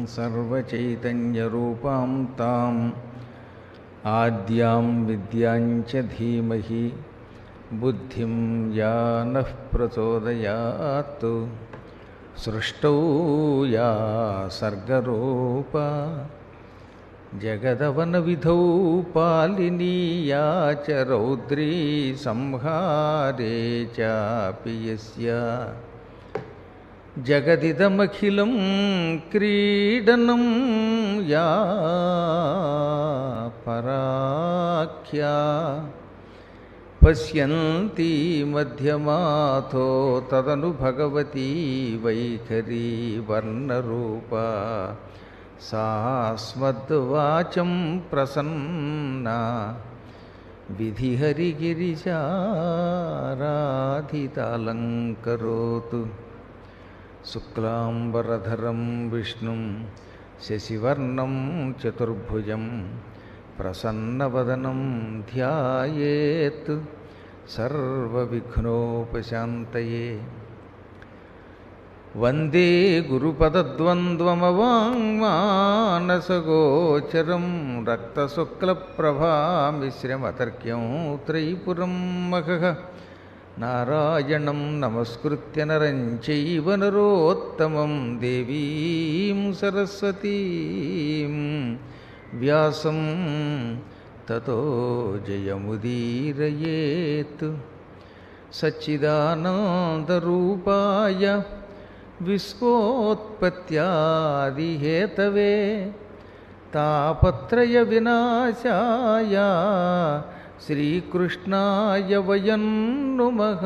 सर्वचैतन्यरूपां ताम् आद्यां विद्यां च धीमहि बुद्धिं या नः प्रचोदयात् सृष्टौ या सर्गरूपा जगदवनविधौ पालिनी या च रौद्री संहारे चापि यस्य जगदिदमखिलं क्रीडनं या पराख्या पश्यन्ती मध्यमाथो तदनु भगवती वैखरी वर्णरूपा सा स्मद्वाचं प्रसन्ना विधिहरिगिरिजाराधितालङ्करोतु शुक्लाम्बरधरं विष्णुं शशिवर्णं चतुर्भुजं प्रसन्नवदनं ध्यायेत् सर्वविघ्नोपशान्तये वन्दे गुरुपदद्वन्द्वमवाङ्मानसगोचरं रक्तशुक्लप्रभामिश्रमतर्क्यं त्रयीपुरं महः नारायणं नमस्कृत्य नरं चैव नरोत्तमं देवीं सरस्वतीं व्यासं ततो जयमुदीरयेत् सच्चिदानन्दरूपाय विश्वोत्पत्त्यादिहेतवे तापत्रयविनाशाय श्रीकृष्णाय वयं नुमः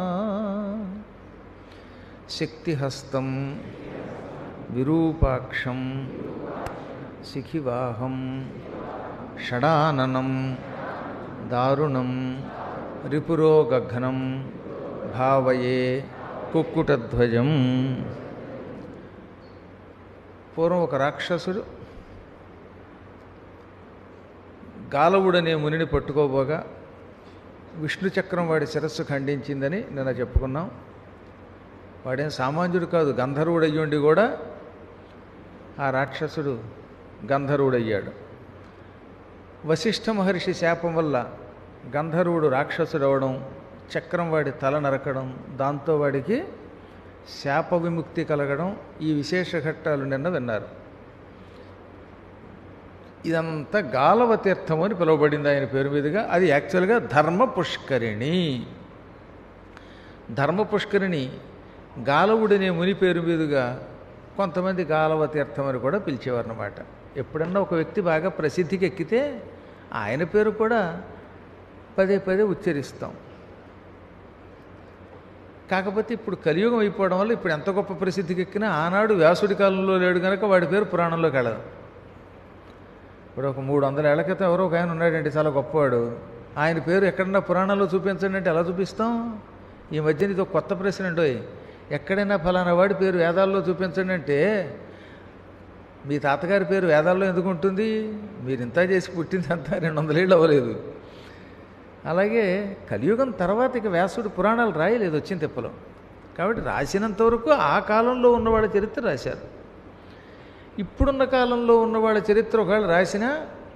शक्तिहस्तं विरूपाक्षं शिखिवाहं षडाननं दारुणं रिपुरोगघ्नं భావయే కుక్కుటధ్వజం పూర్వం ఒక రాక్షసుడు గాలవుడనే మునిని పట్టుకోబోగా విష్ణు చక్రం వాడి శిరస్సు ఖండించిందని నిన్న చెప్పుకున్నాం వాడేం సామాన్యుడు కాదు గంధర్వుడయ్యుండి కూడా ఆ రాక్షసుడు గంధర్వుడయ్యాడు వశిష్ఠ మహర్షి శాపం వల్ల గంధర్వుడు రాక్షసుడు అవడం చక్రం వాడి తల నరకడం దాంతో వాడికి శాప విముక్తి కలగడం ఈ విశేష ఘట్టాలు నిన్న విన్నారు ఇదంతా గాలవ తీర్థం అని పిలువబడింది ఆయన పేరు మీదుగా అది యాక్చువల్గా ధర్మ పుష్కరిణి ధర్మ పుష్కరిణి గాలవుడనే ముని పేరు మీదుగా కొంతమంది గాలవ తీర్థం అని కూడా పిలిచేవారు అనమాట ఎప్పుడన్నా ఒక వ్యక్తి బాగా ప్రసిద్ధికి ఎక్కితే ఆయన పేరు కూడా పదే పదే ఉచ్చరిస్తాం కాకపోతే ఇప్పుడు కలియుగం అయిపోవడం వల్ల ఇప్పుడు ఎంత గొప్ప ప్రసిద్ధికి ఎక్కినా ఆనాడు వ్యాసుడి కాలంలో లేడు కనుక వాడి పేరు పురాణంలోకి వెళ్ళదు ఇప్పుడు ఒక మూడు వందల ఏళ్ల క్రితం ఎవరో ఒక ఆయన ఉన్నాడండి చాలా గొప్పవాడు ఆయన పేరు ఎక్కడన్నా పురాణంలో చూపించండి అంటే ఎలా చూపిస్తాం ఈ మధ్యన ఇది ఒక కొత్త ప్రశ్న అంటోయ్ ఎక్కడైనా ఫలానా వాడి పేరు వేదాల్లో చూపించండి అంటే మీ తాతగారి పేరు వేదాల్లో ఎందుకు ఉంటుంది మీరు ఇంత చేసి పుట్టిందంతా రెండు వందలేళ్ళు అవ్వలేదు అలాగే కలియుగం తర్వాత ఇక వ్యాసుడు పురాణాలు రాయలేదు వచ్చిన తిప్పలో కాబట్టి రాసినంత వరకు ఆ కాలంలో ఉన్నవాళ్ళ చరిత్ర రాశారు ఇప్పుడున్న కాలంలో ఉన్నవాళ్ళ చరిత్ర ఒకవేళ రాసినా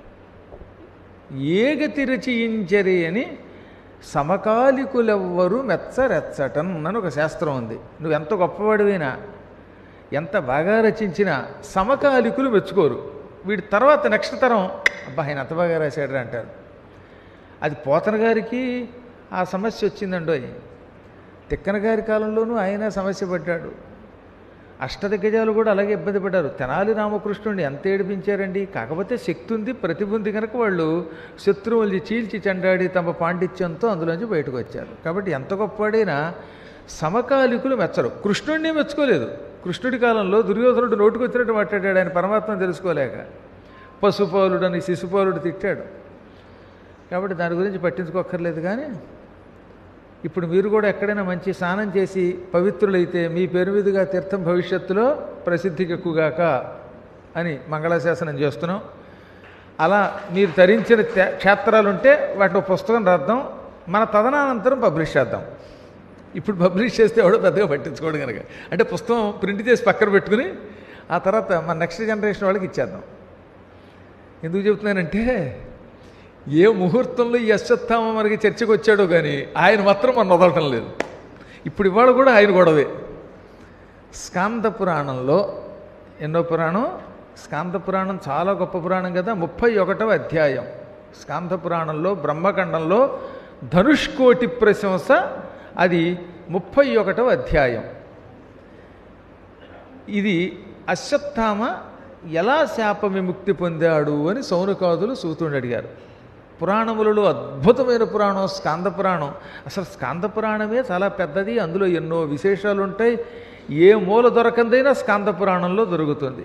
ఏగతి రచయించరి అని సమకాలికులెవ్వరూ మెచ్చరెచ్చటన్ అని ఒక శాస్త్రం ఉంది నువ్వు ఎంత గొప్పవాడివైనా ఎంత బాగా రచించినా సమకాలికులు మెచ్చుకోరు వీడి తర్వాత నెక్స్ట్ తరం అబ్బా ఆయన అంత బాగా రాశాడు అంటారు అది పోతన గారికి ఆ సమస్య వచ్చిందండోయ్ తిక్కన గారి కాలంలోనూ ఆయన సమస్య పడ్డాడు అష్టదిగ్గజాలు కూడా అలాగే ఇబ్బంది పడ్డారు తెనాలి రామకృష్ణుడిని ఎంత ఏడిపించారండి కాకపోతే శక్తి ఉంది ప్రతిభ ఉంది కనుక వాళ్ళు శత్రువుల్ని చీల్చి చెండాడి తమ పాండిత్యంతో అందులోంచి బయటకు వచ్చారు కాబట్టి ఎంత గొప్పవాడైనా సమకాలికులు మెచ్చరు కృష్ణుడిని మెచ్చుకోలేదు కృష్ణుడి కాలంలో దుర్యోధనుడు నోటుకొచ్చినట్టు మాట్లాడాడు ఆయన పరమాత్మ తెలుసుకోలేక పశుపాలుడని శిశుపాలుడు తిట్టాడు కాబట్టి దాని గురించి పట్టించుకోక్కర్లేదు కానీ ఇప్పుడు మీరు కూడా ఎక్కడైనా మంచి స్నానం చేసి పవిత్రులైతే మీ పేరు మీదుగా తీర్థం భవిష్యత్తులో ప్రసిద్ధికి ఎక్కువగాక అని మంగళాశాసనం చేస్తున్నాం అలా మీరు తరించిన తే- క్షేత్రాలు ఉంటే వాటిని ఒక పుస్తకం రాద్దాం మన తదనానంతరం పబ్లిష్ చేద్దాం ఇప్పుడు పబ్లిష్ చేస్తే ఎవడో పెద్దగా పట్టించుకోడు కనుక అంటే పుస్తకం ప్రింట్ చేసి పక్కన పెట్టుకుని ఆ తర్వాత మన నెక్స్ట్ జనరేషన్ వాళ్ళకి ఇచ్చేద్దాం ఎందుకు చెబుతున్నానంటే ఏ ముహూర్తంలో ఈ అశ్వత్థామ మనకి చర్చకు వచ్చాడో కానీ ఆయన మాత్రం మనం వదలటం లేదు ఇప్పుడు ఇవాళ కూడా ఆయన గొడవే స్కాంద పురాణంలో ఎన్నో పురాణం స్కాంద పురాణం చాలా గొప్ప పురాణం కదా ముప్పై ఒకటవ అధ్యాయం స్కాంద పురాణంలో బ్రహ్మఖండంలో ధనుష్కోటి ప్రశంస అది ముప్పై ఒకటవ అధ్యాయం ఇది అశ్వత్థామ ఎలా శాప విముక్తి పొందాడు అని సౌనకాదులు సూతుడు అడిగారు పురాణములలో అద్భుతమైన పురాణం స్కాంద పురాణం అసలు స్కాంద పురాణమే చాలా పెద్దది అందులో ఎన్నో విశేషాలు ఉంటాయి ఏ మూల దొరకందైనా స్కాంద పురాణంలో దొరుకుతుంది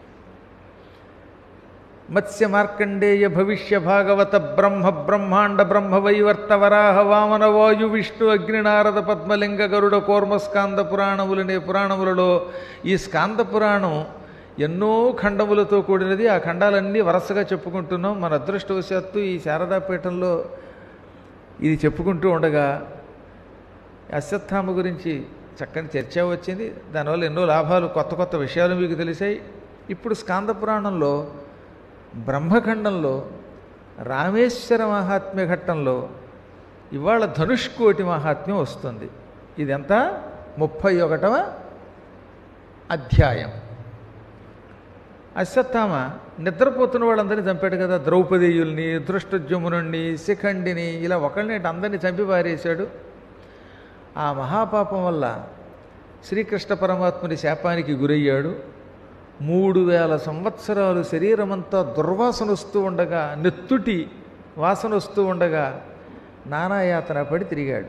మత్స్య మార్కండేయ భవిష్య భాగవత బ్రహ్మ బ్రహ్మాండ బ్రహ్మ వైవర్త వరాహ వామన వాయు విష్ణు అగ్నినారద పద్మలింగ గరుడ కోర్మ స్కాంద పురాణములనే పురాణములలో ఈ స్కాంద పురాణం ఎన్నో ఖండములతో కూడినది ఆ ఖండాలన్నీ వరుసగా చెప్పుకుంటున్నాం మన అదృష్టవశాత్తు ఈ శారదాపీఠంలో ఇది చెప్పుకుంటూ ఉండగా అశ్వత్థామ గురించి చక్కని చర్చ వచ్చింది దానివల్ల ఎన్నో లాభాలు కొత్త కొత్త విషయాలు మీకు తెలిసాయి ఇప్పుడు స్కాంద పురాణంలో బ్రహ్మఖండంలో రామేశ్వర మహాత్మ్య ఘట్టంలో ఇవాళ ధనుష్కోటి మహాత్మ్యం వస్తుంది ఇదంతా ముప్పై ఒకటవ అధ్యాయం అశ్వత్థామ నిద్రపోతున్న వాళ్ళందరినీ చంపాడు కదా ద్రౌపదీయుల్ని దృష్టజమునుణ్ణి శిఖండిని ఇలా ఒకళ్ళని అందరినీ చంపి పారేశాడు ఆ మహాపాపం వల్ల శ్రీకృష్ణ పరమాత్ముని శాపానికి గురయ్యాడు మూడు వేల సంవత్సరాలు శరీరమంతా దుర్వాసన వస్తూ ఉండగా నెత్తుటి వాసన వస్తూ ఉండగా నానాయాతన పడి తిరిగాడు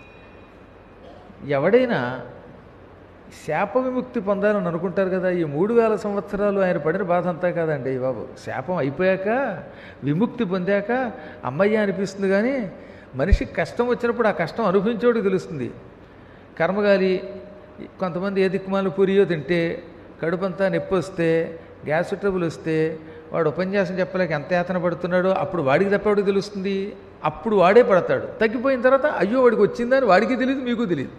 ఎవడైనా శాప విముక్తి పొందాలని అనుకుంటారు కదా ఈ మూడు వేల సంవత్సరాలు ఆయన పడిన బాధ అంతా కాదండి బాబు శాపం అయిపోయాక విముక్తి పొందాక అమ్మయ్య అనిపిస్తుంది కానీ మనిషికి కష్టం వచ్చినప్పుడు ఆ కష్టం అనుభవించేవాడికి తెలుస్తుంది కర్మగాలి కొంతమంది ఏ దిక్కుమాలు పూరియో తింటే కడుపంతా నొప్పి వస్తే గ్యాస్ ట్రబుల్ వస్తే వాడు ఉపన్యాసం చెప్పలేక ఎంత యాతన పడుతున్నాడో అప్పుడు వాడికి తప్పవాడికి తెలుస్తుంది అప్పుడు వాడే పడతాడు తగ్గిపోయిన తర్వాత అయ్యో వాడికి వచ్చిందని వాడికి తెలియదు మీకు తెలియదు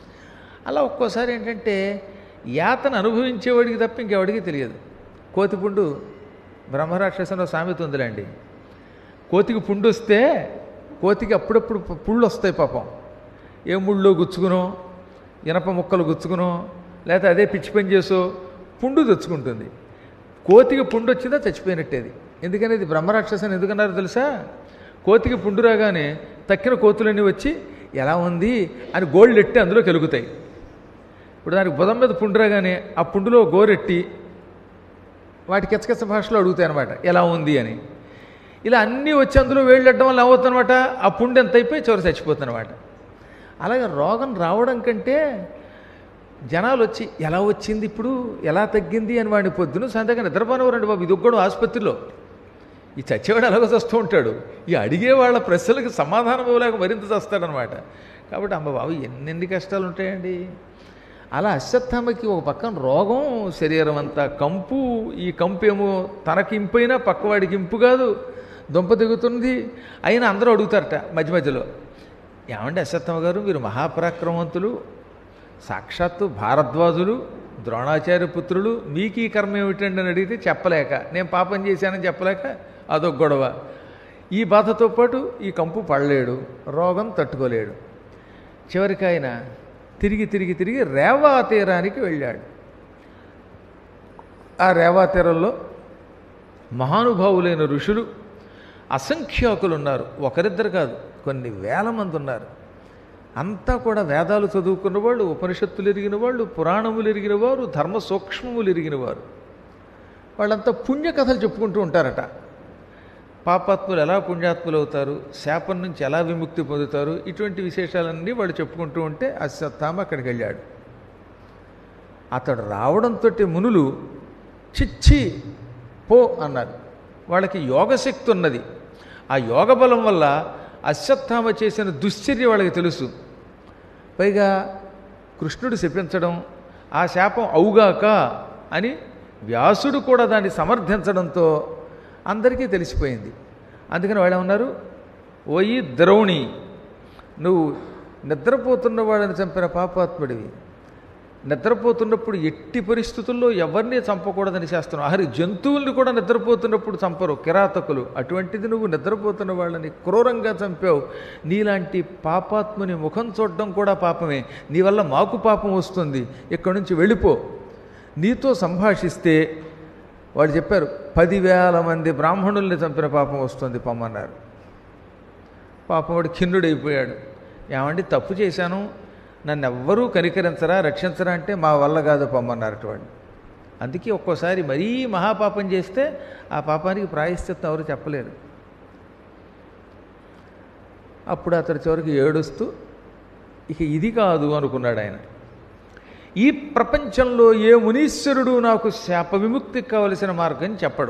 అలా ఒక్కోసారి ఏంటంటే యాతన అనుభవించేవాడికి తప్ప ఇంకెవడికి తెలియదు కోతిపుండు బ్రహ్మరాక్షసంలో సామెత ఉందిలేండి కోతికి పుండు వస్తే కోతికి అప్పుడప్పుడు పు- పుళ్ళు వస్తాయి పాపం ఏ ముళ్ళో గుచ్చుకునో ఇనప ముక్కలు గుచ్చుకునో లేకపోతే అదే పిచ్చి పని చేసో పుండు తెచ్చుకుంటుంది కోతికి పుండు వచ్చిందా చచ్చిపోయినట్టేది ఎందుకని ఇది బ్రహ్మరాక్షసని ఎందుకన్నారో తెలుసా కోతికి పుండు రాగానే తక్కిన కోతులన్నీ వచ్చి ఎలా ఉంది అని గోళ్ళు ఎట్టి అందులో కెలుగుతాయి ఇప్పుడు దానికి బుధం మీద పుండు రాగానే ఆ పుండులో గోరెట్టి వాటి కిచకిచ భాషలో అడుగుతాయి అనమాట ఎలా ఉంది అని ఇలా అన్నీ వచ్చి అందులో వేళ్ళెట్టడం వల్ల ఏమవుతుందన్నమాట ఆ పుండు ఎంత అయిపోయి చివరి చచ్చిపోతుందన్నమాట అలాగే రోగం రావడం కంటే జనాలు వచ్చి ఎలా వచ్చింది ఇప్పుడు ఎలా తగ్గింది అని వాడిని పొద్దున సాయంత్రం నిద్రపోనివ్వరండి బాబు ఇది కూడా ఆసుపత్రిలో ఈ చచ్చేవాడు అలాగో చస్తూ ఉంటాడు ఈ అడిగే వాళ్ళ ప్రశ్నలకు సమాధానం ఇవ్వలేక మరింత చస్తాడనమాట కాబట్టి అమ్మ బాబు ఎన్నెన్ని కష్టాలు ఉంటాయండి అలా అశ్వత్థామకి ఒక పక్కన రోగం శరీరం అంతా కంపు ఈ కంపు ఏమో తనకి ఇంపైనా పక్కవాడికి ఇంపు కాదు దుంప దిగుతుంది అయినా అందరూ అడుగుతారట మధ్య మధ్యలో ఏమండి అశ్వత్థామ గారు మీరు మహాపరాక్రమవంతులు సాక్షాత్తు భారద్వాజులు ద్రోణాచార్య పుత్రులు మీకు ఈ కర్మ ఏమిటండి అని అడిగితే చెప్పలేక నేను పాపం చేశానని చెప్పలేక అదొక గొడవ ఈ బాధతో పాటు ఈ కంపు పడలేడు రోగం తట్టుకోలేడు చివరికి ఆయన తిరిగి తిరిగి తిరిగి రేవా తీరానికి వెళ్ళాడు ఆ రేవా తీరంలో మహానుభావులైన ఋషులు అసంఖ్యాకులు ఉన్నారు ఒకరిద్దరు కాదు కొన్ని వేల మంది ఉన్నారు అంతా కూడా వేదాలు చదువుకున్న వాళ్ళు ఉపనిషత్తులు ఎరిగిన వాళ్ళు పురాణములు ఎరిగిన వారు ధర్మ సూక్ష్మములు ఎరిగిన వారు వాళ్ళంతా పుణ్యకథలు చెప్పుకుంటూ ఉంటారట పాపాత్ములు ఎలా పుణ్యాత్ములు అవుతారు శాపం నుంచి ఎలా విముక్తి పొందుతారు ఇటువంటి విశేషాలన్నీ వాళ్ళు చెప్పుకుంటూ ఉంటే అశ్వత్థామ అక్కడికి వెళ్ళాడు అతడు రావడంతో మునులు చిచ్చి పో అన్నారు వాళ్ళకి యోగశక్తి ఉన్నది ఆ యోగ బలం వల్ల అశ్వత్థామ చేసిన దుశ్చర్య వాళ్ళకి తెలుసు పైగా కృష్ణుడు శపించడం ఆ శాపం అవుగాక అని వ్యాసుడు కూడా దాన్ని సమర్థించడంతో అందరికీ తెలిసిపోయింది అందుకని వాళ్ళు ఏమన్నారు ఓయి ద్రౌణి నువ్వు నిద్రపోతున్న వాడిని చంపిన పాపాత్ముడివి నిద్రపోతున్నప్పుడు ఎట్టి పరిస్థితుల్లో ఎవరిని చంపకూడదని శాస్త్రం ఆఖరి జంతువుల్ని కూడా నిద్రపోతున్నప్పుడు చంపరు కిరాతకులు అటువంటిది నువ్వు నిద్రపోతున్న వాళ్ళని క్రూరంగా చంపావు నీలాంటి పాపాత్ముని ముఖం చూడడం కూడా పాపమే నీ వల్ల మాకు పాపం వస్తుంది ఇక్కడి నుంచి వెళ్ళిపో నీతో సంభాషిస్తే వాడు చెప్పారు పదివేల మంది బ్రాహ్మణుల్ని చంపిన పాపం వస్తుంది పొమ్మన్నారు పాపం వాడు ఖిన్నుడైపోయాడు ఏమండి తప్పు చేశాను నన్ను ఎవ్వరూ కనికరించరా రక్షించరా అంటే మా వల్ల కాదు పొమ్మన్నారు వాడు అందుకే ఒక్కోసారి మరీ మహాపాపం చేస్తే ఆ పాపానికి ప్రాయశ్చిత్తం ఎవరు చెప్పలేరు అప్పుడు అతడు చివరికి ఏడుస్తూ ఇక ఇది కాదు అనుకున్నాడు ఆయన ఈ ప్రపంచంలో ఏ మునీశ్వరుడు నాకు శాప విముక్తికి కావలసిన మార్గం చెప్పడు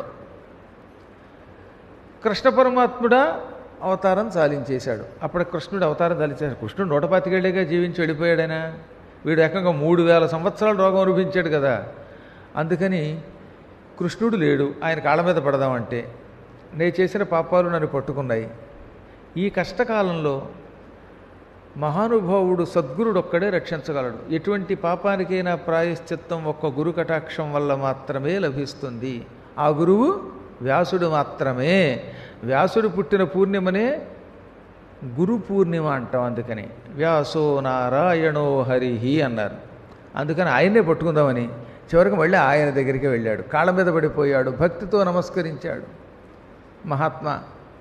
కృష్ణ పరమాత్ముడా అవతారం చాలించేశాడు అప్పుడు కృష్ణుడు అవతారం చాలించాడు కృష్ణుడు నూట పాతికేళ్లేగా జీవించి వెళ్ళిపోయాడైనా వీడు ఏకంగా మూడు వేల సంవత్సరాలు రోగం అనుభవించాడు కదా అందుకని కృష్ణుడు లేడు ఆయన కాళ్ళ మీద పడదామంటే నేను చేసిన పాపాలు నన్ను పట్టుకున్నాయి ఈ కష్టకాలంలో మహానుభావుడు సద్గురుడు ఒక్కడే రక్షించగలడు ఎటువంటి పాపానికైనా ప్రాయశ్చిత్తం ఒక్క గురు కటాక్షం వల్ల మాత్రమే లభిస్తుంది ఆ గురువు వ్యాసుడు మాత్రమే వ్యాసుడు పుట్టిన పూర్ణిమనే గురు పూర్ణిమ అంటాం అందుకని వ్యాసో నారాయణో హరిహి అన్నారు అందుకని ఆయన్నే పట్టుకుందామని చివరికి మళ్ళీ ఆయన దగ్గరికి వెళ్ళాడు కాళ్ళ మీద పడిపోయాడు భక్తితో నమస్కరించాడు మహాత్మా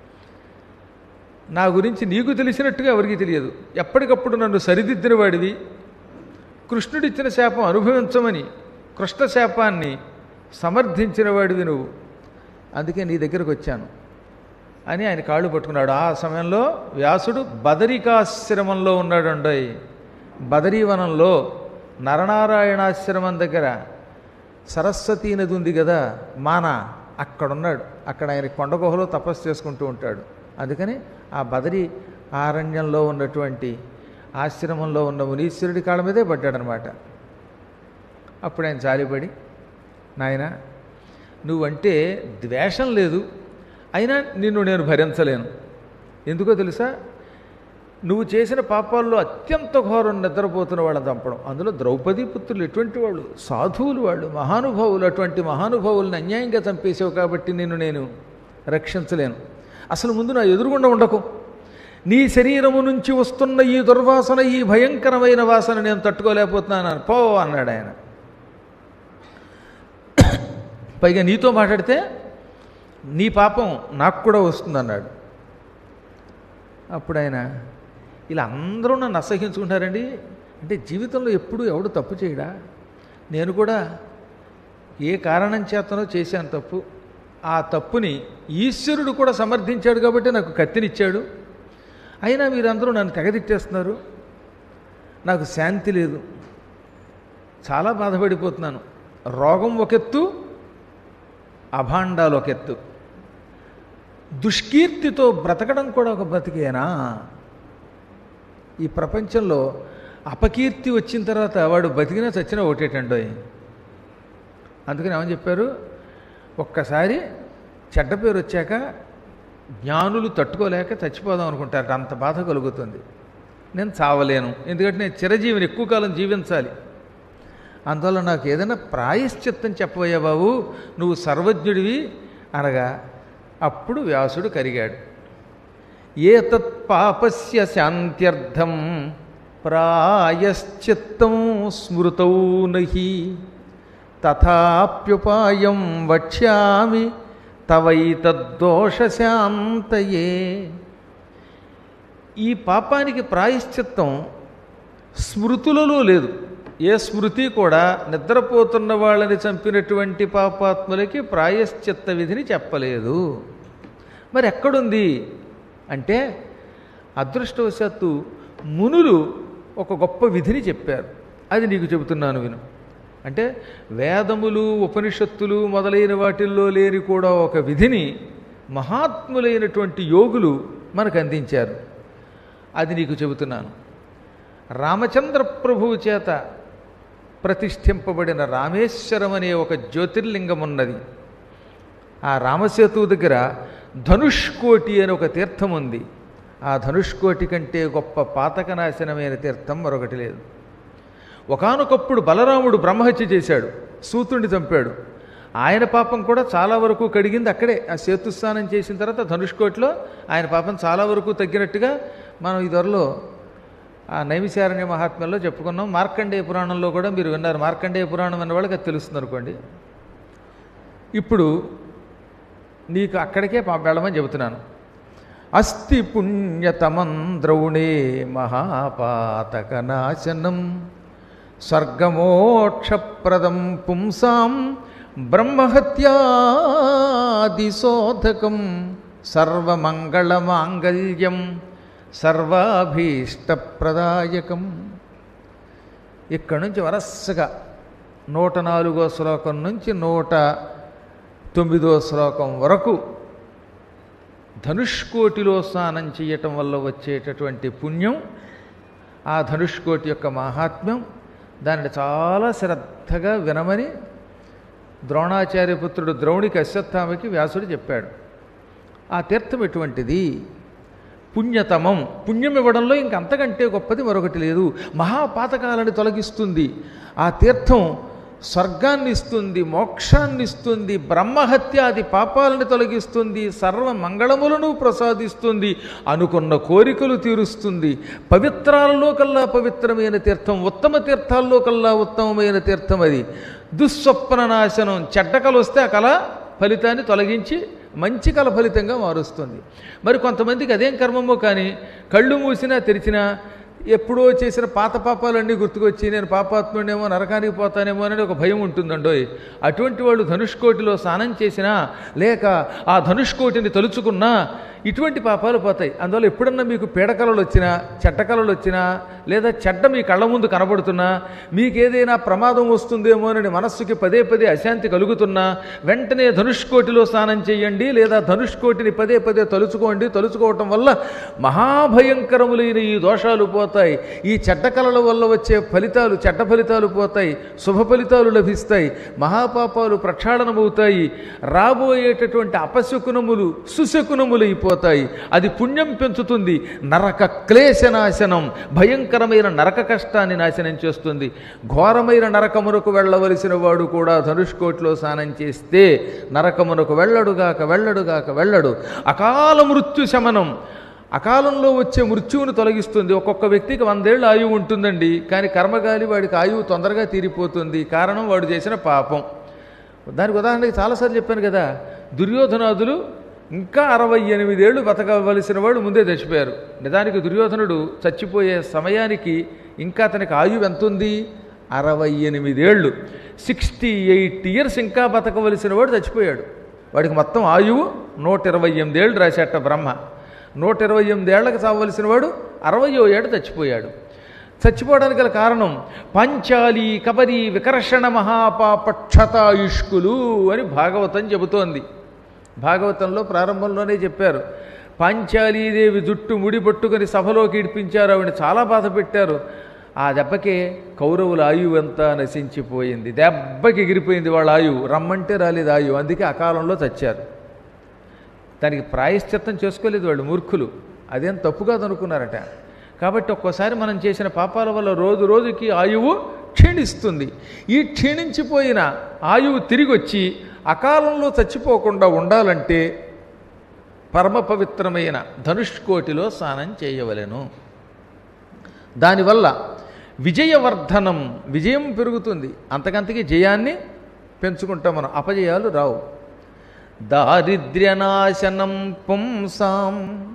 నా గురించి నీకు తెలిసినట్టుగా ఎవరికి తెలియదు ఎప్పటికప్పుడు నన్ను సరిదిద్దిన వాడివి కృష్ణుడిచ్చిన శాపం అనుభవించమని కృష్ణ శాపాన్ని సమర్థించిన వాడివి నువ్వు అందుకే నీ దగ్గరకు వచ్చాను అని ఆయన కాళ్ళు పట్టుకున్నాడు ఆ సమయంలో వ్యాసుడు బదరికాశ్రమంలో ఉన్నాడు అండోయ్ బదరీవనంలో నరనారాయణాశ్రమం దగ్గర సరస్వతీ నది ఉంది కదా మాన అక్కడున్నాడు అక్కడ ఆయన కొండ గుహలో తపస్సు చేసుకుంటూ ఉంటాడు అందుకని ఆ బదరి ఆరణ్యంలో ఉన్నటువంటి ఆశ్రమంలో ఉన్న మునీశ్వరుడి కాళ్ళ మీదే పడ్డాడనమాట అప్పుడు ఆయన జాలిపడి నాయన నువ్వంటే ద్వేషం లేదు అయినా నిన్ను నేను భరించలేను ఎందుకో తెలుసా నువ్వు చేసిన పాపాల్లో అత్యంత ఘోరం నిద్రపోతున్న వాళ్ళని చంపడం అందులో ద్రౌపదీ పుత్రులు ఎటువంటి వాళ్ళు సాధువులు వాళ్ళు మహానుభావులు అటువంటి మహానుభావుల్ని అన్యాయంగా చంపేసావు కాబట్టి నిన్ను నేను రక్షించలేను అసలు ముందు నా ఎదురుగుండా ఉండకు నీ శరీరము నుంచి వస్తున్న ఈ దుర్వాసన ఈ భయంకరమైన వాసన నేను తట్టుకోలేకపోతున్నాను పో అన్నాడు ఆయన పైగా నీతో మాట్లాడితే నీ పాపం నాకు కూడా వస్తుందన్నాడు అప్పుడు ఆయన ఇలా అందరూ నన్ను అసహించుకుంటారండి అంటే జీవితంలో ఎప్పుడు ఎవడు తప్పు చేయడా నేను కూడా ఏ కారణం చేతనో చేశాను తప్పు ఆ తప్పుని ఈశ్వరుడు కూడా సమర్థించాడు కాబట్టి నాకు కత్తినిచ్చాడు అయినా మీరందరూ నన్ను తెగదిట్టేస్తున్నారు నాకు శాంతి లేదు చాలా బాధపడిపోతున్నాను రోగం ఒకెత్తు అభాండాలు ఒకెత్తు దుష్కీర్తితో బ్రతకడం కూడా ఒక బ్రతికేనా ఈ ప్రపంచంలో అపకీర్తి వచ్చిన తర్వాత వాడు బతికినా చచ్చినా ఒకటేటండోయ్ అందుకని ఏమని చెప్పారు ఒక్కసారి చెడ్డ పేరు వచ్చాక జ్ఞానులు తట్టుకోలేక చచ్చిపోదాం అనుకుంటారు అంత బాధ కలుగుతుంది నేను చావలేను ఎందుకంటే నేను చిరజీవిని ఎక్కువ కాలం జీవించాలి అందువల్ల నాకు ఏదైనా ప్రాయశ్చిత్తం చెప్పబోయా బాబు నువ్వు సర్వజ్ఞుడివి అనగా అప్పుడు వ్యాసుడు కరిగాడు ఏతత్ పాపస్య శాంత్యర్థం ప్రాయశ్చిత్తం స్మృతౌ నహి తథాప్యుపాయం వక్ష్యామి తవైతద్దోషశాంతయే ఈ పాపానికి ప్రాయశ్చిత్తం స్మృతులలో లేదు ఏ స్మృతి కూడా నిద్రపోతున్న వాళ్ళని చంపినటువంటి పాపాత్ములకి ప్రాయశ్చిత్త విధిని చెప్పలేదు మరి ఎక్కడుంది అంటే అదృష్టవశాత్తు మునులు ఒక గొప్ప విధిని చెప్పారు అది నీకు చెబుతున్నాను విను అంటే వేదములు ఉపనిషత్తులు మొదలైన వాటిల్లో లేని కూడా ఒక విధిని మహాత్ములైనటువంటి యోగులు మనకు అందించారు అది నీకు చెబుతున్నాను రామచంద్ర ప్రభువు చేత ప్రతిష్ఠింపబడిన రామేశ్వరం అనే ఒక జ్యోతిర్లింగం ఉన్నది ఆ రామసేతువు దగ్గర ధనుష్కోటి అని ఒక తీర్థం ఉంది ఆ ధనుష్కోటి కంటే గొప్ప పాతకనాశనమైన తీర్థం మరొకటి లేదు ఒకానొకప్పుడు బలరాముడు బ్రహ్మహత్య చేశాడు సూతుడిని చంపాడు ఆయన పాపం కూడా చాలా వరకు కడిగింది అక్కడే ఆ సేతుస్నానం చేసిన తర్వాత ధనుష్కోటిలో ఆయన పాపం చాలా వరకు తగ్గినట్టుగా మనం ఈ త్వరలో ఆ నైమిశారణ్య మహాత్మ్యంలో చెప్పుకున్నాం మార్కండేయ పురాణంలో కూడా మీరు విన్నారు మార్కండేయ పురాణం అన్న వాళ్ళకి అది తెలుస్తుంది అనుకోండి ఇప్పుడు నీకు అక్కడికే పా- వెళ్ళమని చెబుతున్నాను అస్తి పుణ్యతమం ద్రౌణే మహాపాతకనాశనం స్వర్గమోక్షప్రదం పుంసాం బ్రహ్మహత్యాదిశోధకం సర్వమంగళమాంగళ్యం సర్వాభీష్టప్రదాయకం ఇక్కడి నుంచి వరసగా నూట నాలుగో శ్లోకం నుంచి నూట తొమ్మిదో శ్లోకం వరకు ధనుష్కోటిలో స్నానం చేయటం వల్ల వచ్చేటటువంటి పుణ్యం ఆ ధనుష్కోటి యొక్క మహాత్మ్యం దానిని చాలా శ్రద్ధగా వినమని ద్రోణాచార్యపుత్రుడు ద్రోణికి అశ్వత్థామకి వ్యాసుడు చెప్పాడు ఆ తీర్థం ఎటువంటిది పుణ్యతమం పుణ్యం ఇవ్వడంలో ఇంకంతకంటే గొప్పది మరొకటి లేదు మహాపాతకాలని తొలగిస్తుంది ఆ తీర్థం స్వర్గాన్ని ఇస్తుంది మోక్షాన్ని ఇస్తుంది బ్రహ్మహత్యాది పాపాలను తొలగిస్తుంది సర్వ మంగళములను ప్రసాదిస్తుంది అనుకున్న కోరికలు తీరుస్తుంది పవిత్రాలలో కల్లా పవిత్రమైన తీర్థం ఉత్తమ తీర్థాల్లో కల్లా ఉత్తమమైన తీర్థం అది దుస్వప్న నాశనం చెడ్డ కల వస్తే ఆ కళ ఫలితాన్ని తొలగించి మంచి కళ ఫలితంగా మారుస్తుంది మరి కొంతమందికి అదేం కర్మమో కానీ కళ్ళు మూసినా తెరిచినా ఎప్పుడో చేసిన పాత పాపాలన్నీ గుర్తుకొచ్చి నేను పాపాత్ముడేమో నరకానికి పోతానేమో అనేది ఒక భయం ఉంటుందండోయ్ అటువంటి వాళ్ళు ధనుష్కోటిలో స్నానం చేసినా లేక ఆ ధనుష్కోటిని తలుచుకున్నా ఇటువంటి పాపాలు పోతాయి అందువల్ల ఎప్పుడన్నా మీకు పీడకలలు వచ్చినా చెడ్డ కలలు వచ్చినా లేదా చెడ్డ మీ కళ్ళ ముందు కనబడుతున్నా మీకు ఏదైనా ప్రమాదం వస్తుందేమోనని మనస్సుకి పదే పదే అశాంతి కలుగుతున్నా వెంటనే ధనుష్కోటిలో స్నానం చేయండి లేదా ధనుష్కోటిని పదే పదే తలుచుకోండి తలుచుకోవటం వల్ల మహాభయంకరములైన ఈ దోషాలు పోతాయి ఈ చెడ్డ కళల వల్ల వచ్చే ఫలితాలు చెడ్డ ఫలితాలు పోతాయి శుభ ఫలితాలు లభిస్తాయి మహాపాపాలు ప్రక్షాళనమవుతాయి రాబోయేటటువంటి అపశకునములు సుశకునములు అయిపోతాయి అది పుణ్యం పెంచుతుంది నరక క్లేశనాశనం భయంకరమైన నరక కష్టాన్ని నాశనం చేస్తుంది ఘోరమైన నరకమునకు వెళ్ళవలసిన వాడు కూడా ధనుష్కోటిలో స్నానం చేస్తే నరకమునకు వెళ్ళడుగాక వెళ్ళడుగాక వెళ్ళడు అకాల మృత్యు శమనం అకాలంలో వచ్చే మృత్యువును తొలగిస్తుంది ఒక్కొక్క వ్యక్తికి వందేళ్ళు ఆయువు ఉంటుందండి కానీ కర్మగాలి వాడికి ఆయువు తొందరగా తీరిపోతుంది కారణం వాడు చేసిన పాపం దానికి ఉదాహరణకి చాలాసార్లు చెప్పాను కదా దుర్యోధనాదులు ఇంకా అరవై ఎనిమిదేళ్ళు బతకవలసిన వాడు ముందే చచ్చిపోయారు నిజానికి దుర్యోధనుడు చచ్చిపోయే సమయానికి ఇంకా అతనికి ఆయువు ఎంత ఉంది అరవై ఎనిమిదేళ్ళు సిక్స్టీ ఎయిట్ ఇయర్స్ ఇంకా బతకవలసిన వాడు చచ్చిపోయాడు వాడికి మొత్తం ఆయువు నూట ఇరవై ఎనిమిదేళ్ళు రాసేట బ్రహ్మ నూట ఇరవై ఎనిమిదేళ్లకు చావలసిన వాడు అరవయో ఏడు చచ్చిపోయాడు చచ్చిపోవడానికి గల కారణం పంచాలి కబరి వికర్షణ మహాపాపక్షతాయుష్కులు అని భాగవతం చెబుతోంది భాగవతంలో ప్రారంభంలోనే చెప్పారు పాంచాలీదేవి జుట్టు ముడి పట్టుకొని సభలోకి ఇడిపించారు ఆవిడ చాలా బాధ పెట్టారు ఆ దెబ్బకే కౌరవుల ఆయువు అంతా నశించిపోయింది దెబ్బకి ఎగిరిపోయింది వాళ్ళ ఆయువు రమ్మంటే రాలేదు ఆయువు అందుకే అకాలంలో చచ్చారు దానికి ప్రాయశ్చిత్తం చేసుకోలేదు వాళ్ళు మూర్ఖులు అదేం తప్పు కాదు అనుకున్నారట కాబట్టి ఒక్కోసారి మనం చేసిన పాపాల వల్ల రోజు రోజుకి ఆయువు క్షీణిస్తుంది ఈ క్షీణించిపోయిన ఆయువు తిరిగి వచ్చి అకాలంలో చచ్చిపోకుండా ఉండాలంటే పరమ పవిత్రమైన ధనుష్కోటిలో స్నానం చేయవలెను దానివల్ల విజయవర్ధనం విజయం పెరుగుతుంది అంతకంతకి జయాన్ని పెంచుకుంటాం మనం అపజయాలు రావు దారిద్ర్యనాశనం పుంసాం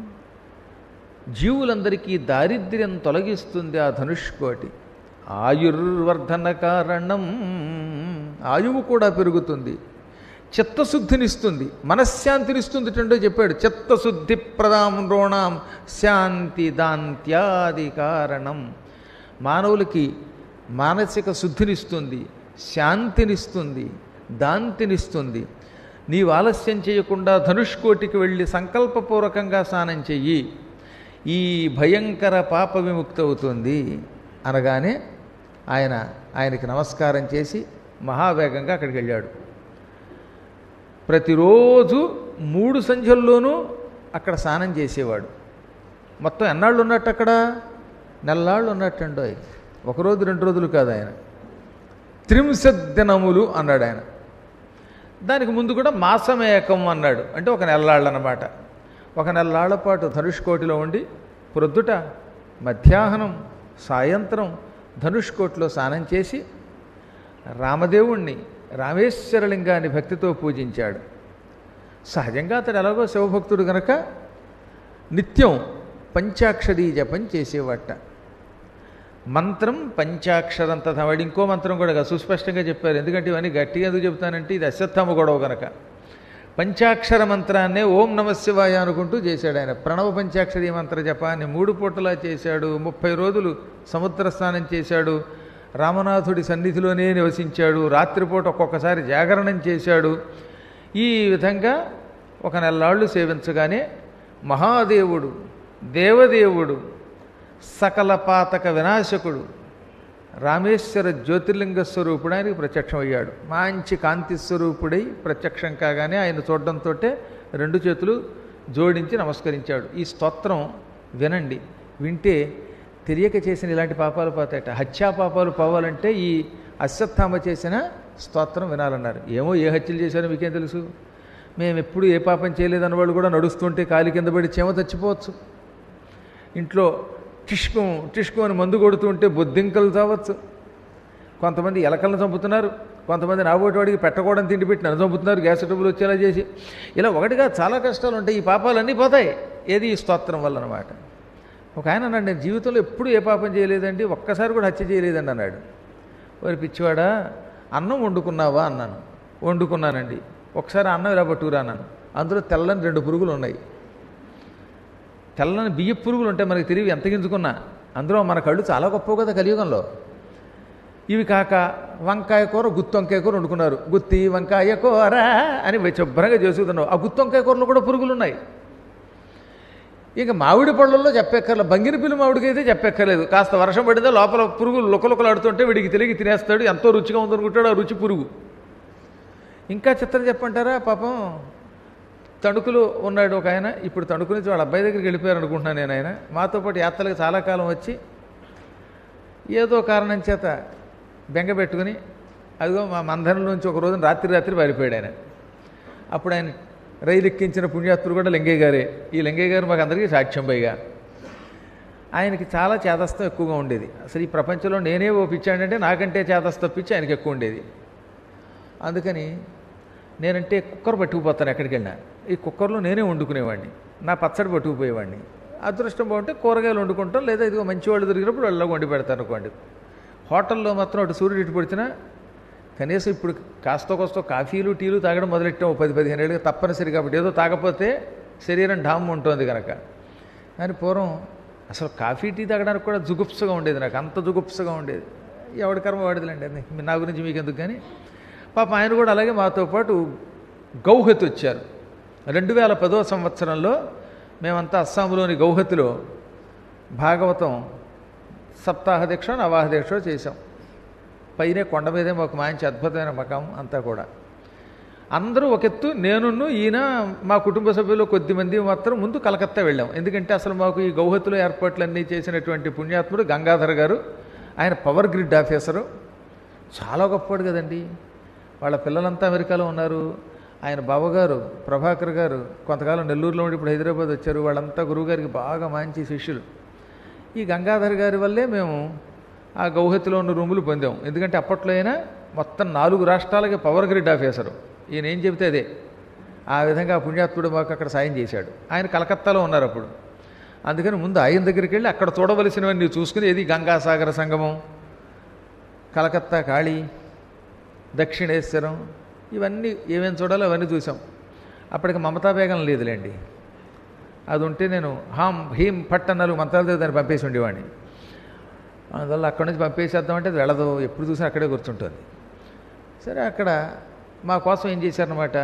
జీవులందరికీ దారిద్ర్యం తొలగిస్తుంది ఆ ధనుష్కోటి ఆయుర్వర్ధన కారణం ఆయువు కూడా పెరుగుతుంది చిత్తశుద్ధినిస్తుంది మనశ్శాంతినిస్తుంది అంటే చెప్పాడు చిత్తశుద్ధి ప్రదాం రోణాం శాంతి దాంత్యాది కారణం మానవులకి మానసిక శుద్ధినిస్తుంది శాంతినిస్తుంది దాంతినిస్తుంది నీవు ఆలస్యం చేయకుండా ధనుష్కోటికి వెళ్ళి సంకల్పపూర్వకంగా స్నానం చెయ్యి ఈ భయంకర పాప విముక్తి అవుతుంది అనగానే ఆయన ఆయనకి నమస్కారం చేసి మహావేగంగా అక్కడికి వెళ్ళాడు ప్రతిరోజు మూడు సంధ్యల్లోనూ అక్కడ స్నానం చేసేవాడు మొత్తం ఎన్నాళ్ళు ఉన్నట్టు అక్కడ నెల్లాళ్ళు ఉన్నట్టండోయ్ ఒకరోజు రెండు రోజులు కాదు ఆయన త్రింశత్ దినములు అన్నాడు ఆయన దానికి ముందు కూడా మాసమేకం అన్నాడు అంటే ఒక నెల్లాళ్ళు అన్నమాట ఒక నెల్లాళ్ల పాటు ధనుష్కోటిలో ఉండి ప్రొద్దుట మధ్యాహ్నం సాయంత్రం ధనుష్కోటిలో స్నానం చేసి రామదేవుణ్ణి రామేశ్వరలింగాన్ని భక్తితో పూజించాడు సహజంగా అతడు ఎలాగో శివభక్తుడు గనక నిత్యం పంచాక్షరీ జపం చేసేవాట మంత్రం పంచాక్షరం తథా వాడు ఇంకో మంత్రం కూడా కాదు, సుస్పష్టంగా చెప్పారు ఎందుకంటే ఇవన్నీ గట్టిగా ఎందుకు చెప్తానంటే ఇది అశ్వత్థామ గొడవ గనక పంచాక్షర మంత్రాన్నే ఓం నమ శివాయ అనుకుంటూ చేశాడు ఆయన ప్రణవ పంచాక్షరి మంత్ర జపాన్ని మూడు పూటలా చేశాడు ముప్పై రోజులు సముద్ర స్నానం చేశాడు రామనాథుడి సన్నిధిలోనే నివసించాడు రాత్రిపూట ఒక్కొక్కసారి జాగరణం చేశాడు ఈ విధంగా ఒక నెల్లాళ్ళు సేవించగానే మహాదేవుడు దేవదేవుడు సకల పాతక వినాశకుడు రామేశ్వర జ్యోతిర్లింగ స్వరూపుడు ఆయనకి ప్రత్యక్షమయ్యాడు మంచి కాంతి స్వరూపుడై ప్రత్యక్షం కాగానే ఆయన చూడడంతో రెండు చేతులు జోడించి నమస్కరించాడు ఈ స్తోత్రం వినండి వింటే తెలియక చేసిన ఇలాంటి పాపాలు పోతాయట హత్యా పాపాలు పోవాలంటే ఈ అశ్వత్థామ చేసిన స్తోత్రం వినాలన్నారు ఏమో ఏ హత్యలు చేశారో మీకేం తెలుసు మేము ఎప్పుడు ఏ పాపం చేయలేదన్న వాళ్ళు కూడా నడుస్తుంటే కాలి కింద పడి చేమ చచ్చిపోవచ్చు ఇంట్లో టిష్కు టిష్కు అని మందు కొడుతుంటే బొద్దింకలు చావచ్చు కొంతమంది ఎలకలను చంపుతున్నారు కొంతమంది నాబోటి వాడికి పెట్టకూడని తిండి పెట్టి నన్ను చంపుతున్నారు గ్యాస్ ట్రబుల్ వచ్చేలా చేసి ఇలా ఒకటిగా చాలా కష్టాలు ఉంటాయి ఈ పాపాలన్నీ పోతాయి ఏది ఈ స్తోత్రం వల్ల అనమాట ఒక ఆయన అన్నాడు నేను జీవితంలో ఎప్పుడు ఏ పాపం చేయలేదండి ఒక్కసారి కూడా హత్య చేయలేదండి అన్నాడు వారి పిచ్చివాడా అన్నం వండుకున్నావా అన్నాను వండుకున్నానండి ఒకసారి అన్నం ఇలా పట్టుకురా అన్నాను అందులో తెల్లని రెండు పురుగులు ఉన్నాయి తెల్లని బియ్య పురుగులు ఉంటే మనకి తెలివి ఎంత గింజుకున్నా అందులో మన కళ్ళు చాలా గొప్ప కదా కలియుగంలో ఇవి కాక వంకాయ కూర గుత్తి వంకాయ కూర వండుకున్నారు గుత్తి వంకాయ కూర అని శుభ్రంగా చేసుకుతున్నావు ఆ గుత్తి వంకాయ కూరలో కూడా పురుగులు ఉన్నాయి ఇంకా మామిడి పళ్ళల్లో చెప్పక్కర్లేదు బంగిన పిల్లి మామిడికి అయితే చెప్పక్కర్లేదు కాస్త వర్షం పడితే లోపల పురుగులు లుకలుకలాడుతుంటే వీడికి తెలిగి తినేస్తాడు ఎంతో రుచిగా ఉందనుకుంటాడు ఆ రుచి పురుగు ఇంకా చిత్రం చెప్పంటారా పాపం తణుకులో ఉన్నాడు ఒక ఆయన ఇప్పుడు తణుకు నుంచి వాళ్ళ అబ్బాయి దగ్గరికి వెళ్ళిపోయారు అనుకుంటున్నాను నేను ఆయన మాతో పాటు యాత్రలకు చాలా కాలం వచ్చి ఏదో కారణం చేత బెంగ పెట్టుకుని అదిగో మా మందరం నుంచి ఒక రోజున రాత్రి రాత్రి పారిపోయాడు ఆయన అప్పుడు ఆయన రైలు ఎక్కించిన పుణ్యాత్ముడు కూడా లింగయ్య గారే ఈ లింగయ్య గారు మాకు అందరికీ సాక్ష్యం పైగా ఆయనకి చాలా చేదస్తం ఎక్కువగా ఉండేది అసలు ఈ ప్రపంచంలో నేనే ఓ పిచ్చాడంటే నాకంటే చేదస్తం పిచ్చి ఆయనకి ఎక్కువ ఉండేది అందుకని నేనంటే కుక్కర్ పట్టుకుపోతాను ఎక్కడికి వెళ్ళినా ఈ కుక్కర్లో నేనే వండుకునేవాడిని నా పచ్చడి పట్టుకుపోయేవాడిని అదృష్టం బాగుంటే కూరగాయలు వండుకుంటాం లేదా ఇదిగో మంచి వాళ్ళు దొరికినప్పుడు వాళ్ళ వండి పెడతాను అనుకోండి హోటల్లో మాత్రం అటు సూర్యుడు ఇటు పడిచినా కనీసం ఇప్పుడు కాస్త కోస్తో కాఫీలు టీలు తాగడం మొదలెట్టాం ఓ పది పదిహేను ఏళ్ళుగా తప్పనిసరి కాబట్టి ఏదో తాగపోతే శరీరం డామ్ ఉంటుంది కనుక కానీ పూర్వం అసలు కాఫీ టీ తాగడానికి కూడా జుగుప్సగా ఉండేది నాకు అంత జుగుప్సగా ఉండేది ఎవడి కర్మ వాడిదిలేండి అది నా గురించి మీకు ఎందుకు కానీ పాప ఆయన కూడా అలాగే మాతో పాటు గౌహతి వచ్చారు రెండు వేల పదో సంవత్సరంలో మేమంతా అస్సాంలోని గౌహతిలో భాగవతం సప్తాహ దీక్ష నవాహ దీక్ష చేశాం పైనే కొండ మీదే మాకు మంచి అద్భుతమైన మకం అంతా కూడా అందరూ ఒక ఎత్తు నేనున్ను ఈయన మా కుటుంబ సభ్యులు కొద్దిమంది మాత్రం ముందు కలకత్తా వెళ్ళాం ఎందుకంటే అసలు మాకు ఈ గౌహతిలో ఏర్పాట్లన్నీ చేసినటువంటి పుణ్యాత్ముడు గంగాధర్ గారు ఆయన పవర్ గ్రిడ్ ఆఫీసరు చాలా గొప్పవాడు కదండి వాళ్ళ పిల్లలంతా అమెరికాలో ఉన్నారు ఆయన బావగారు ప్రభాకర్ గారు కొంతకాలం నెల్లూరులో ఉండి ఇప్పుడు హైదరాబాద్ వచ్చారు వాళ్ళంతా గురువుగారికి బాగా మంచి శిష్యులు ఈ గంగాధర్ గారి వల్లే మేము ఆ గౌహతిలో ఉన్న రూములు పొందాం ఎందుకంటే అప్పట్లో అయినా మొత్తం నాలుగు రాష్ట్రాలకి పవర్ గ్రిడ్ ఆఫీసరు ఈయన ఏం చెబితే అదే ఆ విధంగా ఆ పుణ్యాత్ముడు మాకు అక్కడ సాయం చేశాడు ఆయన కలకత్తాలో ఉన్నారు అప్పుడు అందుకని ముందు ఆయన దగ్గరికి వెళ్ళి అక్కడ చూడవలసినవన్నీ చూసుకుని ఏది గంగాసాగర సంగమం కలకత్తా కాళీ దక్షిణేశ్వరం ఇవన్నీ ఏమేమి చూడాలో అవన్నీ చూసాం అప్పటికి మమతా బేగం లేదులేండి అది ఉంటే నేను హాం హీం పట్ అన్నారు మంత్రాలతో దాన్ని పంపేసి ఉండేవాడిని అందువల్ల అక్కడి నుంచి పంపేసేద్దామంటే అది వెళ్ళదు ఎప్పుడు చూసినా అక్కడే కూర్చుంటుంది సరే అక్కడ మా కోసం ఏం చేశారనమాట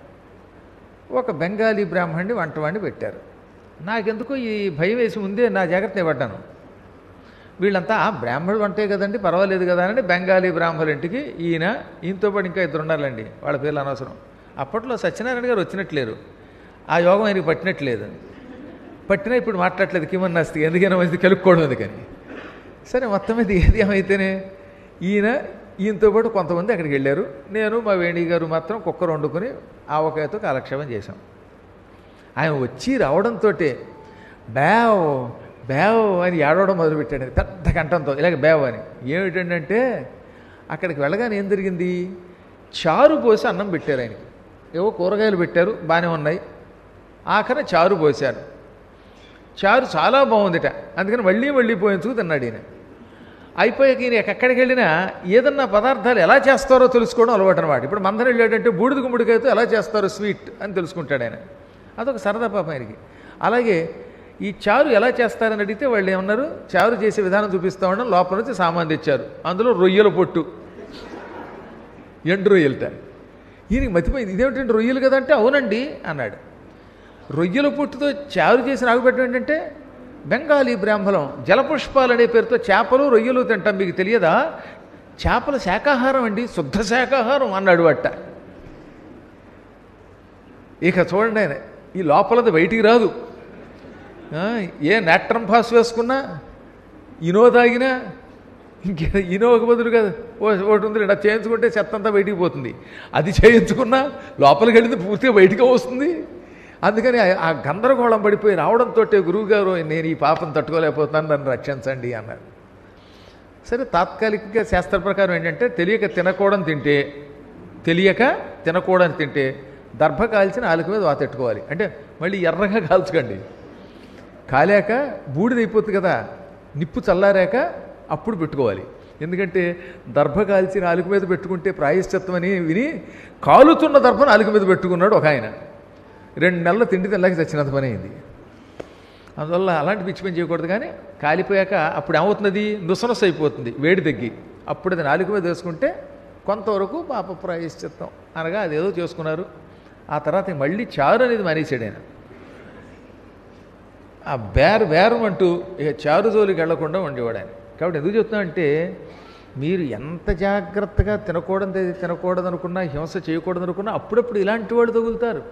ఒక బెంగాలీ బ్రాహ్మణ్ణి వంటవాడిని పెట్టారు నాకెందుకో ఈ భయం వేసి ముందే నా జాగ్రత్త పడ్డాను వీళ్ళంతా ఆ బ్రాహ్మణుడు వంటే కదండి పర్వాలేదు కదా అని బెంగాలీ బ్రాహ్మణుల ఇంటికి ఈయన ఈయనతో పాటు ఇంకా ఇద్దరు ఉన్నారులేండి వాళ్ళ పేర్లు అనవసరం అప్పట్లో సత్యనారాయణ గారు వచ్చినట్లేరు ఆ యోగం ఆయనకి పట్టినట్లేదు పట్టినా ఇప్పుడు మాట్లాడట్లేదు కిమన్నాస్తి ఎందుకైనా మంచిది కలుపుకోవడం అందుకని సరే మొత్తం మీద ఏది ఏమైతేనే ఈయన ఈయనతో పాటు కొంతమంది అక్కడికి వెళ్ళారు నేను మా వేణి గారు మాత్రం కుక్కర్ వండుకొని ఆవకాయతో కాలక్షేపం చేశాం ఆయన వచ్చి రావడంతో బ్యావ్ బ్యావ్ అని ఏడవడం మొదలుపెట్టాడు పెద్ద కంఠంతో ఇలాగ బ్యావ్ అని ఏమిటంటే అక్కడికి వెళ్ళగానే ఏం జరిగింది చారు పోసి అన్నం పెట్టారు ఆయనకి ఏవో కూరగాయలు పెట్టారు బాగానే ఉన్నాయి ఆఖరి చారు పోశారు చారు చాలా బాగుందిట అందుకని మళ్ళీ మళ్ళీ పోయించుకు తిన్నాడు ఈయన అయిపోయాక ఈయన ఎక్కడికి వెళ్ళినా ఏదన్నా పదార్థాలు ఎలా చేస్తారో తెలుసుకోవడం అలవాటు అనమాట ఇప్పుడు మందరం వెళ్ళాడంటే బూడిద గుమ్మడికాయతో ఎలా చేస్తారో స్వీట్ అని తెలుసుకుంటాడు ఆయన అదొక సరదా పాపం ఆయనకి అలాగే ఈ చారు ఎలా చేస్తారని అడిగితే వాళ్ళు ఏమన్నారు చారు చేసే విధానం చూపిస్తా ఉండడం లోపల నుంచి సామాన్ తెచ్చారు అందులో రొయ్యల పొట్టు ఎండు రొయ్యలట ఈయనకి మతిపోయింది ఇదేమిటంటే రొయ్యలు కదంటే అవునండి అన్నాడు రొయ్యల పొట్టుతో చారు చేసి నాకు పెట్టడం ఏంటంటే బెంగాలీ బ్రాహ్మణం జలపుష్పాలు అనే పేరుతో చేపలు రొయ్యలు తింటాం మీకు తెలియదా చేపల శాకాహారం అండి శుద్ధ శాకాహారం అన్నాడు అట్ట ఇక చూడండి ఆయన ఈ లోపలది బయటికి రాదు ఆ, ఏ నాట్రం పాస్ వేసుకున్నా ఇనో తాగినా ఇంకే ఇనోకి బదులు కదా ఓ ఒకటి ఉంది అది చేయించుకుంటే చెత్త అంతా బయటికి పోతుంది అది చేయించుకున్నా లోపలికి వెళ్ళింది పూర్తిగా బయటికి వస్తుంది అందుకని ఆ- ఆ గందరగోళం పడిపోయి రావడంతో గురువుగారు నేను ఈ పాపం తట్టుకోలేకపోతున్నాను నన్ను రక్షించండి అన్నారు సరే తాత్కాలికంగా శాస్త్ర ప్రకారం ఏంటంటే తెలియక తినకూడని తింటే తెలియక తినకూడని తింటే దర్భ కాల్చి నాలుగు మీద వాతెట్టుకోవాలి అంటే మళ్ళీ ఎర్రగా కాల్చకండి కాలాక బూడిదైపోతుంది కదా నిప్పు చల్లారాక అప్పుడు పెట్టుకోవాలి ఎందుకంటే దర్భ కాల్చి నాలుగు మీద పెట్టుకుంటే ప్రాయశ్చిత్తం అని విని కాలుతున్న దర్భ నాలుగు మీద పెట్టుకున్నాడు ఒక ఆయన రెండు నెలల తిండి తినలేక చచ్చినంత పని అయింది అందువల్ల అలాంటి పిచ్చి పని చేయకూడదు కానీ కాలిపోయాక అప్పుడు ఏమవుతుంది నుసనస అయిపోతుంది వేడి తగ్గి అప్పుడు అది నాలుగు మీద వేసుకుంటే కొంతవరకు పాప ప్రాయశ్చిత్తం అనగా అదేదో చేసుకున్నారు ఆ తర్వాత మళ్ళీ చారు అనేది మానేసాడు ఆయన ఆ బేర్ బేరం అంటూ ఇక చారు జోలికి వెళ్లకుండా ఉండేవాడు ఆయన కాబట్టి ఎందుకు చెప్తున్నా అంటే మీరు ఎంత జాగ్రత్తగా తినకూడదు తినకూడదు అనుకున్నా హింస చేయకూడదు అనుకున్నా అప్పుడప్పుడు ఇలాంటి వాళ్ళు తగులుతారు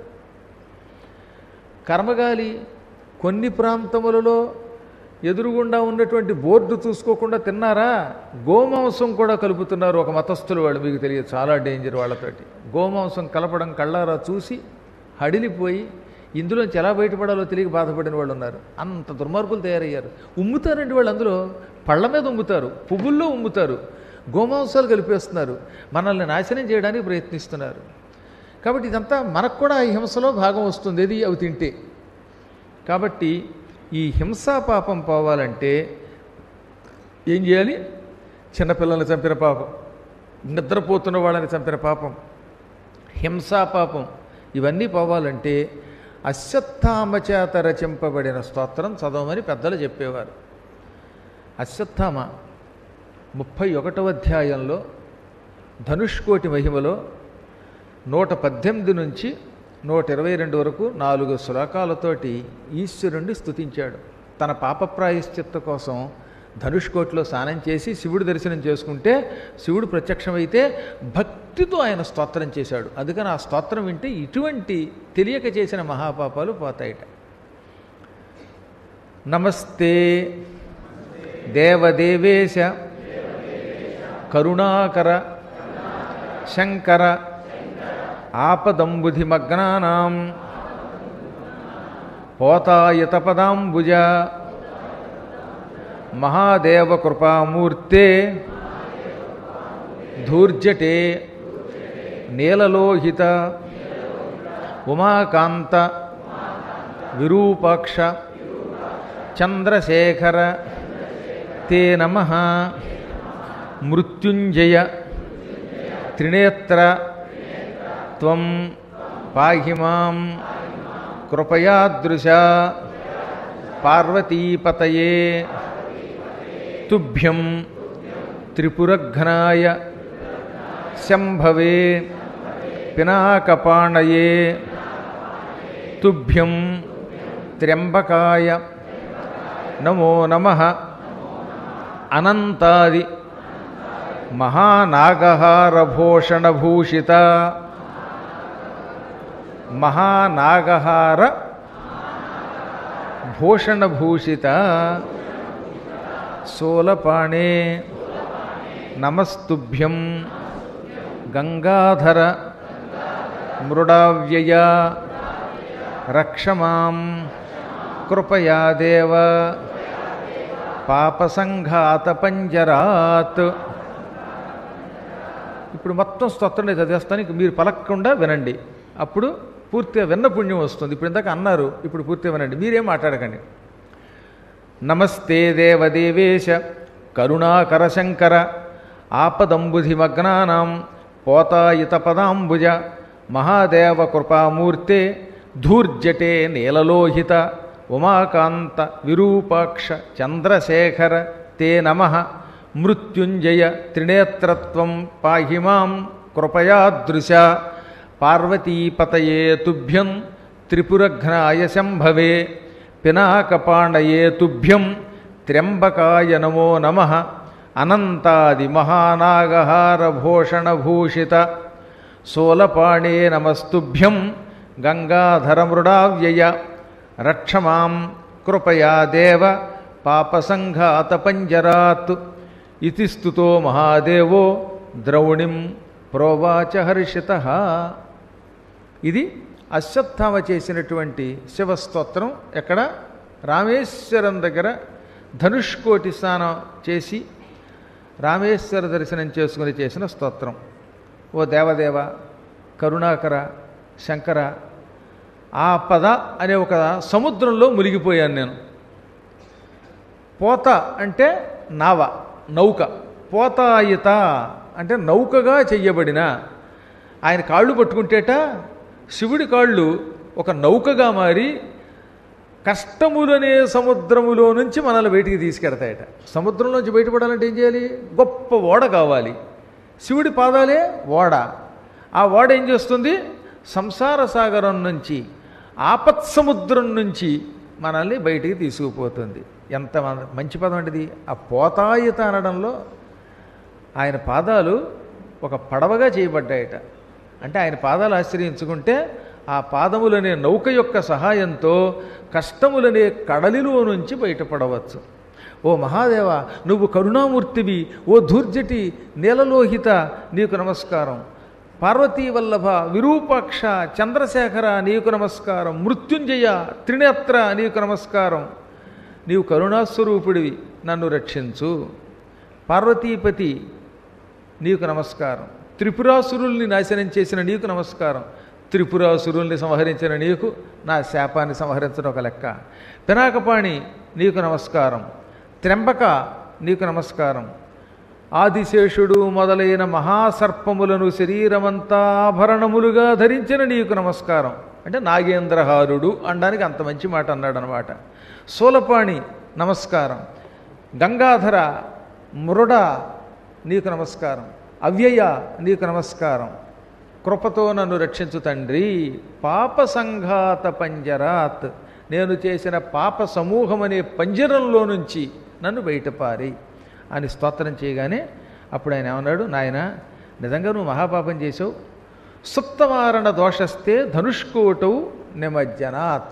కర్మగాలి కొన్ని ప్రాంతములలో ఎదురుగుండా ఉన్నటువంటి బోర్డు చూసుకోకుండా తిన్నారా గోమాంసం కూడా కలుపుతున్నారు ఒక మతస్థులు వాళ్ళు మీకు తెలియదు చాలా డేంజర్ వాళ్ళతోటి గోమాంసం కలపడం కళ్ళారా చూసి హడిలిపోయి ఇందులోంచి ఎలా బయటపడాలో తెలియక బాధపడిన వాళ్ళు ఉన్నారు అంత దుర్మార్గులు తయారయ్యారు ఉమ్ముతారండి వాళ్ళు అందులో పళ్ళ మీద ఉమ్ముతారు పువ్వుల్లో ఉమ్ముతారు గోమాంసాలు కలిపేస్తున్నారు మనల్ని నాశనం చేయడానికి ప్రయత్నిస్తున్నారు కాబట్టి ఇదంతా మనకు కూడా ఈ హింసలో భాగం వస్తుంది ఇది అవి తింటే కాబట్టి ఈ హింసా పాపం పోవాలంటే ఏం చేయాలి చిన్నపిల్లల్ని చంపిన పాపం నిద్రపోతున్న వాళ్ళని చంపిన పాపం హింసా పాపం ఇవన్నీ పోవాలంటే అశ్వత్థామ చేత రచింపబడిన స్తోత్రం చదవమని పెద్దలు చెప్పేవారు అశ్వత్థామ ముప్పై ఒకటవ అధ్యాయంలో ధనుష్కోటి మహిమలో నూట పద్దెనిమిది నుంచి నూట ఇరవై రెండు వరకు నాలుగు శ్లోకాలతోటి ఈశ్వరుణ్ణి స్తుతించాడు తన పాప ప్రాయశ్చిత్త కోసం ధనుష్కోటిలో స్నానం చేసి శివుడి దర్శనం చేసుకుంటే శివుడు ప్రత్యక్షమైతే భక్తితో ఆయన స్తోత్రం చేశాడు అందుకని ఆ స్తోత్రం వింటే ఇటువంటి తెలియక చేసిన మహాపాపాలు పోతాయట నమస్తే దేవదేవేశ కరుణాకర శంకర ఆపదంబుధిమగ్నానాం పోతాయతపదాంబుజ మహాదేవకృపామూర్తే ధూర్జటే నీలలోహిత ఉమాకాంత విరూపాక్ష చంద్రశేఖర తే నమ మృత్యుంజయ త్రినేత్ర త్వం పాహి మాం కృపయాదృశ పార్వతీపతయే తుభ్యం త్రిపురఘ్నాయ శంభవే పినాకపాణయే తుభ్యం త్ర్యంబకాయ నమో నమ అనంతాది మహానాగహారభూషణభూషిత మహానాగహార భూషణభూషిత శూలపాణే నమస్తుభ్యం గంగాధర మృడావ్యయ రక్షమాం కృపయా దేవ పాపసంఘాత పంజరాత్ ఇప్పుడు మొత్తం స్తోత్రం నేను చదివేస్తాను ఇంక మీరు పలకకుండా వినండి అప్పుడు పూర్తిగా విన్న పుణ్యం వస్తుంది ఇప్పుడు ఇందాక అన్నారు ఇప్పుడు పూర్తిగా వినండి మీరేం మాట్లాడకండి నమస్తే దేవదేవేశ కరుణాకర శంకర ఆపదంబుధిమగ్నానాం పోతాయిత పదాంబుజ మహాదేవ కృపామూర్తే ధూర్జటే నీలలోహిత ఉమాకాంత విరూపాక్ష చంద్రశేఖర తే నమ మృత్యుంజయ త్రినేత్రత్వం పాహి మాం కృపయాదృశ పార్వతీపతయే తుభ్యం త్రిపురఘ్నాయ శంభవే పినాకపాణయే తుభ్యం త్ర్యంబకాయ నమో నమ అనంతాది మహానాగహారభూషణభూషిత సోలపాణే నమస్తుభ్యం గంగాధరమృడావ్యయ రక్షమాం కృపయా దేవ పాపసంఘాతపంజరాత్ ఇతి స్థుతో మహాదేవో ద్రౌణిం ప్రోవాచ హర్షిత ఇది అశ్వత్థామ చేసినటువంటి శివస్తోత్రం ఎక్కడ రామేశ్వరం దగ్గర ధనుష్కోటి స్నానం చేసి రామేశ్వర దర్శనం చేసుకుని చేసిన స్తోత్రం ఓ దేవదేవ కరుణాకర శంకర ఆ పద అనే ఒక సముద్రంలో మునిగిపోయాను నేను పోత అంటే నావ నౌక పోతాయిత అంటే నౌకగా చెయ్యబడిన ఆయన కాళ్ళు పట్టుకుంటేట శివుడి కాళ్ళు ఒక నౌకగా మారి కష్టములనే సముద్రములో నుంచి మనల్ని బయటికి తీసుకెడతాయట సముద్రంలోంచి బయటపడాలంటే ఏం చేయాలి గొప్ప ఓడ కావాలి శివుడి పాదాలే ఓడ ఆ ఓడ ఏం చేస్తుంది సంసార సాగరం నుంచి ఆపత్సముద్రం నుంచి మనల్ని బయటికి తీసుకుపోతుంది ఎంత మన- మంచి పదం అంటిది ఆ పోతాయిత అనడంలో ఆయన పాదాలు ఒక పడవగా చేయబడ్డాయట అంటే ఆయన పాదాలు ఆశ్రయించుకుంటే ఆ పాదములనే నౌక యొక్క సహాయంతో కష్టములనే కడలిలో నుంచి బయటపడవచ్చు ఓ మహాదేవ నువ్వు కరుణామూర్తివి ఓ ధూర్జటి నీలలోహిత నీకు నమస్కారం పార్వతీ వల్లభ విరూపాక్ష చంద్రశేఖర నీకు నమస్కారం మృత్యుంజయ త్రినేత్ర నీకు నమస్కారం నీవు కరుణాస్వరూపుడివి నన్ను రక్షించు పార్వతీపతి నీకు నమస్కారం త్రిపురాసురుల్ని నాశనం చేసిన నీకు నమస్కారం త్రిపురాసురుల్ని సంహరించిన నీకు నా శాపాన్ని సంహరించడం ఒక లెక్క పినాకపాణి నీకు నమస్కారం త్ర్యంబక నీకు నమస్కారం ఆదిశేషుడు మొదలైన మహాసర్పములను శరీరమంతా ఆభరణములుగా ధరించిన నీకు నమస్కారం అంటే నాగేంద్రహారుడు అనడానికి అంత మంచి మాట అన్నాడు అనమాట సోలపాణి నమస్కారం గంగాధర మురడ నీకు నమస్కారం అవ్యయ నీకు నమస్కారం కృపతో నన్ను రక్షించు తండ్రి పాప సంఘాత పంజరాత్ నేను చేసిన పాప సమూహం అనే పంజరంలో నుంచి నన్ను బయటపారి అని స్తోత్రం చేయగానే అప్పుడు ఆయన ఏమన్నాడు నాయన నిజంగా నువ్వు మహాపాపం చేసావు సుప్తమారణ దోషస్తే ధనుష్కోటౌ నిమజ్జనాత్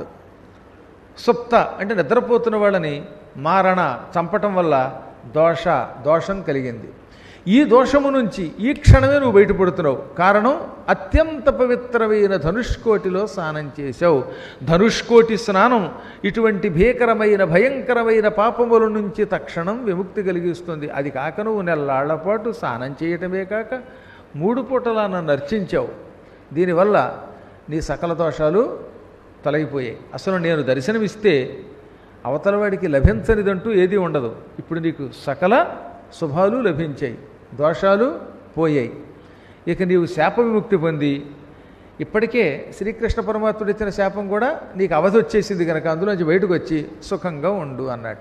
సుప్త అంటే నిద్రపోతున్న వాళ్ళని మారణ చంపటం వల్ల దోష దోషం కలిగింది ఈ దోషము నుంచి ఈ క్షణమే నువ్వు బయటపడుతున్నావు కారణం అత్యంత పవిత్రమైన ధనుష్కోటిలో స్నానం చేశావు ధనుష్కోటి స్నానం ఇటువంటి భీకరమైన భయంకరమైన పాపముల నుంచి తక్షణం విముక్తి కలిగిస్తుంది అది కాక నువ్వు నెల్లాళ్ల పాటు స్నానం చేయటమే కాక మూడు పూటలా నన్ను అర్చించావు దీనివల్ల నీ సకల దోషాలు తొలగిపోయాయి అసలు నేను దర్శనమిస్తే అవతలవాడికి లభించనిదంటూ ఏదీ ఉండదు ఇప్పుడు నీకు సకల శుభాలు లభించాయి దోషాలు పోయాయి ఇక నీవు శాప విముక్తి పొంది ఇప్పటికే శ్రీకృష్ణ పరమాత్ముడు ఇచ్చిన శాపం కూడా నీకు అవధి వచ్చేసింది కనుక అందులోంచి బయటకు వచ్చి సుఖంగా ఉండు అన్నట్ట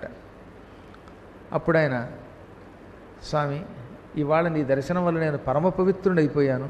అప్పుడు ఆయన స్వామి ఇవాళ నీ దర్శనం వల్ల నేను పరమ పవిత్రుడైపోయాను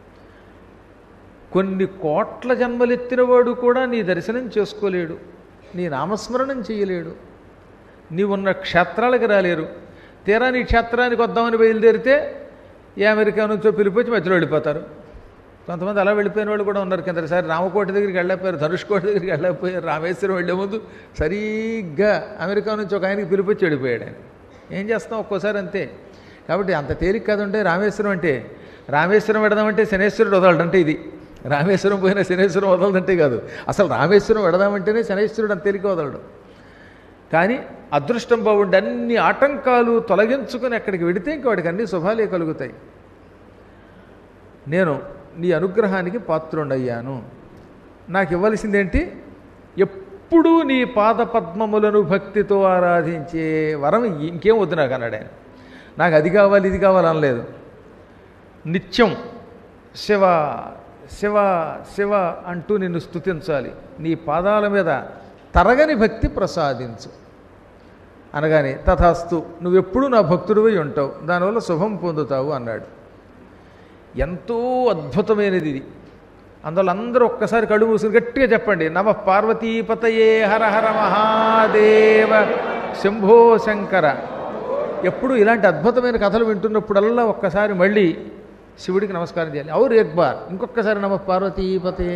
కొన్ని కోట్ల జన్మలెత్తినవాడు కూడా నీ దర్శనం చేసుకోలేడు నీ నామస్మరణం చేయలేడు నీవున్న క్షేత్రాలకు రాలేరు తీరా నీ క్షేత్రానికి వద్దామని బయలుదేరితే ఏ అమెరికా నుంచో పిలిపించి మధ్యలో వెళ్ళిపోతారు కొంతమంది అలా వెళ్ళిపోయిన వాళ్ళు కూడా ఉన్నారు కిందసారి రామకోటి దగ్గరికి వెళ్ళకపోయారు ధనుష్కోటి దగ్గరికి వెళ్ళకపోయారు రామేశ్వరం వెళ్ళే ముందు సరిగ్గా అమెరికా నుంచి ఒక ఆయనకి పిలిపించి వెళ్ళిపోయాడు ఆయన ఏం చేస్తాం ఒక్కోసారి అంతే కాబట్టి అంత తేలిక కాదుంటే రామేశ్వరం అంటే రామేశ్వరం వెడదామంటే శనేశ్వరుడు వదలడంటే ఇది రామేశ్వరం పోయిన శనేశ్వరం వదలదంటే కాదు అసలు రామేశ్వరం వెడదామంటేనే శనేశ్వరుడు అంత తేలిక వదలడు కానీ అదృష్టం బాగుండి అన్ని ఆటంకాలు తొలగించుకొని అక్కడికి వెడితే ఇంక వాడికి అన్ని శుభాలే కలుగుతాయి నేను నీ అనుగ్రహానికి పాత్రుండయ్యాను నాకు ఇవ్వలసిందేంటి ఎప్పుడూ నీ పాద పద్మములను భక్తితో ఆరాధించే వరం ఇంకేం వద్దు నాకు అన్నాడు ఆయన నాకు అది కావాలి ఇది కావాలి అనలేదు నిత్యం శివ శివ శివ అంటూ నిన్ను స్తుతించాలి నీ పాదాల మీద తరగని భక్తి ప్రసాదించు అనగానే తథాస్తు నువ్వెప్పుడు నా భక్తుడివై ఉంటావు దానివల్ల శుభం పొందుతావు అన్నాడు ఎంతో అద్భుతమైనది ఇది అందువల్ల అందరూ ఒక్కసారి కళ్ళు మూసుకుని గట్టిగా చెప్పండి నమ పార్వతీపతయే హర హర మహాదేవ శంభో శంకర ఎప్పుడు ఇలాంటి అద్భుతమైన కథలు వింటున్నప్పుడల్లా ఒక్కసారి మళ్ళీ శివుడికి నమస్కారం చేయాలి ఔర్ ఎక్ బార్ ఇంకొకసారి నమ పార్వతీపతయే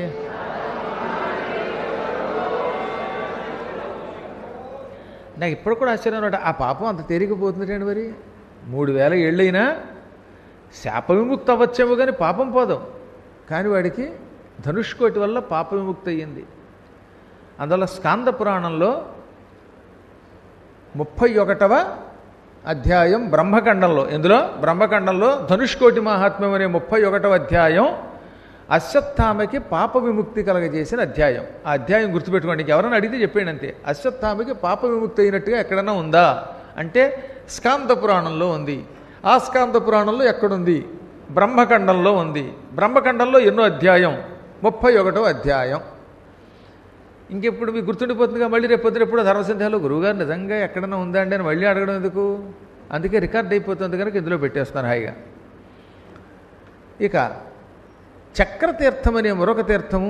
నాకు ఇప్పుడు కూడా ఆశ్చర్యం అనమాట ఆ పాపం అంత తేలికపోతుందండి మరి మూడు వేల ఏళ్ళైనా శాప విముక్తి అవ్వచ్చేమో కానీ పాపం పోదాం కానీ వాడికి ధనుష్కోటి వల్ల పాప విముక్తి అయ్యింది అందువల్ల స్కాంద పురాణంలో ముప్పై ఒకటవ అధ్యాయం బ్రహ్మఖండంలో ఎందులో బ్రహ్మఖండంలో ధనుష్కోటి మహాత్మ్యం అనే ముప్పై ఒకటవ అధ్యాయం అశ్వత్థామకి పాప విముక్తి కలగజేసిన అధ్యాయం ఆ అధ్యాయం గుర్తుపెట్టుకోండి ఎవరైనా అడిగితే చెప్పేయండి అంతే అశ్వత్థామకి పాప విముక్తి అయినట్టుగా ఎక్కడైనా ఉందా అంటే స్కాంద పురాణంలో ఉంది ఆ స్కాంద పురాణంలో ఎక్కడుంది బ్రహ్మఖండంలో ఉంది బ్రహ్మఖండంలో ఎన్నో అధ్యాయం ముప్పై ఒకటో అధ్యాయం ఇంకెప్పుడు మీకు గుర్తుండిపోతుందిగా మళ్ళీ రేపు పొద్దున ఎప్పుడో ధర్మసంధ్యాలో గురువుగారు నిజంగా ఎక్కడైనా ఉందా అండి అని మళ్ళీ అడగడం ఎందుకు అందుకే రికార్డ్ అయిపోతుంది కనుక ఇందులో పెట్టేస్తాను హాయిగా ఇక చక్రతీర్థం అనే మరొక తీర్థము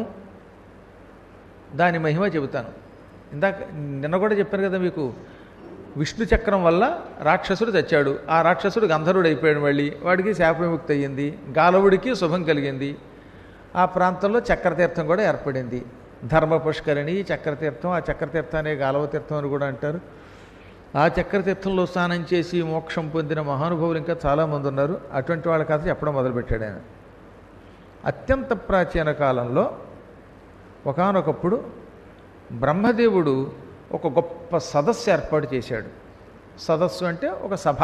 దాని మహిమ చెబుతాను ఇందాక నిన్న కూడా చెప్పాను కదా మీకు విష్ణు చక్రం వల్ల రాక్షసుడు చచ్చాడు ఆ రాక్షసుడు గంధర్వుడు అయిపోయాడు మళ్ళీ వాడికి శాప విముక్తి అయ్యింది గాలవుడికి శుభం కలిగింది ఆ ప్రాంతంలో చక్రతీర్థం కూడా ఏర్పడింది ధర్మ పుష్కరిణి చక్రతీర్థం ఆ చక్రతీర్థాన్ని గాలవ తీర్థం అని కూడా అంటారు ఆ చక్రతీర్థంలో స్నానం చేసి మోక్షం పొందిన మహానుభావులు ఇంకా చాలామంది ఉన్నారు అటువంటి వాళ్ళ కథ చెప్పడం మొదలుపెట్టాడు ఆయన అత్యంత ప్రాచీన కాలంలో ఒకానొకప్పుడు బ్రహ్మదేవుడు ఒక గొప్ప సదస్సు ఏర్పాటు చేశాడు సదస్సు అంటే ఒక సభ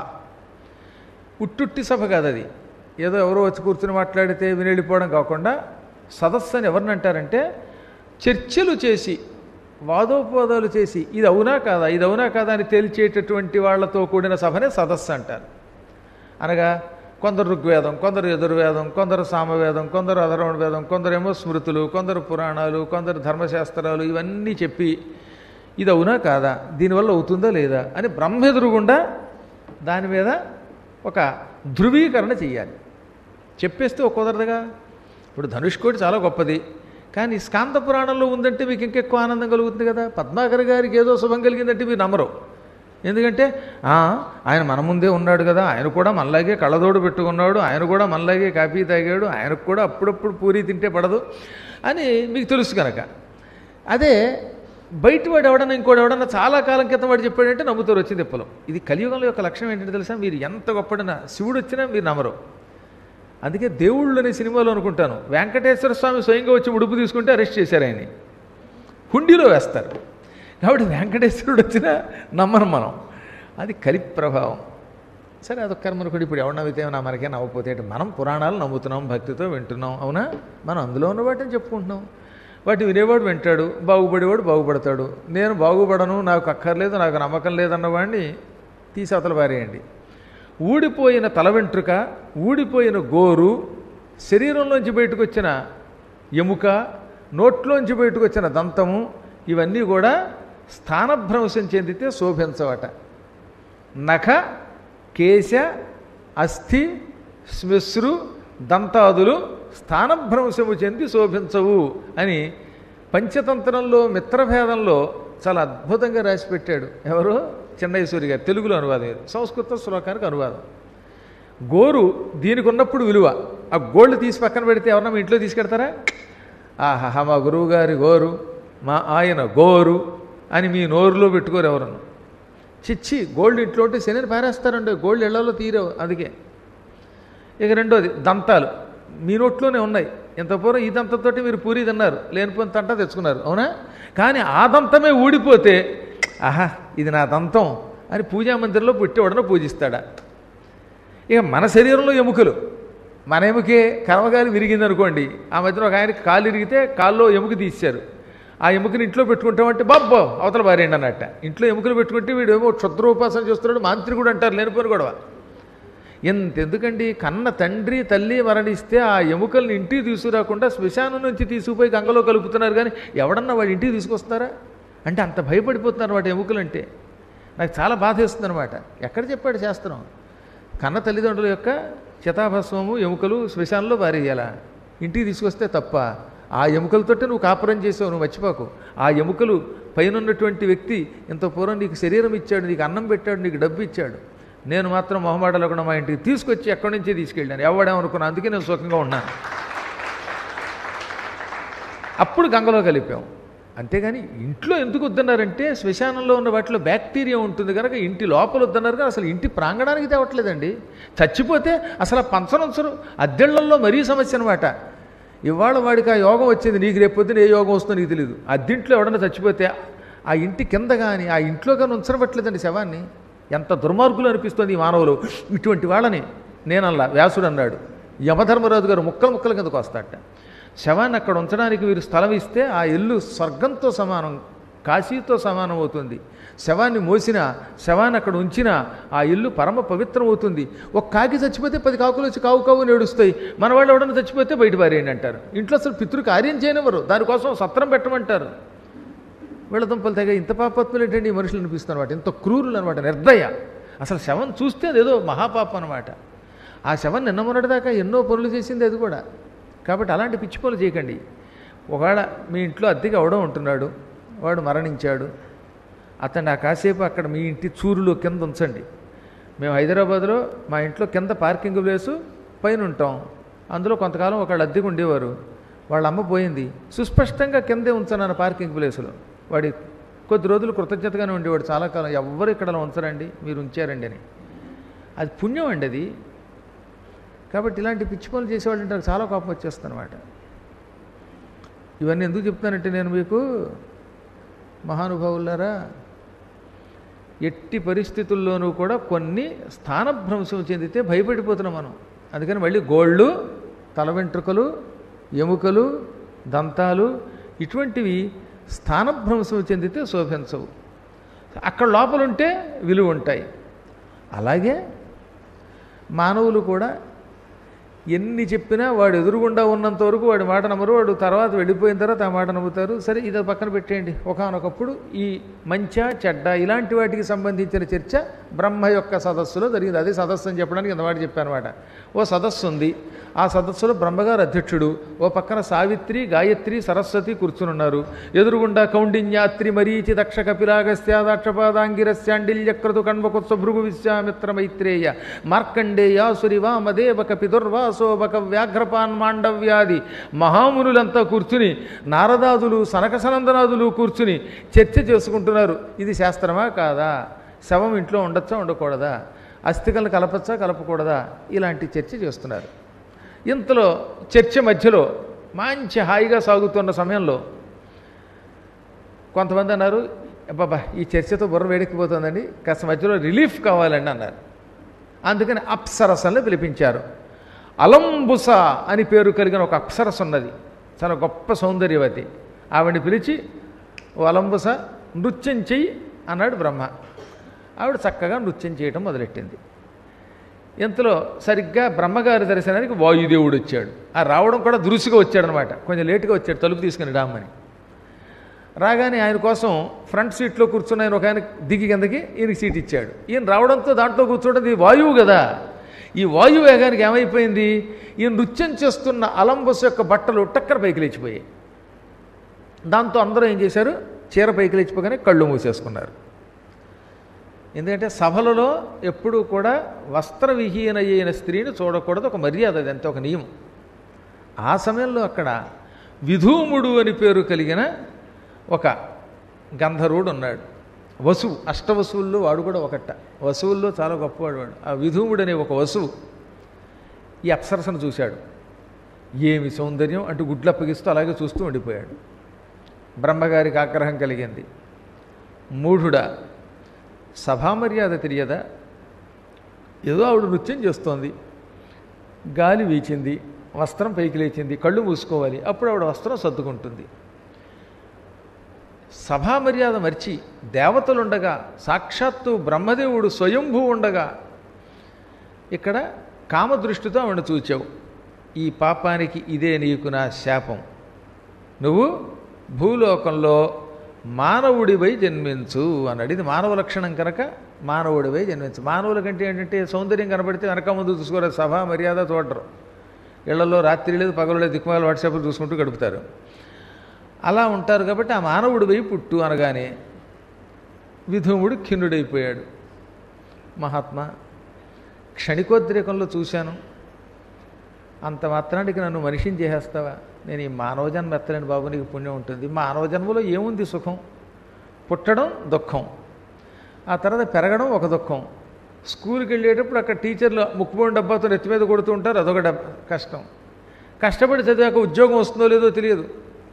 ఉట్టుట్టి సభ కాదు అది ఏదో ఎవరో వచ్చి కూర్చుని మాట్లాడితే వినెళ్ళిపోవడం కాకుండా సదస్సు అని ఎవరిని అంటారంటే చర్చలు చేసి వాదోపవాదాలు చేసి ఇది అవునా కాదా ఇది అవునా కాదా అని తేల్చేటటువంటి వాళ్ళతో కూడిన సభనే సదస్సు అంటారు అనగా కొందరు ఋగ్వేదం కొందరు యజుర్వేదం కొందరు సామవేదం కొందరు అధర్వణ వేదం కొందరేమో స్మృతులు కొందరు పురాణాలు కొందరు ధర్మశాస్త్రాలు ఇవన్నీ చెప్పి ఇది అవునా కాదా దీనివల్ల అవుతుందా లేదా అని బ్రహ్మ ఎదురుగుండా దాని మీద ఒక ధృవీకరణ చెయ్యాలి చెప్పేస్తే ఒక కుదరదుగా ఇప్పుడు ధనుష్కోటి చాలా గొప్పది కానీ స్కాంద పురాణంలో ఉందంటే మీకు ఇంకెక్కువ ఆనందం కలుగుతుంది కదా పద్మాకర్ గారికి ఏదో శుభం కలిగిందంటే మీరు నమ్మరు ఎందుకంటే "ఆ, ఆయన మన ముందే ఉన్నాడు కదా ఆయన కూడా మనలాగే కళ్ళదోడు పెట్టుకున్నాడు ఆయన కూడా మనలాగే కాఫీ తాగాడు ఆయనకు కూడా అప్పుడప్పుడు పూరి తింటే పడదు అని మీకు తెలుసు కనుక అదే బయట వాడు ఎవడన్నా ఇంకోటి ఎవడన్నా చాలా కాలం క్రితం వాడు చెప్పాడంటే నమ్ముతారు వచ్చింది తిప్పలం ఇది కలియుగంలో యొక్క లక్షణం ఏంటంటే తెలుసా మీరు ఎంత గొప్పడినా శివుడు వచ్చినా మీరు నమ్మరు అందుకే దేవుళ్ళు అనే సినిమాలో అనుకుంటాను వెంకటేశ్వర స్వామి స్వయంగా వచ్చి ఉడుపు తీసుకుంటే అరెస్ట్ చేశారు ఆయన్ని హుండీలో వేస్తారు కాబట్టి వెంకటేశ్వరుడు వచ్చినా నమ్మను మనం అది కలి ప్రభావం సరే అదొక కర్మనుకుడు ఇప్పుడు ఎవడు నవ్వితే నా మనకే నవ్వపోతే ఏంటి? మనం పురాణాలు నమ్ముతున్నాం భక్తితో వింటున్నాం అవునా మనం అందులో ఉన్న వాటిని చెప్పుకుంటున్నాం వాటి వినేవాడు వింటాడు బాగుపడేవాడు బాగుపడతాడు నేను బాగుపడను నాకు అక్కర్లేదు నాకు నమ్మకం లేదన్న వాడిని తీసి అవతల పారేయండి ఊడిపోయిన తల వెంట్రుక ఊడిపోయిన గోరు శరీరంలోంచి బయటకు వచ్చిన ఎముక నోట్లోంచి బయటకు వచ్చిన దంతము ఇవన్నీ కూడా స్థానభ్రంశం చెందితే శోభించవట నఖ కేశ అస్థి శ్మశ్రు దంతాదులు స్థానభ్రంశము చెంది శోభించవు అని పంచతంత్రంలో మిత్రభేదంలో చాలా అద్భుతంగా రాసిపెట్టాడు ఎవరు చెన్నైశ్వరి గారు తెలుగులో అనువాదం ఇది సంస్కృత శ్లోకానికి అనువాదం గోరు దీనికి ఉన్నప్పుడు విలువ ఆ గోల్డ్ తీసి పక్కన పెడితే ఎవరన్నా మీ ఇంట్లో తీసుకెడతారా ఆహా మా గురువు గారి గోరు మా ఆయన గోరు అని మీ నోరులో పెట్టుకోరు ఎవరన్నా చిచ్చి గోల్డ్ ఇంట్లో ఉంటే శనిని పారేస్తారండి గోల్డ్ ఇళ్లలో తీరవు అందుకే ఇక రెండోది దంతాలు మీ నోట్లోనే ఉన్నాయి ఇంత పూర్వం ఈ దంతంతోటి మీరు పూరి తిన్నారు లేనిపోయిన తంట తెచ్చుకున్నారు అవునా కానీ ఆ దంతమే ఊడిపోతే ఆహా ఇది నా దంతం అని పూజా మందిరంలో పుట్టేవాడన పూజిస్తాడా ఇక మన శరీరంలో ఎముకలు మన ఎముకే కర్మగాలి విరిగింది అనుకోండి ఆ మధ్యన ఒక ఆయనకి కాలు ఇరిగితే కాల్లో ఎముక తీశారు ఆ ఎముకని ఇంట్లో పెట్టుకుంటామంటే బాబ్బో అవతల భార్యండి అన్నట్ట ఇంట్లో ఎముకలు పెట్టుకుంటే వీడు ఏమో క్షుద్రోపాసన చేస్తున్నాడు మాంత్రికుడు అంటారు లేనిపోయిన గొడవ ఎంతెందుకండి కన్న తండ్రి తల్లి మరణిస్తే ఆ ఎముకల్ని ఇంటికి తీసుకురాకుండా శ్మశానం నుంచి తీసుకుపోయి గంగలో కలుపుతున్నారు కానీ ఎవడన్నా వాడి ఇంటికి తీసుకొస్తారా అంటే అంత భయపడిపోతున్నారు వాటి ఎముకలంటే నాకు చాలా బాధ వేస్తుంది అనమాట ఎక్కడ చెప్పాడు శాస్త్రం కన్న తల్లిదండ్రుల యొక్క చితాభస్వము ఎముకలు శ్మశానంలో వారేయాల ఇంటికి తీసుకొస్తే తప్ప ఆ ఎముకలతోటే నువ్వు కాపురం చేసావు నువ్వు మర్చిపోకు ఆ ఎముకలు పైన ఉన్నటువంటి వ్యక్తి ఇంత పూర్వం నీకు శరీరం ఇచ్చాడు నీకు అన్నం పెట్టాడు నీకు డబ్బు ఇచ్చాడు నేను మాత్రం మొహమాటలో కూడా మా ఇంటికి తీసుకొచ్చి ఎక్కడి నుంచి తీసుకెళ్ళాను ఎవడేమనుకున్నా అందుకే నేను సుఖంగా ఉన్నాను అప్పుడు గంగలో కలిపాం అంతేగాని ఇంట్లో ఎందుకు వద్దన్నారంటే శ్మశానంలో ఉన్న వాటిలో బ్యాక్టీరియా ఉంటుంది కనుక ఇంటి లోపల వద్దన్నారు కానీ అసలు ఇంటి ప్రాంగణానికి తేవట్లేదండి చచ్చిపోతే అసలు ఆ పంచనంచరు అద్దెళ్లలో మరీ సమస్య అనమాట ఇవాళ వాడికి ఆ యోగం వచ్చింది నీకు రేపు పొద్దున ఏ యోగం వస్తుందో నీకు తెలియదు అద్దెంట్లో ఎవడన్నా చచ్చిపోతే ఆ ఇంటి కింద కానీ ఆ ఇంట్లో కానీ ఉంచరబట్లేదండి శవాన్ని ఎంత దుర్మార్గులు అనిపిస్తుంది ఈ మానవులు ఇటువంటి వాళ్ళని నేనల్లా వ్యాసుడు అన్నాడు యమధర్మరాజు గారు ముక్కలు ముక్కల కిందకు వస్తాడట శవాన్ని అక్కడ ఉంచడానికి వీరు స్థలం ఇస్తే ఆ ఇల్లు స్వర్గంతో సమానం కాశీతో సమానం అవుతుంది శవాన్ని మోసిన శవాన్ని అక్కడ ఉంచిన ఆ ఇల్లు పరమ పవిత్రం అవుతుంది ఒక కాకి చచ్చిపోతే పది కాకులు వచ్చి కావు కావు నేడుస్తాయి మన వాళ్ళు ఎవడన్నా చచ్చిపోతే బయట పారేయండి అంటారు ఇంట్లో అసలు పితృ కార్యం చేయనివ్వరు దానికోసం సత్రం పెట్టమంటారు వీళ్ళ దుంపలు తెగ ఇంత పాపత్ములు ఏంటండి ఈ మనుషులు అనిపిస్తున్న అనమాట ఇంత క్రూరులు అనమాట నిర్దయ అసలు శవం చూస్తే అదేదో మహాపాపం అనమాట ఆ శవం నిన్న మొన్నటిదాకా ఎన్నో పనులు చేసింది అది కూడా కాబట్టి అలాంటి పిచ్చి పనులు చేయకండి ఒకవేళ మీ ఇంట్లో అద్దెకి అవడం ఉంటున్నాడు వాడు మరణించాడు అతన్ని ఆ కాసేపు అక్కడ మీ ఇంటి చూరులో కింద ఉంచండి మేము హైదరాబాద్లో మా ఇంట్లో కింద పార్కింగ్ ప్లేసు పైన ఉంటాం అందులో కొంతకాలం ఒకళ్ళు అద్దెకు ఉండేవారు వాళ్ళ అమ్మ పోయింది సుస్పష్టంగా కిందే ఉంచాను పార్కింగ్ ప్లేసులో వాడి కొద్ది రోజులు కృతజ్ఞతగానే ఉండేవాడు చాలా కాలం ఎవ్వరు ఇక్కడ అలా ఉంచరండి మీరు ఉంచారండి అని అది పుణ్యం అండి అది కాబట్టి ఇలాంటి పిచ్చి పనులు చేసేవాళ్ళు అంటే నాకు చాలా కోపం వచ్చేస్తుంది అనమాట ఇవన్నీ ఎందుకు చెప్తానంటే నేను మీకు మహానుభావులారా ఎట్టి పరిస్థితుల్లోనూ కూడా కొన్ని స్థానభ్రంశం చెందితే భయపడిపోతున్నాం మనం అందుకని మళ్ళీ గోళ్ళు తల వెంట్రుకలు ఎముకలు దంతాలు ఇటువంటివి స్థానభ్రంశం చెందితే శోభించవు అక్కడ లోపల ఉంటే విలువ ఉంటాయి అలాగే మానవులు కూడా ఎన్ని చెప్పినా వాడు ఎదురుగుండా ఉన్నంత వరకు వాడి మాట నమ్మరు వాడు తర్వాత వెళ్ళిపోయిన తర్వాత ఆ మాట నమ్ముతారు సరే ఇది పక్కన పెట్టేయండి ఒకనొకప్పుడు ఈ మంచ చెడ్డ ఇలాంటి వాటికి సంబంధించిన చర్చ బ్రహ్మ యొక్క సదస్సులో జరిగింది అదే సదస్సు అని చెప్పడానికి ఇంత మాట చెప్పానమాట ఓ సదస్సు ఉంది ఆ సదస్సులో బ్రహ్మగారు అధ్యక్షుడు ఓ పక్కన సావిత్రి గాయత్రి సరస్వతి కూర్చునున్నారు ఎదురుగుండా కౌండిన్యాత్రి మరీచి దక్ష కపిలాగస్య దక్షపాదాంగిరస్యాండిల్యక్రతు కణ్వకుత్స భృగు విశ్వామిత్ర మైత్రేయ మార్కండేయ సురివామదేవ కపిదుర్వాసోబక వ్యాఘ్రపాన్ మాండవ్యాది మహామునులంతా కూర్చుని నారదాదులు సనకసనందనాదులు కూర్చుని చర్చ చేసుకుంటున్నారు ఇది శాస్త్రమా కాదా శవం ఇంట్లో ఉండొచ్చా ఉండకూడదా అస్థికలను కలపచ్చా కలపకూడదా ఇలాంటి చర్చ చేస్తున్నారు ఇంతలో చర్చ మధ్యలో మంచి హాయిగా సాగుతున్న సమయంలో కొంతమంది అన్నారు అబ్బాబా ఈ చర్చతో బుర్ర వేడెక్కిపోతుందండి కాస్త మధ్యలో రిలీఫ్ కావాలండి అన్నారు అందుకని అప్సరసల్ని పిలిపించారు అలంబుస అని పేరు కలిగిన ఒక అప్సరస ఉన్నది చాలా గొప్ప సౌందర్యవతి ఆవిడని పిలిచి ఓ అలంబుస నృత్యం చెయ్యి అన్నాడు బ్రహ్మ ఆవిడ చక్కగా నృత్యం చేయటం మొదలెట్టింది ఇంతలో సరిగ్గా బ్రహ్మగారి దర్శనానికి వాయుదేవుడు వచ్చాడు ఆ రావడం కూడా దురుసుగా వచ్చాడనమాట కొంచెం లేటుగా వచ్చాడు తలుపు తీసుకుని డామ్మని రాగానే ఆయన కోసం ఫ్రంట్ సీట్లో కూర్చున్న ఆయన ఒక ఆయన దిగి కిందకి ఈయనకి సీట్ ఇచ్చాడు ఈయన రావడంతో దాంట్లో కూర్చోవడం ఇది వాయువు కదా ఈ వాయువు వేగానికి ఏమైపోయింది ఈ నృత్యం చేస్తున్న అలంబస్ యొక్క బట్టలు టక్కర పైకి లేచిపోయాయి దాంతో అందరూ ఏం చేశారు చీర పైకి లేచిపోగానే కళ్ళు మూసేసుకున్నారు ఎందుకంటే సభలలో ఎప్పుడూ కూడా వస్త్రవిహీన అయిన స్త్రీని చూడకూడదు ఒక మర్యాద అది అంతే ఒక నియమం ఆ సమయంలో అక్కడ విధూముడు అని పేరు కలిగిన ఒక గంధర్వుడు ఉన్నాడు వసువు అష్టవసువుల్లో వాడు కూడా ఒకట వసువుల్లో చాలా గొప్పవాడు వాడు ఆ విధూముడు అనే ఒక వసువు ఈ అప్సరసను చూశాడు ఏమి సౌందర్యం అంటూ గుడ్లప్పగిస్తూ అలాగే చూస్తూ ఉండిపోయాడు బ్రహ్మగారికి ఆగ్రహం కలిగింది మూఢుడా సభామర్యాద తెలియదా ఏదో ఆవిడ నృత్యం చేస్తోంది గాలి వీచింది వస్త్రం పైకి లేచింది కళ్ళు మూసుకోవాలి అప్పుడు ఆవిడ వస్త్రం సర్దుకుంటుంది సభా మర్యాద మర్చి దేవతలుండగా సాక్షాత్తు బ్రహ్మదేవుడు స్వయంభూ ఉండగా ఇక్కడ కామదృష్టితో ఆవిడ చూచావు ఈ పాపానికి ఇదే నీకు నా శాపం నువ్వు భూలోకంలో మానవుడివై జన్మించు అన్నాడు ఇది మానవ లక్షణం కనుక మానవుడివై జన్మించు మానవుల కంటే ఏంటంటే సౌందర్యం కనబడితే వెనక ముందు చూసుకోరు సభ మర్యాద చూడరు ఇళ్లలో రాత్రి లేదు పగలు లేదు దిక్కుమాల వాట్సాప్లు చూసుకుంటూ గడుపుతారు అలా ఉంటారు కాబట్టి ఆ మానవుడివై పుట్టు అనగానే విధూముడు ఖిన్నుడైపోయాడు మహాత్మా క్షణికోద్రేకంలో చూశాను అంత మాత్రానికి నన్ను మనిషిని చేసేస్తావా నేను ఈ మానవ జన్మ ఎత్తలేని బాబు నీకు పుణ్యం ఉంటుంది మానవ జన్మలో ఏముంది సుఖం పుట్టడం దుఃఖం ఆ తర్వాత పెరగడం ఒక దుఃఖం స్కూల్కి వెళ్ళేటప్పుడు అక్కడ టీచర్లు ముక్కుపోయిన డబ్బాతో నెత్తి మీద కొడుతూ ఉంటారు అదొక డబ్బా కష్టం కష్టపడి చదివాక ఉద్యోగం వస్తుందో లేదో తెలియదు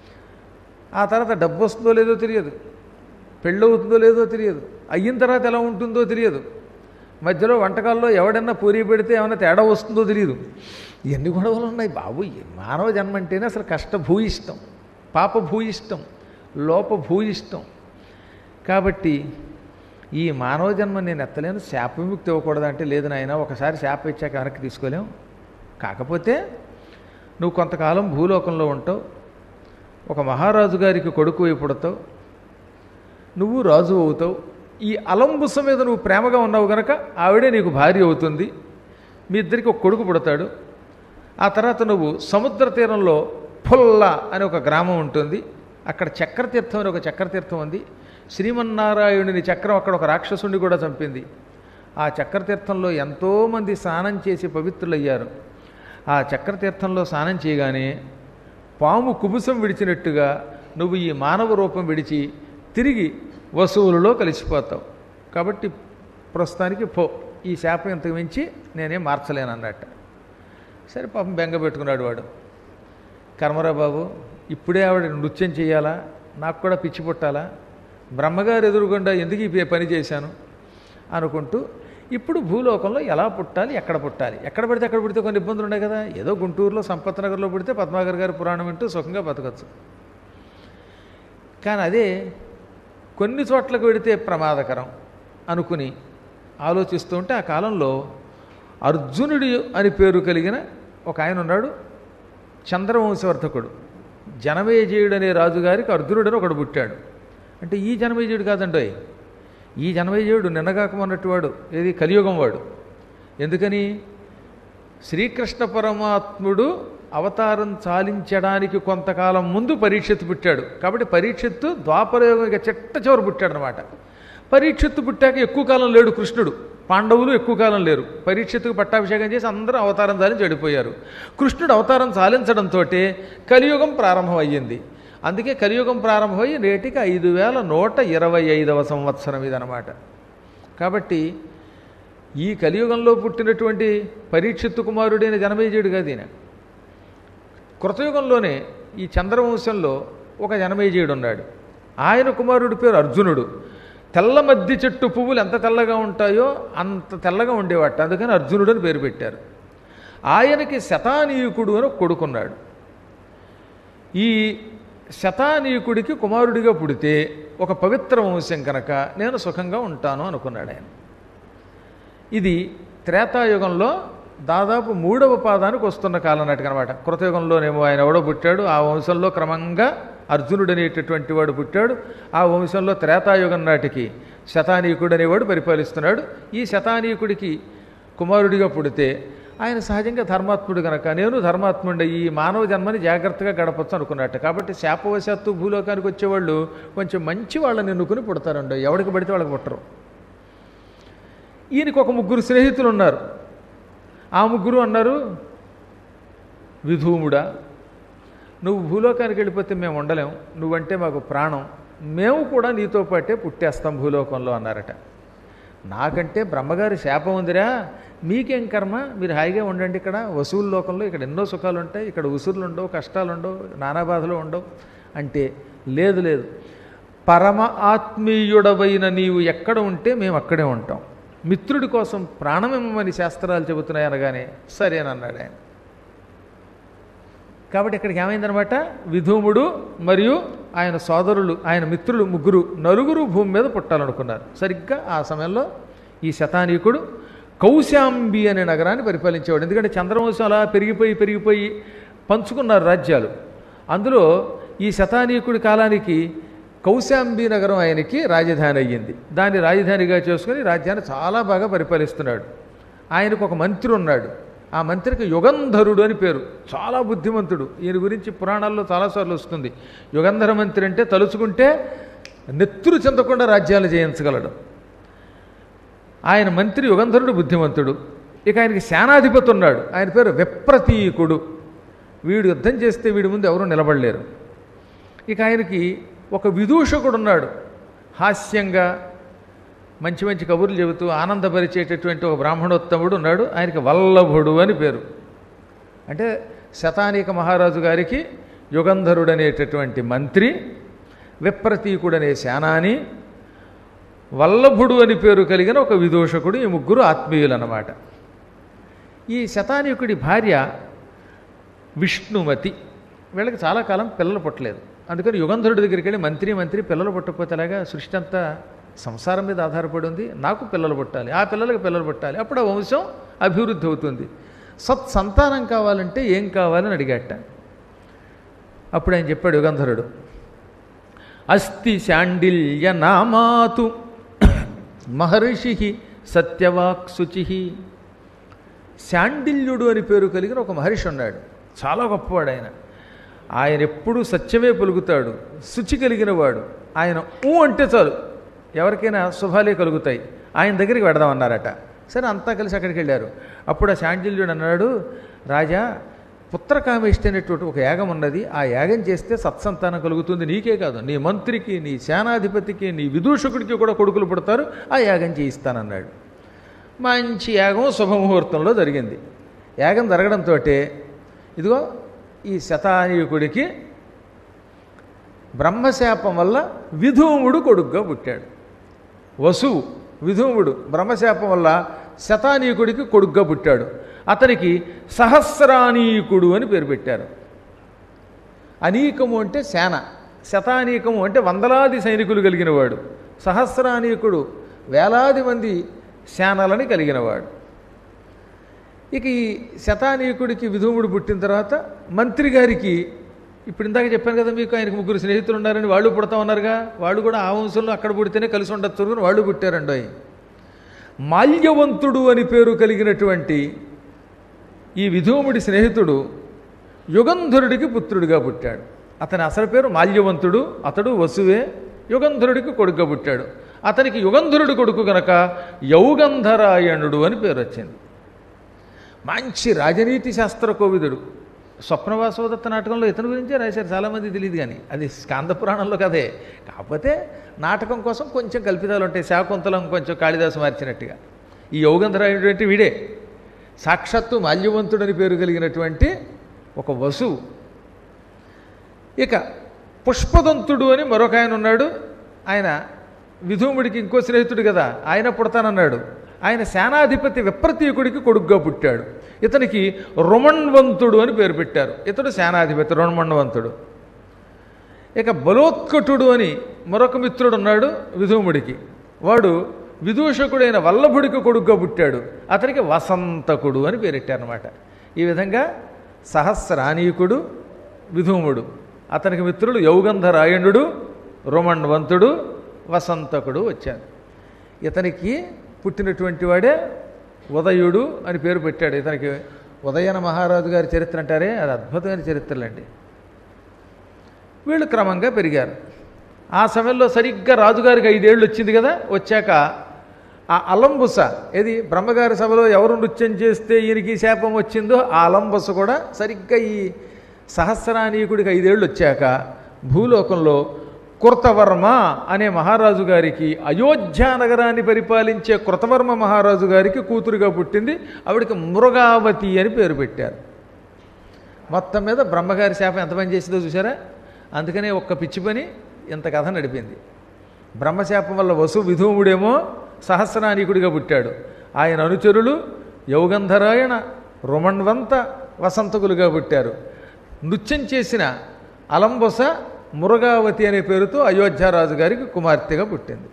ఆ తర్వాత డబ్బు వస్తుందో లేదో తెలియదు పెళ్ళవుతుందో లేదో తెలియదు అయిన తర్వాత ఎలా ఉంటుందో తెలియదు మధ్యలో వంటకాల్లో ఎవడన్నా పూరి పెడితే ఏమైనా తేడా వస్తుందో తెలియదు ఎన్ని గొడవలు ఉన్నాయి బాబు ఈ మానవ జన్మ అంటేనే అసలు కష్ట భూయిష్టం పాప భూయిష్టం లోప భూయిష్టం కాబట్టి ఈ మానవ జన్మ నేను ఎత్తలేను శాప విముక్తి ఇవ్వకూడదు అంటే లేదు నాయన ఒకసారి శాప ఇచ్చాక వెనక్కి తీసుకోలేం కాకపోతే నువ్వు కొంతకాలం భూలోకంలో ఉంటావు ఒక మహారాజు గారికి కొడుకు అయి పుడతావు నువ్వు రాజు అవుతావు ఈ అలంబుస మీద నువ్వు ప్రేమగా ఉన్నావు గనక ఆవిడే నీకు భార్య అవుతుంది మీ ఇద్దరికి ఒక కొడుకు పుడతాడు ఆ తర్వాత నువ్వు సముద్ర తీరంలో పుల్ల అని ఒక గ్రామం ఉంటుంది అక్కడ చక్రతీర్థం అని ఒక చక్రతీర్థం ఉంది శ్రీమన్నారాయణుని చక్రం అక్కడ ఒక రాక్షసుని కూడా చంపింది ఆ చక్రతీర్థంలో ఎంతోమంది స్నానం చేసి పవిత్రులయ్యారు ఆ చక్రతీర్థంలో స్నానం చేయగానే పాము కుబుసం విడిచినట్టుగా నువ్వు ఈ మానవ రూపం విడిచి తిరిగి వసువులలో కలిసిపోతావు కాబట్టి ప్రస్తుతానికి పో ఈ శాపం ఇంతకు మించి నేనేం మార్చలేను అన్నట్ట సరే పాపం బెంగ పెట్టుకున్నాడు వాడు కర్మరా బాబు ఇప్పుడే ఆవిడ నృత్యం చేయాలా నాకు కూడా పిచ్చి పుట్టాలా బ్రహ్మగారు ఎదురుగుండా ఎందుకు ఈ పని చేశాను అనుకుంటూ ఇప్పుడు భూలోకంలో ఎలా పుట్టాలి ఎక్కడ పుట్టాలి ఎక్కడ పడితే ఎక్కడ పుడితే కొన్ని ఇబ్బందులు ఉన్నాయి కదా ఏదో గుంటూరులో సంపత్ నగర్లో పుడితే పద్మాగర్ గారి పురాణం వింటూ సుఖంగా బతకచ్చు కానీ అదే కొన్ని చోట్లకు వెడితే ప్రమాదకరం అనుకుని ఆలోచిస్తూ ఉంటే ఆ కాలంలో అర్జునుడి అని పేరు కలిగిన ఒక ఆయన ఉన్నాడు చంద్రవంశవర్ధకుడు జనమేజయుడు అనే రాజుగారికి అర్జునుడని ఒకడు పుట్టాడు అంటే ఈ జనమేజయుడు కాదండోయ్ ఈ జనమేజయుడు నిన్నగాకమన్నట్టు వాడు ఏది కలియుగం వాడు ఎందుకని శ్రీకృష్ణ పరమాత్ముడు అవతారం చాలించడానికి కొంతకాలం ముందు పరీక్షిత్తు పుట్టాడు కాబట్టి పరీక్షిత్తు ద్వాపరయోగం ఇక చిట్ట చివరి పుట్టాడు అనమాట పరీక్షిత్తు పుట్టాక ఎక్కువ కాలం లేడు కృష్ణుడు పాండవులు ఎక్కువ కాలం లేరు పరీక్షిత్తుకు పట్టాభిషేకం చేసి అందరూ అవతారం చాలించి చెడిపోయారు కృష్ణుడు అవతారం చాలించడంతో కలియుగం ప్రారంభమయ్యింది అందుకే కలియుగం ప్రారంభమయ్యి నేటికి ఐదు వేల నూట ఇరవై ఐదవ సంవత్సరం ఇదనమాట కాబట్టి ఈ కలియుగంలో పుట్టినటువంటి పరీక్షిత్తు కుమారుడైన జనమేజయుడు కాదు ఈయన కృతయుగంలోనే ఈ చంద్రవంశంలో ఒక జనమేజయుడు ఉన్నాడు ఆయన కుమారుడి పేరు అర్జునుడు తెల్ల మద్ది చెట్టు పువ్వులు ఎంత తెల్లగా ఉంటాయో అంత తెల్లగా ఉండేవాట అందుకని అర్జునుడు అని పేరు పెట్టారు ఆయనకి శతానీయుకుడు అని ఒక కొడుకున్నాడు ఈ శతానీయుకుడికి కుమారుడిగా పుడితే ఒక పవిత్ర వంశం కనుక నేను సుఖంగా ఉంటాను అనుకున్నాడు ఆయన ఇది త్రేతాయుగంలో దాదాపు మూడవ పాదానికి వస్తున్న కాలం నాటికి అనమాట కృతయుగంలోనేమో ఆయన ఎవడో పుట్టాడు ఆ వంశంలో క్రమంగా అర్జునుడు అనేటటువంటి వాడు పుట్టాడు ఆ వంశంలో త్రేతాయుగం నాటికి శతానీకుడు అనేవాడు పరిపాలిస్తున్నాడు ఈ శతానీకుడికి కుమారుడిగా పుడితే ఆయన సహజంగా ధర్మాత్ముడు కనుక నేను ధర్మాత్ముడి ఈ మానవ జన్మని జాగ్రత్తగా గడపచ్చు అనుకున్నట్టు కాబట్టి శాపవశాత్తు భూలోకానికి వచ్చేవాళ్ళు కొంచెం మంచి వాళ్ళని ఎన్నుకుని పుడతారండి ఎవరికి పడితే వాళ్ళకి పుట్టరు ఈయనకి ఒక ముగ్గురు స్నేహితులు ఉన్నారు ఆ ముగ్గురు అన్నారు విధూముడా నువ్వు భూలోకానికి వెళ్ళిపోతే మేము ఉండలేం నువ్వంటే మాకు ప్రాణం మేము కూడా నీతో పాటే పుట్టేస్తాం భూలోకంలో అన్నారట నాకంటే బ్రహ్మగారి శాపం ఉందిరా మీకేం కర్మ మీరు హాయిగా ఉండండి ఇక్కడ వసూలు లోకంలో ఇక్కడ ఎన్నో సుఖాలు ఉంటాయి ఇక్కడ ఉసురులు ఉండవు కష్టాలు ఉండవు నానా బాధలు ఉండవు అంటే లేదు లేదు పరమ ఆత్మీయుడవైన నీవు ఎక్కడ ఉంటే మేము అక్కడే ఉంటాం మిత్రుడి కోసం ప్రాణమిమ్మని శాస్త్రాలు చెబుతున్నాయి అనగానే సరేనన్నాడు ఆయన కాబట్టి ఇక్కడికి ఏమైందనమాట విధూముడు మరియు ఆయన సోదరులు ఆయన మిత్రులు ముగ్గురు నలుగురు భూమి మీద పుట్టాలనుకున్నారు సరిగ్గా ఆ సమయంలో ఈ శతానీకుడు కౌశాంబి అనే నగరాన్ని పరిపాలించేవాడు ఎందుకంటే చంద్రవంశం అలా పెరిగిపోయి పెరిగిపోయి పంచుకున్నారు రాజ్యాలు అందులో ఈ శతానీకుడి కాలానికి కౌశాంబి నగరం ఆయనకి రాజధాని అయ్యింది దాన్ని రాజధానిగా చేసుకుని రాజ్యాన్ని చాలా బాగా పరిపాలిస్తున్నాడు ఆయనకు ఒక మంత్రి ఉన్నాడు ఆ మంత్రికి యుగంధరుడు అని పేరు చాలా బుద్ధిమంతుడు ఈయన గురించి పురాణాల్లో చాలాసార్లు వస్తుంది యుగంధర మంత్రి అంటే తలుచుకుంటే నెత్తురు చెందకుండా రాజ్యాలు జయించగలడు ఆయన మంత్రి యుగంధరుడు బుద్ధిమంతుడు ఇక ఆయనకి సేనాధిపతి ఉన్నాడు ఆయన పేరు విప్రతీకుడు వీడు యుద్ధం చేస్తే వీడి ముందు ఎవరూ నిలబడలేరు ఇక ఆయనకి ఒక విదూషకుడు ఉన్నాడు హాస్యంగా మంచి మంచి కబుర్లు చెబుతూ ఆనందపరిచేటటువంటి ఒక బ్రాహ్మణోత్తముడు ఉన్నాడు ఆయనకి వల్లభుడు అని పేరు అంటే శతానీక మహారాజు గారికి యుగంధరుడు అనేటటువంటి మంత్రి విప్రతీకుడనే సేనాని వల్లభుడు అని పేరు కలిగిన ఒక విదూషకుడు ఈ ముగ్గురు ఆత్మీయులు అన్నమాట ఈ శతానీకుడి భార్య విష్ణుమతి వీళ్ళకి చాలా కాలం పిల్లలు పుట్టలేదు అందుకని యుగంధరుడి దగ్గరికి వెళ్ళి మంత్రి మంత్రి పిల్లలు పుట్టకపోతే ఎలాగా సృష్టి అంతా సంసారం మీద ఆధారపడి ఉంది నాకు పిల్లలు పుట్టాలి ఆ పిల్లలకు పిల్లలు పుట్టాలి అప్పుడు ఆ వంశం అభివృద్ధి అవుతుంది సత్ సంతానం కావాలంటే ఏం కావాలని అడిగాట అప్పుడు ఆయన చెప్పాడు యుగంధరుడు అస్తి శాండిల్య నామాతు మహర్షి సత్యవాక్ శుచి శాండిల్యుడు అని పేరు కలిగిన ఒక మహర్షి ఉన్నాడు చాలా గొప్పవాడు ఆయన ఆయన ఎప్పుడూ సత్యమే పలుకుతాడు శుచి కలిగిన వాడు ఆయన ఊ అంటే చాలు ఎవరికైనా శుభాలే కలుగుతాయి ఆయన దగ్గరికి వెడదామన్నారట సరే అంతా కలిసి అక్కడికి వెళ్ళారు అప్పుడు ఆ శాండిల్యుడు అన్నాడు రాజా పుత్రకామేష్టి అనేటువంటి ఒక యాగం ఉన్నది ఆ యాగం చేస్తే సత్సంతానం కలుగుతుంది నీకే కాదు నీ మంత్రికి నీ సేనాధిపతికి నీ విదూషకుడికి కూడా కొడుకులు పుడతారు ఆ యాగం చేయిస్తానన్నాడు మంచి యాగం శుభముహూర్తంలో జరిగింది యాగం జరగడంతో ఇదిగో ఈ శతానీయుకుడికి బ్రహ్మశాపం వల్ల విధూముడు కొడుగ్గా పుట్టాడు వసువు విధూముడు బ్రహ్మశాపం వల్ల శతానీకుడికి కొడుగ్గా పుట్టాడు అతనికి సహస్రానీకుడు అని పేరు పెట్టారు అనీకము అంటే సేన శతానీకము అంటే వందలాది సైనికులు కలిగినవాడు సహస్రానీకుడు వేలాది మంది సేనలని కలిగినవాడు ఇక ఈ శతానీకుడికి విధూముడు పుట్టిన తర్వాత మంత్రి గారికి ఇప్పుడు ఇందాక చెప్పాను కదా మీకు ఆయనకు ముగ్గురు స్నేహితులు ఉన్నారని వాళ్ళు పుడతా ఉన్నారుగా వాళ్ళు కూడా ఆ వంశంలో అక్కడ పుడితేనే కలిసి ఉండొచ్చు అని వాళ్ళు పుట్టారండి అయి మాల్యవంతుడు అని పేరు కలిగినటువంటి ఈ విధూముడి స్నేహితుడు యుగంధరుడికి పుత్రుడిగా పుట్టాడు అతని అసలు పేరు మాల్యవంతుడు అతడు వసువే యుగంధరుడికి కొడుకుగా పుట్టాడు అతనికి యుగంధరుడి కొడుకు గనక యౌగంధరాయణుడు అని పేరు వచ్చింది మంచి రాజనీతి శాస్త్ర కోవిదుడు స్వప్నవాసవదత్త నాటకంలో ఇతని గురించే రాశారు చాలామంది తెలియదు కానీ అది స్కాంద పురాణంలో కదే కాకపోతే నాటకం కోసం కొంచెం కల్పితాలు ఉంటాయి శాకుంతలం కొంచెం కాళిదాసు మార్చినట్టుగా ఈ యోగంధరాయుడు అంటే వీడే సాక్షాత్తు మాల్యవంతుడని పేరు కలిగినటువంటి ఒక వసువు ఇక పుష్పదంతుడు అని మరొక ఆయన ఉన్నాడు ఆయన విధూముడికి ఇంకో స్నేహితుడు కదా ఆయన పుడతానన్నాడు ఆయన సేనాధిపతి విప్రతీకుడికి కొడుగ్గా పుట్టాడు ఇతనికి రుమణ్వంతుడు అని పేరు పెట్టారు ఇతడు సేనాధిపతి రుమణ్వంతుడు ఇక బలోత్కటుడు అని మరొక మిత్రుడు ఉన్నాడు విధూముడికి వాడు విదూషకుడైన వల్లభుడికి కొడుగ్గా పుట్టాడు అతనికి వసంతకుడు అని పేరెట్టారనమాట ఈ విధంగా సహస్రానీకుడు విధూముడు అతనికి మిత్రులు యౌగంధరాయణుడు రోమణ్వంతుడు వసంతకుడు వచ్చారు ఇతనికి పుట్టినటువంటి వాడే ఉదయుడు అని పేరు పెట్టాడు ఇతనికి ఉదయన మహారాజు గారి చరిత్ర అంటారే అది అద్భుతమైన చరిత్రలండి వీళ్ళు క్రమంగా పెరిగారు ఆ సమయంలో సరిగ్గా రాజుగారికి ఐదేళ్ళు వచ్చింది కదా వచ్చాక ఆ అలంబుస ఏది బ్రహ్మగారి సభలో ఎవరు నృత్యం చేస్తే ఈయనకి శాపం వచ్చిందో ఆ అలంబుస కూడా సరిగ్గా ఈ సహస్రానీకుడికి ఐదేళ్ళు వచ్చాక భూలోకంలో కృతవర్మ అనే మహారాజు గారికి అయోధ్య నగరాన్ని పరిపాలించే కృతవర్మ మహారాజు గారికి కూతురుగా పుట్టింది ఆవిడకి మృగావతి అని పేరు పెట్టారు మొత్తం మీద బ్రహ్మగారి శాపం ఎంత పని చేసిందో చూసారా అందుకనే ఒక్క పిచ్చి పని ఇంత కథ నడిపింది బ్రహ్మశాపం వల్ల వసు విధూముడేమో సహస్రానీకుడిగా పుట్టాడు ఆయన అనుచరులు యౌగంధరాయణ రుమణ్వంత వసంతకులుగా పుట్టారు నృత్యం చేసిన అలంబొస మురగావతి అనే పేరుతో అయోధ్యారాజు గారికి కుమార్తెగా పుట్టింది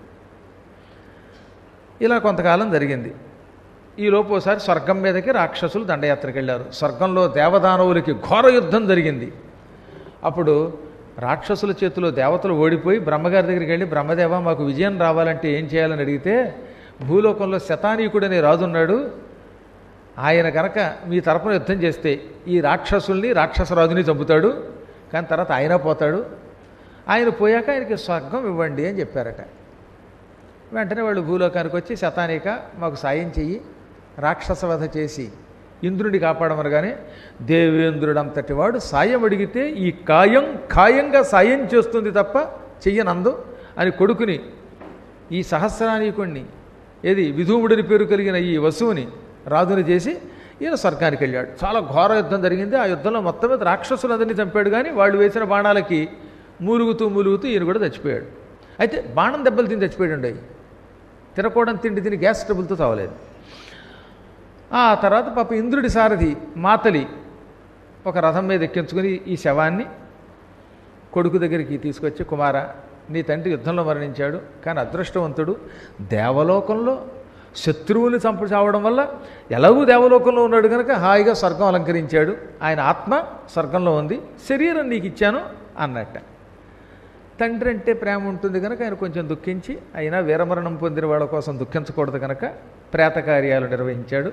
ఇలా కొంతకాలం జరిగింది ఈలోపు ఒకసారి స్వర్గం మీదకి రాక్షసులు దండయాత్రకు వెళ్ళారు స్వర్గంలో దేవదానవులకి ఘోర యుద్ధం జరిగింది అప్పుడు రాక్షసుల చేతిలో దేవతలు ఓడిపోయి బ్రహ్మగారి దగ్గరికి వెళ్ళి బ్రహ్మదేవ మాకు విజయం రావాలంటే ఏం చేయాలని అడిగితే భూలోకంలో శతానీకుడు అనే రాజు ఉన్నాడు ఆయన కనుక మీ తరపున యుద్ధం చేస్తే ఈ రాక్షసుల్ని రాక్షసరాజుని చంపుతాడు కానీ తర్వాత ఆయన పోతాడు ఆయన పోయాక ఆయనకి స్వర్గం ఇవ్వండి అని చెప్పారట వెంటనే వాళ్ళు భూలోకానికి వచ్చి శతానిక మాకు సాయం చెయ్యి రాక్షసవధ చేసి ఇంద్రుడిని కాపాడమనగానే దేవేంద్రుడంతటి వాడు సాయం అడిగితే ఈ కాయం ఖాయంగా సాయం చేస్తుంది తప్ప చెయ్యనందు అని కొడుకుని ఈ సహస్రానీకుణ్ణి ఏది విధూముడిని పేరు కలిగిన ఈ వసువుని రాజుని చేసి ఈయన స్వర్గానికి వెళ్ళాడు చాలా ఘోర యుద్ధం జరిగింది ఆ యుద్ధంలో మొత్తం మీద రాక్షసులందరినీ చంపాడు కానీ వాళ్ళు వేసిన బాణాలకి మూలుగుతూ మూలుగుతూ ఈయన కూడా చచ్చిపోయాడు అయితే బాణం దెబ్బలు తిని చచ్చిపోయాడు అండి తినకూడని తిండి తిని గ్యాస్ ట్రబుల్తో చావలేదు ఆ తర్వాత పాప ఇంద్రుడి సారథి మాతలి ఒక రథం మీద ఎక్కించుకుని ఈ శవాన్ని కొడుకు దగ్గరికి తీసుకొచ్చి కుమార నీ తండ్రి యుద్ధంలో మరణించాడు కానీ అదృష్టవంతుడు దేవలోకంలో శత్రువుని చంపు చావడం వల్ల ఎలాగూ దేవలోకంలో ఉన్నాడు కనుక హాయిగా స్వర్గం అలంకరించాడు ఆయన ఆత్మ స్వర్గంలో ఉంది శరీరం నీకు ఇచ్చాను అన్నట్ట తండ్రి అంటే ప్రేమ ఉంటుంది కనుక ఆయన కొంచెం దుఃఖించి అయినా వీరమరణం పొందిన వాళ్ళ కోసం దుఃఖించకూడదు కనుక ప్రేత కార్యాలు నిర్వహించాడు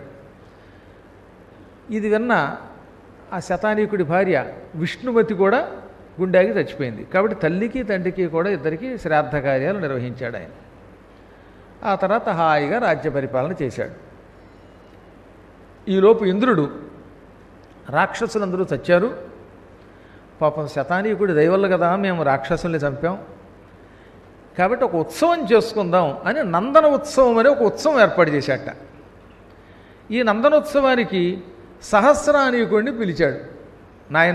ఇది విన్న ఆ శతానీకుడి భార్య విష్ణుమతి కూడా గుండాగి చచ్చిపోయింది కాబట్టి తల్లికి తండ్రికి కూడా ఇద్దరికి శ్రాద్ధ కార్యాలు నిర్వహించాడు ఆయన ఆ తర్వాత హాయిగా రాజ్య పరిపాలన చేశాడు ఈలోపు ఇంద్రుడు రాక్షసులందరూ చచ్చారు పాపం శతానీకుడి దయవల్ల కదా మేము రాక్షసుల్ని చంపాం కాబట్టి ఒక ఉత్సవం చేసుకుందాం అని నందన ఉత్సవం అనే ఒక ఉత్సవం ఏర్పాటు చేశాట ఈ నందనోత్సవానికి సహస్రానీకుడిని పిలిచాడు నాయన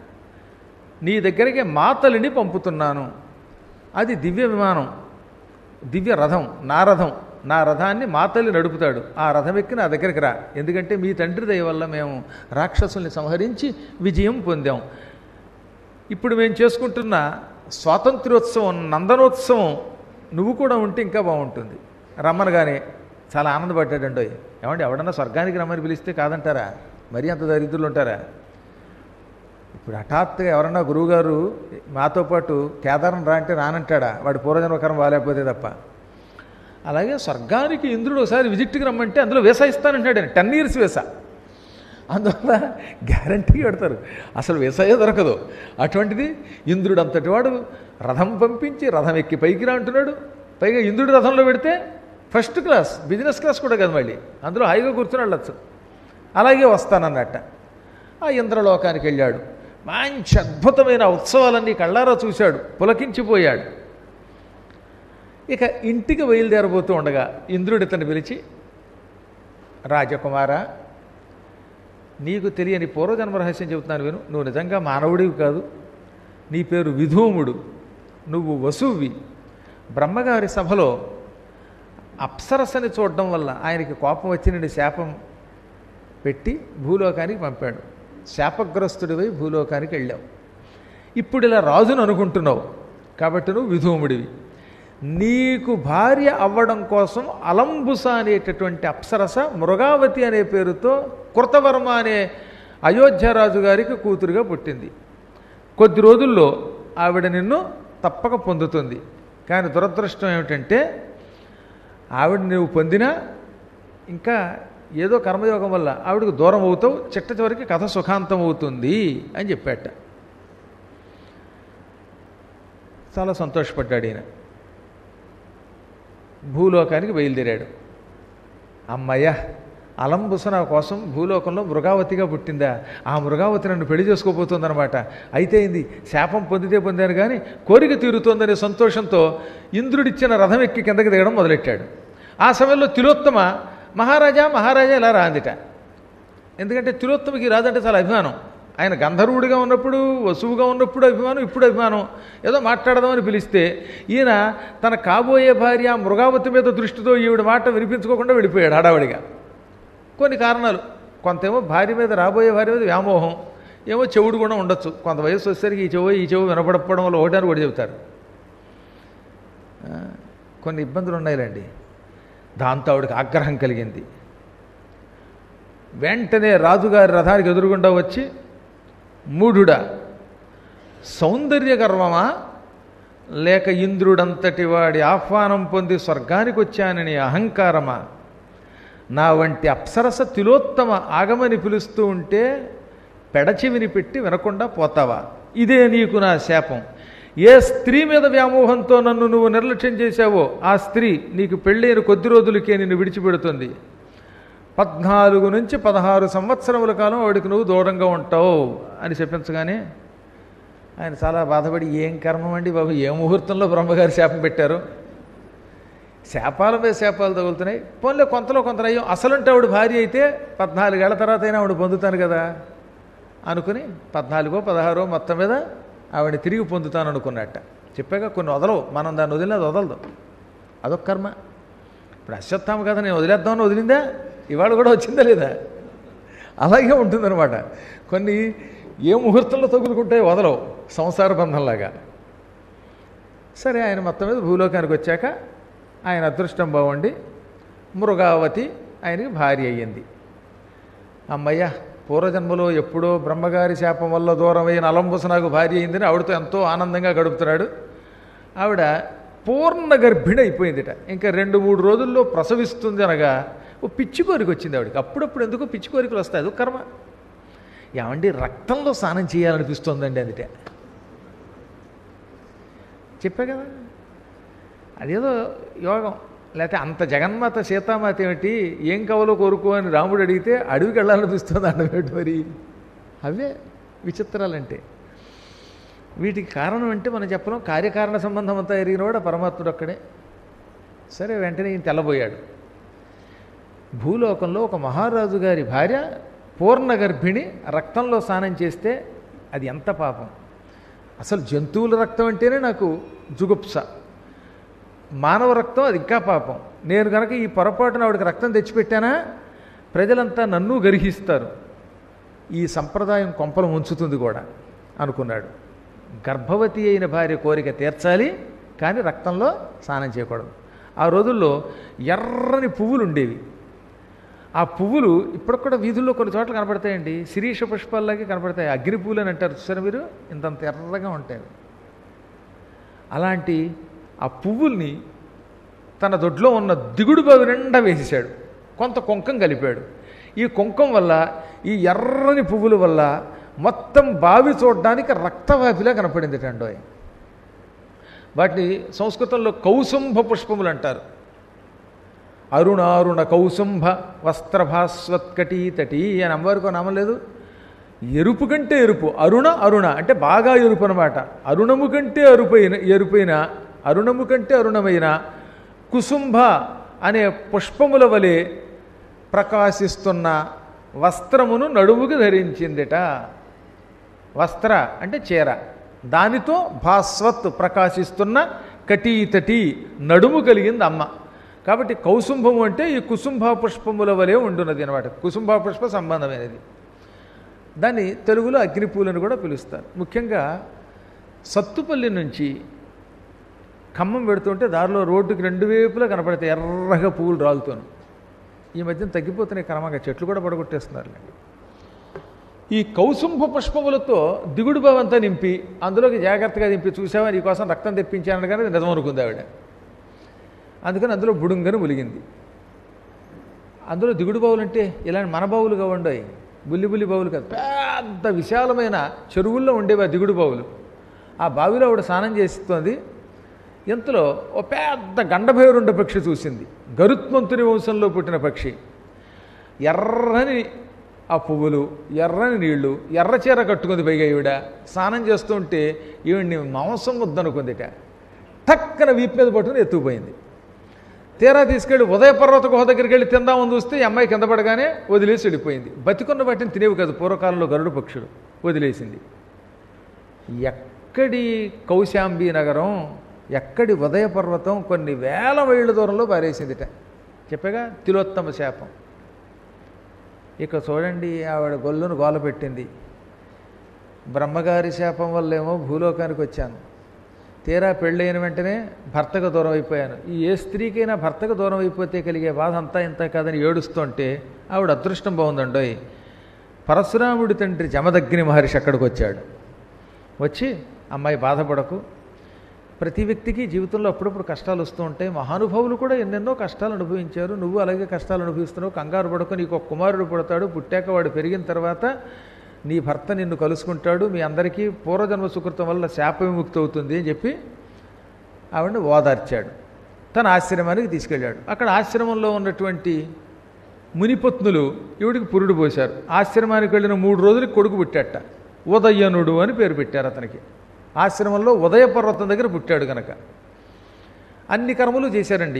నీ దగ్గరికి మాతలిని పంపుతున్నాను అది దివ్య విమానం దివ్య రథం నా రథం నా రథాన్ని మాతల్లి నడుపుతాడు ఆ రథం ఎక్కి నా దగ్గరికి రా ఎందుకంటే మీ తండ్రి దయ వల్ల మేము రాక్షసుల్ని సంహరించి విజయం పొందాం ఇప్పుడు మేము చేసుకుంటున్న స్వాతంత్ర్యోత్సవం నందనోత్సవం నువ్వు కూడా ఉంటే ఇంకా బాగుంటుంది రమ్మనగానే చాలా ఆనందపడ్డాడండి ఏమంటే ఎవడన్నా స్వర్గానికి రమ్మని పిలిస్తే కాదంటారా మరీ అంత దరిద్రులు ఉంటారా ఇప్పుడు హఠాత్తుగా ఎవరన్నా గురువుగారు మాతో పాటు కేదారం రా అంటే రానంటాడా వాడి పూర్వజన్మకరం బాగాలేకపోతే తప్ప అలాగే స్వర్గానికి ఇంద్రుడు ఒకసారి విజిట్కి రమ్మంటే అందులో వేసా ఇస్తానంటాడు ఆయన టెన్ ఇయర్స్ వేసా అందువల్ల గ్యారంటీ పెడతారు అసలు వ్యవసాయం దొరకదు అటువంటిది ఇంద్రుడు అంతటి వాడు రథం పంపించి రథం ఎక్కి పైకి రా అంటున్నాడు పైగా ఇంద్రుడి రథంలో పెడితే ఫస్ట్ క్లాస్ బిజినెస్ క్లాస్ కూడా కదా మళ్ళీ అందులో హాయిగా కూర్చుని వెళ్ళచ్చు అలాగే వస్తానన్నట్ట ఆ ఇంద్రలోకానికి వెళ్ళాడు మంచి అద్భుతమైన ఉత్సవాలన్నీ కళ్ళారా చూశాడు పులకించిపోయాడు ఇక ఇంటికి బయలుదేరబోతూ ఉండగా ఇంద్రుడి ఇతన్ని పిలిచి రాజకుమార నీకు తెలియని పూర్వజన్మ రహస్యం చెబుతున్నాను విను నువ్వు నిజంగా మానవుడివి కాదు నీ పేరు విధూముడు నువ్వు వసువి బ్రహ్మగారి సభలో అప్సరసని చూడడం వల్ల ఆయనకి కోపం వచ్చి నిన్ను శాపం పెట్టి భూలోకానికి పంపాడు శాపగ్రస్తుడివై భూలోకానికి వెళ్ళావు ఇప్పుడు ఇలా రాజును అనుకుంటున్నావు కాబట్టి నువ్వు విధూముడివి నీకు భార్య అవ్వడం కోసం అలంబుస అనేటటువంటి అప్సరస మృగావతి అనే పేరుతో కృతవర్మ అనే అయోధ్యరాజు గారికి కూతురుగా పుట్టింది కొద్ది రోజుల్లో ఆవిడ నిన్ను తప్పక పొందుతుంది కానీ దురదృష్టం ఏమిటంటే ఆవిడ నువ్వు పొందినా ఇంకా ఏదో కర్మయోగం వల్ల ఆవిడకు దూరం అవుతావు చిట్ట చివరికి కథ సుఖాంతం అవుతుంది అని చెప్పాట చాలా సంతోషపడ్డాడు ఈయన భూలోకానికి బయలుదేరాడు అమ్మయ్య అలంబుసన కోసం భూలోకంలో మృగావతిగా పుట్టిందా ఆ మృగావతి నన్ను పెళ్లి చేసుకోబోతుందన్నమాట అయితే ఇది శాపం పొందితే పొందాను కానీ కోరిక తీరుతోందనే సంతోషంతో ఇంద్రుడిచ్చిన రథం ఎక్కి కిందకి దిగడం మొదలెట్టాడు ఆ సమయంలో తిలోత్తమ మహారాజా మహారాజా ఇలా రాందిట ఎందుకంటే తిలోత్తమకి రాదంటే చాలా అభిమానం ఆయన గంధర్వుడిగా ఉన్నప్పుడు వసువుగా ఉన్నప్పుడు అభిమానం ఇప్పుడు అభిమానం ఏదో మాట్లాడదామని పిలిస్తే ఈయన తన కాబోయే భార్య మృగావతి మీద దృష్టితో ఈవిడ మాట వినిపించుకోకుండా వెళ్ళిపోయాడు హడావడిగా కొన్ని కారణాలు కొంతేమో భార్య మీద రాబోయే భార్య మీద వ్యామోహం ఏమో చెవుడు కూడా ఉండొచ్చు కొంత వయసు వచ్చేసరికి ఈ చెవు ఈ చెవు వినపడకపోవడం వల్ల ఒకటారు కూడా చెబుతారు ఆ, కొన్ని ఇబ్బందులు ఉన్నాయిలేండి దాంతో ఆవిడకి ఆగ్రహం కలిగింది వెంటనే రాజుగారి రథానికి ఎదురుగుండా వచ్చి మూఢుడా సౌందర్య గర్వమా లేక ఇంద్రుడంతటి వాడి ఆహ్వానం పొంది స్వర్గానికి వచ్చానని అహంకారమా నా వంటి అప్సరస తిలోత్తమ ఆగమని పిలుస్తూ ఉంటే పెడచెవిని పెట్టి వినకుండా పోతావా ఇదే నీకు నా శాపం ఏ స్త్రీ మీద వ్యామోహంతో నన్ను నువ్వు నిర్లక్ష్యం చేశావో ఆ స్త్రీ నీకు పెళ్ళైన కొద్ది రోజులకే నిన్ను విడిచిపెడుతుంది పద్నాలుగు నుంచి పదహారు సంవత్సరముల కాలం వాడికి నువ్వు దూరంగా ఉంటావు అని చెప్పించగానే ఆయన చాలా బాధపడి ఏం కర్మం అండి బాబు ఏ ముహూర్తంలో బ్రహ్మగారి శాపం పెట్టారు శాపాల మీద శాపాలు తగులుతున్నాయి పోన్లే కొంతలో కొంత అయ్యో అసలుంటే ఆవిడ భార్య అయితే పద్నాలుగేళ్ల తర్వాత అయినా ఆవిడ పొందుతాను కదా అనుకుని పద్నాలుగో పదహారో మొత్తం మీద ఆవిడ తిరిగి పొందుతాను అనుకున్నట్ట చెప్పాక కొన్ని వదలవు మనం దాన్ని వదిలినా అది వదలదు అదొక కర్మ ఇప్పుడు అశ్వత్థామ కథ నేను వదిలేద్దామని వదిలిందా ఇవాళ కూడా వచ్చిందా లేదా అలాగే ఉంటుందన్నమాట కొన్ని ఏ ముహూర్తంలో తగులుకుంటాయో వదలవు సంసార బంధంలాగా సరే ఆయన మొత్తం మీద భూలోకానికి వచ్చాక ఆయన అదృష్టం బాగుండి మృగావతి ఆయనకి భార్య అయ్యింది అమ్మయ్య పూర్వజన్మలో ఎప్పుడో బ్రహ్మగారి శాపం వల్ల దూరమైన అలంబుస నాకు భార్య అయిందని ఆవిడతో ఎంతో ఆనందంగా గడుపుతున్నాడు ఆవిడ పూర్ణ గర్భిణి అయిపోయిందిట ఇంకా రెండు మూడు రోజుల్లో ప్రసవిస్తుంది అనగా ఓ పిచ్చి కోరిక వచ్చింది ఆవిడకి అప్పుడప్పుడు ఎందుకో పిచ్చి కోరికలు వస్తాయి అది కర్మ ఏమండి రక్తంలో స్నానం చేయాలనిపిస్తోందండి అందుటే చెప్పా కదా అదేదో యోగం లేకపోతే అంత జగన్మాత సీతామాత ఏమిటి ఏం కావాలో కోరుకో అని రాముడు అడిగితే అడవికి వెళ్ళాలనిపిస్తుంది అన్నమేటి మరి అవే విచిత్రాలంటే వీటికి కారణం అంటే మనం చెప్పడం కార్యకారణ సంబంధం అంతా ఎరిగినవాడు ఆ పరమాత్ముడు అక్కడే సరే వెంటనే ఈయన తెల్లబోయాడు భూలోకంలో ఒక మహారాజు గారి భార్య పూర్ణ గర్భిణి రక్తంలో స్నానం చేస్తే అది ఎంత పాపం అసలు జంతువుల రక్తం అంటేనే నాకు జుగుప్స మానవ రక్తం అది ఇంకా పాపం నేను కనుక ఈ పొరపాటున ఆవిడకి రక్తం తెచ్చిపెట్టానా ప్రజలంతా నన్ను గర్హిస్తారు ఈ సంప్రదాయం కొంపలు ముంచుతుంది కూడా అనుకున్నాడు గర్భవతి అయిన భార్య కోరిక తీర్చాలి కానీ రక్తంలో స్నానం చేయకూడదు ఆ రోజుల్లో ఎర్రని పువ్వులు ఉండేవి ఆ పువ్వులు ఇప్పుడు కూడా వీధుల్లో కొన్ని చోట్ల కనపడతాయండి శిరీష పుష్పాల్లాగే కనపడతాయి అగ్ని పువ్వులు అని అంటారు చూసారా మీరు ఇంతంత ఎర్రగా ఉంటాయి అవి. అలాంటి ఆ పువ్వుల్ని తన దొడ్లో ఉన్న దిగుడు బావి నిండా వేసేశాడు కొంత కుంకం కలిపాడు ఈ కుంకం వల్ల ఈ ఎర్రని పువ్వుల వల్ల మొత్తం బావి చూడడానికి రక్తవాపిలా కనపడింది టండోయ్ వాటిని సంస్కృతంలో కౌసుంభ పుష్పములు అంటారు అరుణారుణ కౌసుంభ వస్త్రభాస్వత్కటీ తటి అని అమ్మవారికి నామం లేదు ఎరుపు కంటే ఎరుపు అరుణ అరుణ అంటే బాగా ఎరుపు అనమాట అరుణము కంటే అరుపైన ఎరుపైన అరుణము కంటే అరుణమైన కుసుంభ అనే పుష్పముల వలె ప్రకాశిస్తున్న వస్త్రమును నడుముకి ధరించిందిట వస్త్ర అంటే చీర దానితో భాస్వత్ ప్రకాశిస్తున్న కటీతటి నడుము కలిగింది అమ్మ కాబట్టి కౌసుంభము అంటే ఈ కుసుంభ పుష్పముల వలె ఉండున్నది అనమాట కుసుంభ పుష్ప సంబంధమైనది దాన్ని తెలుగులో అగ్నిపూలు అని కూడా పిలుస్తారు ముఖ్యంగా సత్తుపల్లి నుంచి ఖమ్మం పెడుతుంటే దారిలో రోడ్డుకి రెండు వైపులా కనపడతాయి ఎర్రగా పువ్వులు రాలుతాను ఈ మధ్యన తగ్గిపోతున్నాయి క్రమంగా చెట్లు కూడా పడగొట్టేస్తున్నారు ఈ కౌసుంభ పుష్పములతో దిగుడు భావంతా నింపి అందులోకి జాగ్రత్తగా నింపి చూసావా నీకోసం రక్తం తెప్పించాను కానీ నిజం అనుకుంది ఆవిడ అందుకని అందులో బుడుంగని ములిగింది అందులో దిగుడు బావులు అంటే ఇలాంటి మన బావులుగా ఉండవు బుల్లి బుల్లి బావులు కాదు పెద్ద విశాలమైన చెరువుల్లో ఉండేవి ఆ దిగుడు బావులు ఆ బావిలో ఆవిడ స్నానం చేస్తుంది ఇంతలో ఓ పెద్ద గండభైరుండ పక్షి చూసింది గరుత్మంతుని వంశంలో పుట్టిన పక్షి ఎర్రని ఆ పువ్వులు ఎర్రని నీళ్లు ఎర్ర చీర కట్టుకుంది పైగా ఈవిడ స్నానం చేస్తుంటే ఈవిడ్ని మాంసం ముద్దనుకుందిట టక్కన వీపు మీద పట్టుకుని ఎత్తుకుపోయింది తీరా తీసుకెళ్ళి ఉదయ పర్వత గుహ దగ్గరికి వెళ్ళి తిందామని చూస్తే ఈ అమ్మాయి కింద పడగానే వదిలేసి వెళ్ళిపోయింది బతికున్న వాటిని తినేవి కాదు పూర్వకాలంలో గరుడు పక్షులు వదిలేసింది ఎక్కడి కౌశాంబి నగరం ఎక్కడి ఉదయ పర్వతం కొన్ని వేల మైళ్ళ దూరంలో పారేసిందిట చెప్పగా తిలోత్తమ శాపం ఇక చూడండి ఆవిడ గొల్లును గోల పెట్టింది బ్రహ్మగారి శాపం వల్లేమో భూలోకానికి వచ్చాను తీరా పెళ్ళైన వెంటనే భర్తకు దూరం అయిపోయాను ఈ ఏ స్త్రీకైనా భర్తకు దూరం అయిపోతే కలిగే బాధ అంతా ఇంత కాదని ఏడుస్తుంటే ఆవిడ అదృష్టం బాగుందండోయ్ పరశురాముడి తండ్రి జమదగ్ని మహర్షి అక్కడికి వచ్చాడు వచ్చి అమ్మాయి బాధపడకు ప్రతి వ్యక్తికి జీవితంలో అప్పుడప్పుడు కష్టాలు వస్తూ ఉంటాయి మహానుభావులు కూడా ఎన్నెన్నో కష్టాలు అనుభవించారు నువ్వు అలాగే కష్టాలు అనుభవిస్తున్నావు కంగారు పడకు నీకు ఒక కుమారుడు పుడతాడు పుట్టాక వాడు పెరిగిన తర్వాత నీ భర్త నిన్ను కలుసుకుంటాడు మీ అందరికీ పూర్వజన్మ సుకృతం వల్ల శాప విముక్తి అవుతుంది అని చెప్పి ఆవిడని ఓదార్చాడు తన ఆశ్రమానికి తీసుకెళ్ళాడు అక్కడ ఆశ్రమంలో ఉన్నటువంటి మునిపత్నులు ఈవిడికి పురుడు పోశారు ఆశ్రమానికి వెళ్ళిన మూడు రోజులకి కొడుకు పుట్టాట ఉదయనుడు అని పేరు పెట్టారు అతనికి ఆశ్రమంలో ఉదయ పర్వతం దగ్గర పుట్టాడు గనక అన్ని కర్మలు చేశారండి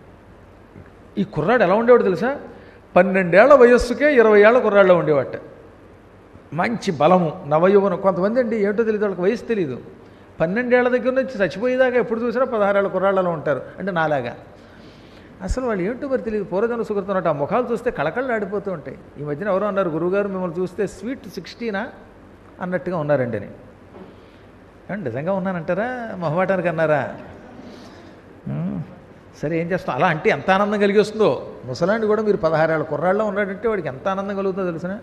ఈ కుర్రాడు ఎలా ఉండేవాడు తెలుసా పన్నెండేళ్ల వయస్సుకే ఇరవై ఏళ్ల కుర్రాళ్ళు ఉండేవాట మంచి బలము నవయువనం కొంతమంది అండి ఏంటో తెలియదు వాళ్ళకి వయసు తెలియదు పన్నెండేళ్ల దగ్గర నుంచి చచ్చిపోయేదాకా ఎప్పుడు చూసినా పదహారేళ్ల కుర్రాళ్ళలో ఉంటారు అంటే నాలాగా అసలు వాళ్ళు ఏంటో మరి తెలియదు పూర్వజన సుకృతం ఆ ముఖాలు చూస్తే కళకళ్ళు ఆడిపోతూ ఉంటాయి ఈ మధ్యన ఎవరో అన్నారు గురువుగారు మిమ్మల్ని చూస్తే స్వీట్ సిక్స్టీనా అన్నట్టుగా ఉన్నారండి అని ఏమండి నిజంగా ఉన్నానంటారా మొహమాటానికి అన్నారా ఉమ్, సరే ఏం చేస్తాం అలా అంటే ఎంత ఆనందం కలిగి వస్తుందో ముసలాండి కూడా మీరు పదహారేళ్ళ కుర్రాళ్ళలో ఉన్నాడంటే వాడికి ఎంత ఆనందం కలుగుతుందో తెలిసిన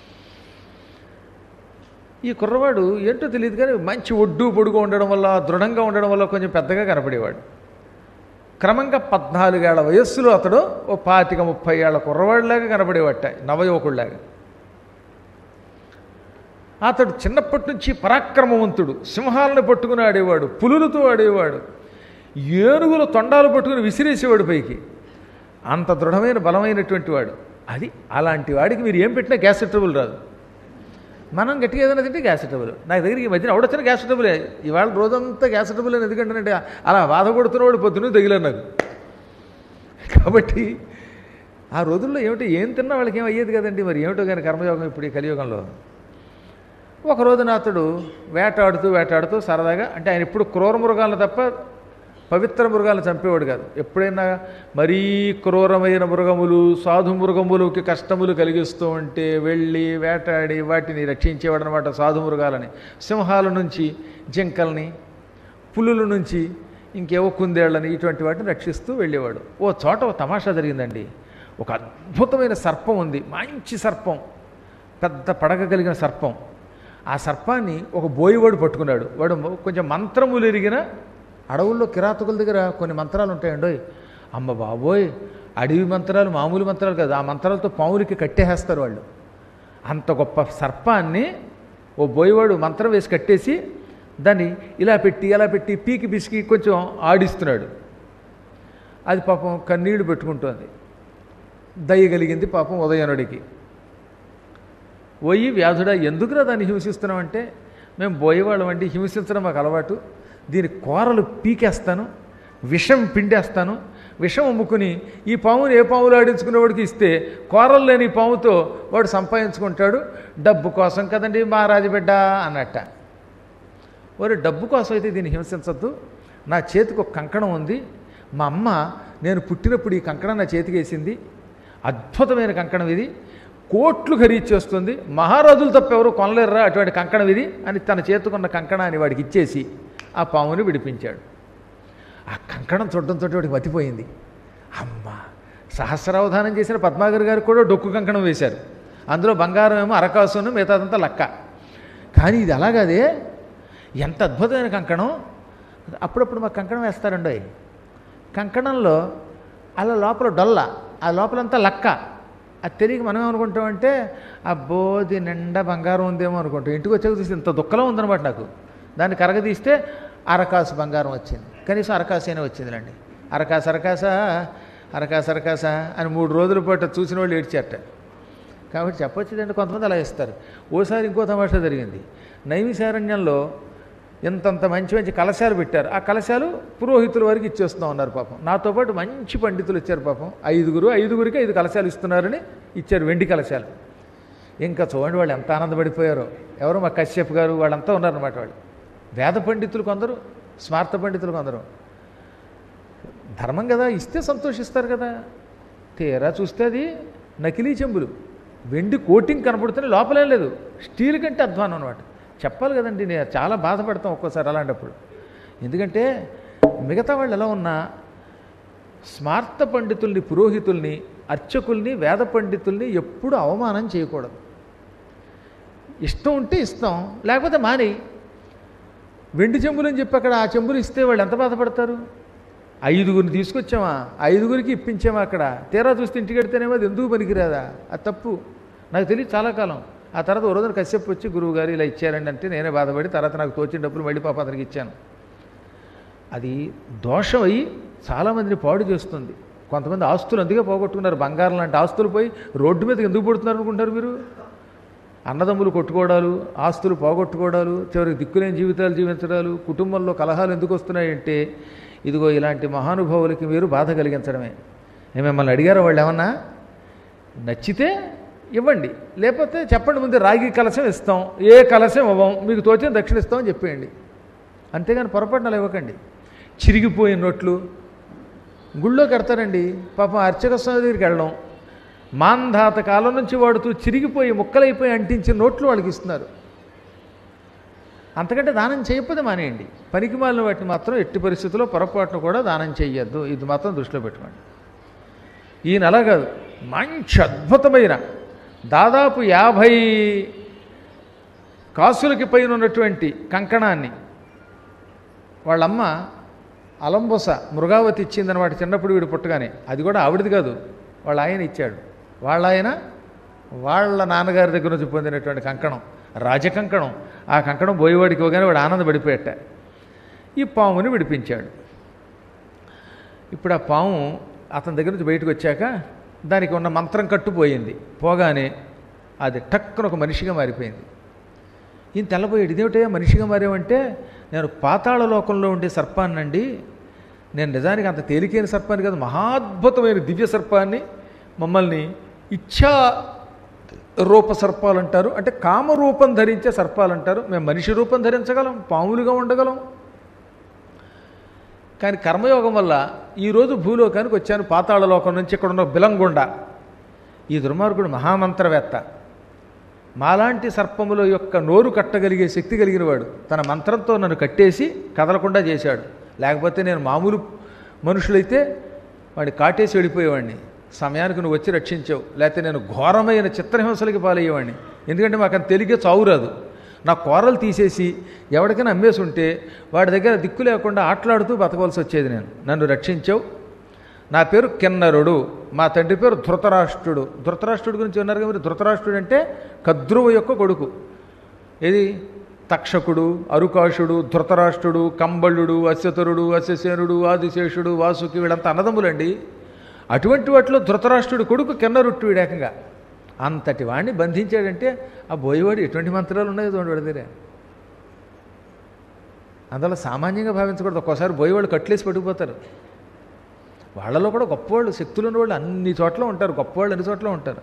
ఈ కుర్రవాడు ఏంటో తెలియదు కానీ మంచి ఒడ్డు పొడుగు ఉండడం వల్ల దృఢంగా ఉండడం వల్ల కొంచెం పెద్దగా కనపడేవాడు క్రమంగా పద్నాలుగేళ్ల వయస్సులో అతడు ఓ పాతిక ముప్పై ఏళ్ల కుర్రవాడిలాగా కనపడేవాట నవయువకుడిలాగా అతడు చిన్నప్పటి నుంచి పరాక్రమవంతుడు సింహాలను పట్టుకుని ఆడేవాడు పులులతో ఆడేవాడు ఏనుగుల తొండాలు పట్టుకుని విసిరేసేవాడు పైకి అంత దృఢమైన బలమైనటువంటి వాడు అది అలాంటి వాడికి మీరు ఏం పెట్టినా గ్యాస్ ట్రబుల్ రాదు మనం గట్టిగా ఏదైనా తింటే గ్యాస్ ట్రబుల్ నాకు దగ్గర ఈ మధ్యన ఎవడొచ్చిన గ్యాస్ ట్రబులే ఇవాళ రోజంతా గ్యాస్ ట్రబుల్ అని ఎందుకంటే అలా బాధపడుతున్నవాడు పొద్దున తగిలారు నాకు కాబట్టి ఆ రోజుల్లో ఏమిటి ఏం తిన్నా వాళ్ళకి ఏం అయ్యేది కదండి మరి ఏమిటో కానీ కర్మయోగం ఇప్పుడు ఈ కలియుగంలో ఒక రోజున అతడు వేటాడుతూ వేటాడుతూ సరదాగా అంటే ఆయన ఎప్పుడు క్రూర మృగాలను తప్ప పవిత్ర మృగాలను చంపేవాడు కాదు ఎప్పుడైనా మరీ క్రూరమైన మృగములు సాధు మృగములకి కష్టములు కలిగిస్తూ ఉంటే వెళ్ళి వేటాడి వాటిని రక్షించేవాడు అనమాట సాధు మృగాలని సింహాల నుంచి జింకల్ని పులుల నుంచి ఇంకేవో కుందేళ్ళని ఇటువంటి వాటిని రక్షిస్తూ వెళ్ళేవాడు ఓ చోట ఒక తమాషా జరిగిందండి ఒక అద్భుతమైన సర్పం ఉంది మంచి సర్పం పెద్ద పడగ కలిగిన సర్పం ఆ సర్పాన్ని ఒక బోయివాడు పట్టుకున్నాడు వాడు కొంచెం మంత్రములు ఎరిగిన అడవుల్లో కిరాతకుల దగ్గర కొన్ని మంత్రాలు ఉంటాయండోయ్ అమ్మ బాబోయ్ అడవి మంత్రాలు మామూలు మంత్రాలు కాదు ఆ మంత్రాలతో పాములకి కట్టేసేస్తారు వాళ్ళు అంత గొప్ప సర్పాన్ని ఓ బోయవాడు మంత్రం వేసి కట్టేసి దాన్ని ఇలా పెట్టి ఇలా పెట్టి పీకి పిసికి కొంచెం ఆడిస్తున్నాడు అది పాపం కన్నీళ్లు పెట్టుకుంటోంది దయగలిగింది పాపం ఉదయనుడికి పోయి వ్యాధుడా ఎందుకురా దాన్ని హింసిస్తున్నామంటే మేము బోయేవాళ్ళం అండి హింసించడం మాకు అలవాటు దీని కూరలు పీకేస్తాను విషం పిండేస్తాను విషం అమ్ముకుని ఈ పాముని ఏ పాములు ఆడించుకునేవాడికి ఇస్తే కూరలు లేని పాముతో వాడు సంపాదించుకుంటాడు డబ్బు కోసం కదండి మా రాజబిడ్డ అన్నట్ట వారు డబ్బు కోసం అయితే దీన్ని హింసించద్దు నా చేతికి ఒక కంకణం ఉంది మా అమ్మ నేను పుట్టినప్పుడు ఈ కంకణం నా చేతికి వేసింది అద్భుతమైన కంకణం ఇది కోట్లు ఖరీదు చేస్తుంది మహారాజులు తప్ప ఎవరు కొనలేరురా అటువంటి కంకణం ఇది అని తన చేతుకున్న కంకణాన్ని వాడికి ఇచ్చేసి ఆ పాముని విడిపించాడు ఆ కంకణం చూడడంతో వాడికి మతిపోయింది అమ్మ సహస్రావధానం చేసిన పద్మాగర్ గారు కూడా డొక్కు కంకణం వేశారు అందులో బంగారం ఏమో అరకాసును మిగతాదంతా లక్క కానీ ఇది అలాగదే ఎంత అద్భుతమైన కంకణం అప్పుడప్పుడు మాకు కంకణం వేస్తారండోయ్ కంకణంలో అలా లోపల డొల్ల ఆ లోపలంతా లక్క అది తెలియక మనం ఏమనుకుంటామంటే అబ్బో దీని నిండా బంగారం ఉందేమో అనుకుంటాం ఇంటికి వచ్చాక చూసి ఇంత దుఃఖలో ఉందన్నమాట నాకు దాన్ని కరగదీస్తే అరకాసు బంగారం వచ్చింది కనీసం అరకాసు అయినా వచ్చిందిలేండి అరకాసు అరకాస అరకాసు అరకాస అని మూడు రోజుల పాటు చూసిన వాళ్ళు ఏడ్చారట కాబట్టి చెప్పొచ్చుదండి కొంతమంది అలా ఇస్తారు ఓసారి ఇంకో తమాషా జరిగింది నైమిశారణ్యంలో ఇంతంత మంచి మంచి కలశాలు పెట్టారు ఆ కలశాలు పురోహితుల వరకు ఇచ్చేస్తూ ఉన్నారు పాపం నాతో పాటు మంచి పండితులు వచ్చారు పాపం ఐదుగురు ఐదుగురికి ఐదు కలశాలు ఇస్తున్నారని ఇచ్చారు వెండి కలశాలు ఇంకా చూడండి వాళ్ళు ఎంత ఆనందపడిపోయారో ఎవరో మా కశ్యప్ గారు వాళ్ళంతా ఉన్నారన్నమాట వాళ్ళు వేద పండితులు కొందరు స్మార్త పండితులు కొందరు ధర్మం కదా ఇస్తే సంతోషిస్తారు కదా తీరా చూస్తే అది నకిలీ చెంబులు వెండి కోటింగ్ కనపడుతుంది లోపలేం లేదు స్టీల్ కంటే అధ్వానం అనమాట చెప్పాలి కదండి నేను చాలా బాధపడతాం ఒక్కోసారి అలాంటప్పుడు ఎందుకంటే మిగతా వాళ్ళు ఎలా ఉన్నా స్మార్త పండితుల్ని పురోహితుల్ని అర్చకుల్ని వేద పండితుల్ని ఎప్పుడు అవమానం చేయకూడదు ఇష్టం ఉంటే ఇస్తాం లేకపోతే మాని వెండి చెంబులు అని చెప్పి అక్కడ ఆ చెంబులు ఇస్తే వాళ్ళు ఎంత బాధపడతారు ఐదుగురిని తీసుకొచ్చామా ఐదుగురికి ఇప్పించామా అక్కడ తీరా చూస్తే ఇంటికి వెడితేనేమో అది ఎందుకు పనికిరాదా అది తప్పు నాకు తెలియదు చాలా కాలం ఆ తర్వాత ఓ రోజున కశ్యప్ వచ్చి గురువు గారు ఇలా ఇచ్చారండి అంటే నేనే బాధపడి తర్వాత నాకు తోచిన డబ్బులు మళ్ళీ పాప అతనికి ఇచ్చాను అది దోషం అయ్యి చాలామందిని పాడు చేస్తుంది కొంతమంది ఆస్తులు అందుకే పోగొట్టుకున్నారు బంగారం లాంటి ఆస్తులు పోయి రోడ్డు మీద ఎందుకు పడుతున్నారు అనుకుంటారు మీరు అన్నదమ్ములు కొట్టుకోవడాలు ఆస్తులు పోగొట్టుకోవడాలు చివరికి దిక్కులేని జీవితాలు జీవించడాలు కుటుంబంలో కలహాలు ఎందుకు వస్తున్నాయంటే ఇదిగో ఇలాంటి మహానుభావులకి మీరు బాధ కలిగించడమే నేను మిమ్మల్ని అడిగారు వాళ్ళు ఏమన్నా నచ్చితే ఇవ్వండి లేకపోతే చెప్పండి ముందు రాగి కలశం ఇస్తాం ఏ కలశం ఇవ్వం మీకు తోచిన దక్షిణ ఇస్తామని చెప్పేయండి అంతేగాని పొరపాటున ఇవ్వకండి చిరిగిపోయిన నోట్లు గుళ్ళో కడతారండి పాపం అర్చక స్వామి దగ్గరికి వెళ్ళడం మాంధాత కాలం నుంచి వాడుతూ చిరిగిపోయి ముక్కలైపోయి అంటించిన నోట్లు వాళ్ళకి ఇస్తున్నారు అంతకంటే దానం చేయకపోతే మానేయండి పనికి మాలిన వాటిని మాత్రం ఎట్టి పరిస్థితుల్లో పొరపాటును కూడా దానం చేయొద్దు ఇది మాత్రం దృష్టిలో పెట్టుకోండి ఈయన అలా కాదు మంచి అద్భుతమైన దాదాపు యాభై కాసులకి పైన ఉన్నటువంటి కంకణాన్ని వాళ్ళమ్మ అలంబొస మృగావతి ఇచ్చిందనమాట చిన్నప్పుడు వీడు పుట్టగానే అది కూడా ఆవిడది కాదు వాళ్ళ ఆయన ఇచ్చాడు వాళ్ళ ఆయన వాళ్ళ నాన్నగారి దగ్గర నుంచి పొందినటువంటి కంకణం రాజకంకణం ఆ కంకణం బోయేవాడికి ఇవ్వగానే వాడు ఆనందపడిపోయట ఈ పాముని విడిపించాడు ఇప్పుడు ఆ పాము అతని దగ్గర నుంచి బయటకు వచ్చాక దానికి ఉన్న మంత్రం కట్టుపోయింది పోగానే అది టక్కున ఒక మనిషిగా మారిపోయింది ఈయన తెల్లబోయాడు ఇదేమిటే మనిషిగా మారేవంటే నేను పాతాళ లోకంలో ఉండే సర్పాన్నండి నేను నిజానికి అంత తేలికైన సర్పాన్ని కాదు మహాద్భుతమైన దివ్య సర్పాన్ని మమ్మల్ని ఇచ్ఛా రూప సర్పాలు అంటారు అంటే కామరూపం ధరించే సర్పాలు అంటారు మేము మనిషి రూపం ధరించగలం పాములుగా ఉండగలం కానీ కర్మయోగం వల్ల ఈరోజు భూలోకానికి వచ్చాను పాతాళ లోకం నుంచి ఇక్కడ ఉన్న బిలంగుండ ఈ దుర్మార్గుడు మహామంత్రవేత్త మాలాంటి సర్పముల యొక్క నోరు కట్టగలిగే శక్తి కలిగిన వాడు తన మంత్రంతో నన్ను కట్టేసి కదలకుండా చేశాడు లేకపోతే నేను మామూలు మనుషులైతే వాడిని కాటేసి వెళ్ళిపోయేవాడిని సమయానికి నువ్వు వచ్చి రక్షించావు లేకపోతే నేను ఘోరమైన చిత్రహింసలకి పాలయ్యేవాడిని ఎందుకంటే మాకు అంత తెలిగే చావు రాదు నా కూరలు తీసేసి ఎవరికైనా అమ్మేసి ఉంటే వాడి దగ్గర దిక్కు లేకుండా ఆటలాడుతూ బతకవలసి వచ్చేది నేను నన్ను రక్షించావు నా పేరు కిన్నరుడు మా తండ్రి పేరు ధృతరాష్ట్రుడు ధృతరాష్ట్రుడు గురించి ఉన్నారు కదా మీరు ధృతరాష్ట్రుడు అంటే కద్రువు యొక్క కొడుకు ఏది తక్షకుడు అరుకాషుడు ధృతరాష్ట్రుడు కంబళుడు అశ్వతరుడు అశ్వసేనుడు ఆదిశేషుడు వాసుకి వీళ్ళంతా అన్నదమ్ములండి అటువంటి వాటిలో ధృతరాష్ట్రుడు కొడుకు కిన్నరుట్టు వీడేకంగా అంతటి వాడిని బంధించాడంటే ఆ బోయేవాడు ఎటువంటి మంత్రాలు ఉన్నాయో చూడండి వాడి దగ్గర అందువల్ల సామాన్యంగా భావించకూడదు ఒక్కోసారి బోయేవాళ్ళు కట్లేసి పట్టుకుపోతారు వాళ్ళలో కూడా గొప్పవాళ్ళు శక్తులు ఉన్నవాళ్ళు అన్ని చోట్ల ఉంటారు గొప్పవాళ్ళు అన్ని చోట్ల ఉంటారు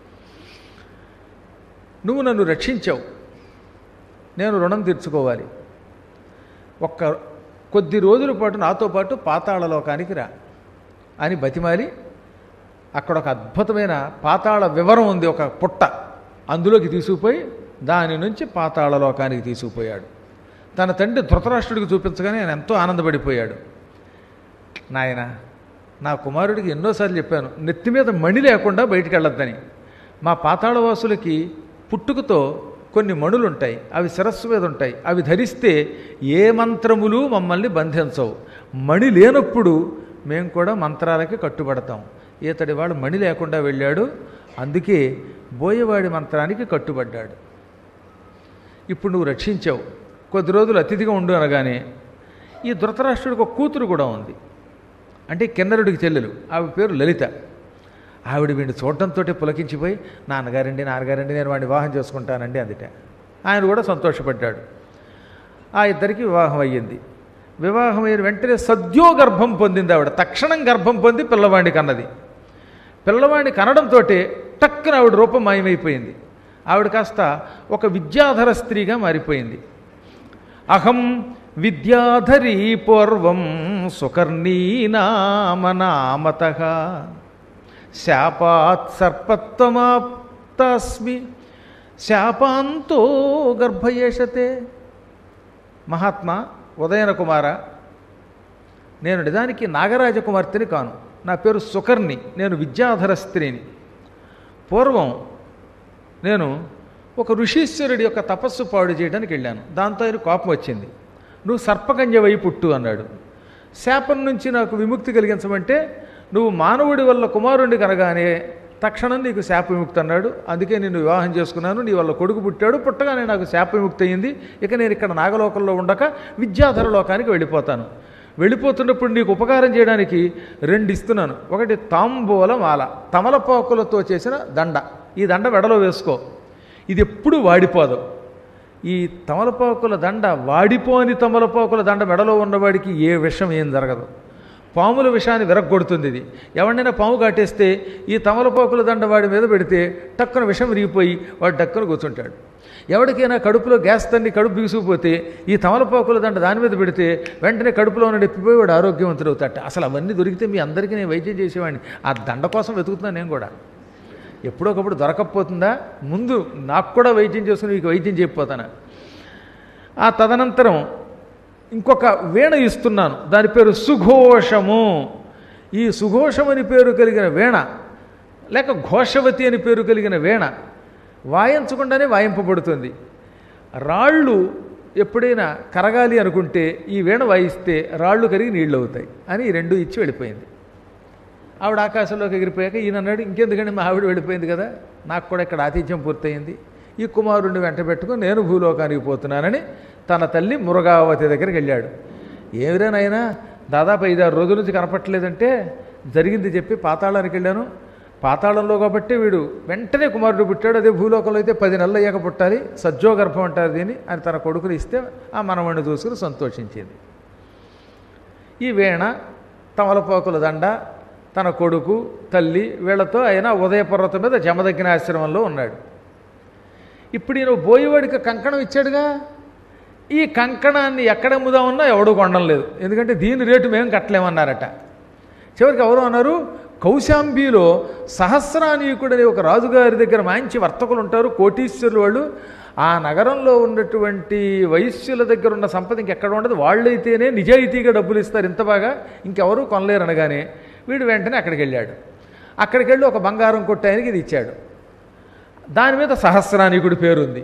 నువ్వు నన్ను రక్షించావు నేను రుణం తీర్చుకోవాలి ఒక్క కొద్ది రోజుల పాటు నాతో పాటు పాతాళ లోకానికి రా అని బతిమాలి అక్కడ ఒక అద్భుతమైన పాతాళ వివరం ఉంది ఒక పుట్ట అందులోకి తీసుకుపోయి దాని నుంచి పాతాళ లోకానికి తీసుకుపోయాడు తన తండ్రి ధృతరాష్ట్రుడికి చూపించగానే ఆయన ఎంతో ఆనందపడిపోయాడు నాయన నా కుమారుడికి ఎన్నోసార్లు చెప్పాను నెత్తి మీద మణి లేకుండా బయటికి వెళ్ళొద్దని మా పాతాళవాసులకి పుట్టుకతో కొన్ని మణులు ఉంటాయి అవి శిరస్సు మీద ఉంటాయి అవి ధరిస్తే ఏ మంత్రములు మమ్మల్ని బంధించవు మణి లేనప్పుడు మేము కూడా మంత్రాలకి కట్టుబడతాం ఇతడి వాడు మణి లేకుండా వెళ్ళాడు అందుకే బోయవాడి మంత్రానికి కట్టుబడ్డాడు ఇప్పుడు నువ్వు రక్షించావు కొద్ది రోజులు అతిథిగా ఉండు అనగానే ఈ ధృతరాష్ట్రుడికి ఒక కూతురు కూడా ఉంది అంటే కిన్నరుడికి చెల్లెలు ఆమె పేరు లలిత ఆవిడ వీడిని చూడటంతో పులకించిపోయి నాన్నగారండి నాన్నగారండి నేను వాడిని వివాహం చేసుకుంటానండి అందుట ఆయన కూడా సంతోషపడ్డాడు ఆ ఇద్దరికి వివాహం అయ్యింది వివాహం అయిన వెంటనే సద్యో గర్భం పొందింది ఆవిడ తక్షణం గర్భం పొంది పిల్లవాడిని కన్నది పిల్లవాడిని కనడంతో టక్కున ఆవిడ రూపం మాయమైపోయింది ఆవిడ కాస్త ఒక విద్యాధర స్త్రీగా మారిపోయింది అహం విద్యాధరీ పూర్వం సుకర్ణీ నామనామత శాపాత్ సర్పత్వమాప్తాస్మి శాపాంతో గర్భయేషతే మహాత్మా ఉదయన కుమార నేను నిజానికి నాగరాజ కుమార్తెని కాను నా పేరు సుకర్ణి నేను విద్యాధర స్త్రీని పూర్వం నేను ఒక ఋషీశ్వరుడి యొక్క తపస్సు పాడు చేయడానికి వెళ్ళాను దాంతో ఆయన కోపం వచ్చింది నువ్వు సర్పకన్యవై పుట్టు అన్నాడు శాపం నుంచి నాకు విముక్తి కలిగించమంటే నువ్వు మానవుడి వల్ల కుమారుణ్ణి కనగానే తక్షణం నీకు శాప విముక్తి అన్నాడు అందుకే నేను వివాహం చేసుకున్నాను నీ వల్ల కొడుకు పుట్టాడు పుట్టగానే నాకు శాప విముక్తి అయింది ఇక నేను ఇక్కడ నాగలోకంలో ఉండక విద్యాధర లోకానికి వెళ్ళిపోతాను వెళ్ళిపోతున్నప్పుడు నీకు ఉపకారం చేయడానికి రెండు ఇస్తున్నాను ఒకటి తాంబూల మాల తమలపాకులతో చేసిన దండ ఈ దండ వెడలో వేసుకో ఇది ఎప్పుడు వాడిపోదు ఈ తమలపాకుల దండ వాడిపోని తమలపాకుల దండ మెడలో ఉన్నవాడికి ఏ విషం ఏం జరగదు పాముల విషాన్ని విరగొడుతుంది ఇది ఎవరినైనా పాము కాటేస్తే ఈ తమలపాకుల దండ వాడి మీద పెడితే టక్కున విషం విరిగిపోయి వాడు టక్కున కూర్చుంటాడు ఎవరికైనా కడుపులో గ్యాస్ తన్ని కడుపు బిగుసుకుపోతే ఈ తమలపాకుల దండ దాని మీద పెడితే వెంటనే కడుపులో ఉన్న ఎప్పిపోయి వాడు ఆరోగ్యవంతుడు అవుతాట అసలు అవన్నీ దొరికితే మీ అందరికీ నేను వైద్యం చేసేవాడిని ఆ దండ కోసం వెతుకుతున్నాను నేను కూడా ఎప్పుడొకప్పుడు దొరకకపోతుందా ముందు నాకు కూడా వైద్యం చేసుకుని మీకు వైద్యం చెప్పిపోతాను ఆ తదనంతరం ఇంకొక వీణ ఇస్తున్నాను దాని పేరు సుఘోషము ఈ సుఘోషం అని పేరు కలిగిన వీణ లేక ఘోషవతి అని పేరు కలిగిన వీణ వాయించకుండానే వాయింపబడుతుంది రాళ్ళు ఎప్పుడైనా కరగాలి అనుకుంటే ఈ వీణ వాయిస్తే రాళ్ళు కరిగి నీళ్ళు అవుతాయి అని ఈ రెండు ఇచ్చి వెళ్ళిపోయింది ఆవిడ ఆకాశంలోకి ఎగిరిపోయాక ఈయన అన్నాడు ఇంకెందుకంటే మా ఆవిడ వెళ్ళిపోయింది కదా నాకు కూడా ఇక్కడ ఆతిథ్యం పూర్తయింది ఈ కుమారుడిని వెంట పెట్టుకుని నేను భూలోకానికి పోతున్నానని తన తల్లి మురగావతి దగ్గరికి వెళ్ళాడు ఏమిరేనైనా దాదాపు ఐదారు రోజుల నుంచి కనపట్టలేదంటే జరిగింది చెప్పి పాతాళానికి వెళ్ళాను పాతాళంలో కాబట్టి వీడు వెంటనే కుమారుడు పుట్టాడు అదే భూలోకంలో అయితే పది నెలలు అయ్యాక పుట్టాలి సజ్జోగర్భం అంటారు దీన్ని అని తన కొడుకుని ఇస్తే ఆ మనవణ్ణి చూసుకుని సంతోషించింది ఈ వీణ తమలపాకుల దండ తన కొడుకు తల్లి వీళ్ళతో ఆయన ఉదయ పర్వతం మీద జమదగ్గిన ఆశ్రమంలో ఉన్నాడు ఇప్పుడు ఈయన బోయేవాడికి కంకణం ఇచ్చాడుగా ఈ కంకణాన్ని ఎక్కడ అమ్ముదామన్నా ఎవడు కొనడం లేదు ఎందుకంటే దీని రేటు మేము కట్టలేమన్నారట చివరికి ఎవరు అన్నారు కౌశాంబిలో సహస్రానీకుడని ఒక రాజుగారి దగ్గర మంచి వర్తకులు ఉంటారు కోటీశ్వరులు వాళ్ళు ఆ నగరంలో ఉన్నటువంటి వైశ్యుల దగ్గర ఉన్న సంపద ఇంకెక్కడ ఉండదు వాళ్ళైతేనే నిజాయితీగా డబ్బులు ఇస్తారు ఇంత బాగా ఇంకెవరూ కొనలేరు అనగానే వీడు వెంటనే అక్కడికి వెళ్ళాడు అక్కడికి వెళ్ళి ఒక బంగారం కొట్టాయనికి ఇది ఇచ్చాడు దాని మీద సహస్రానీకుడి పేరుంది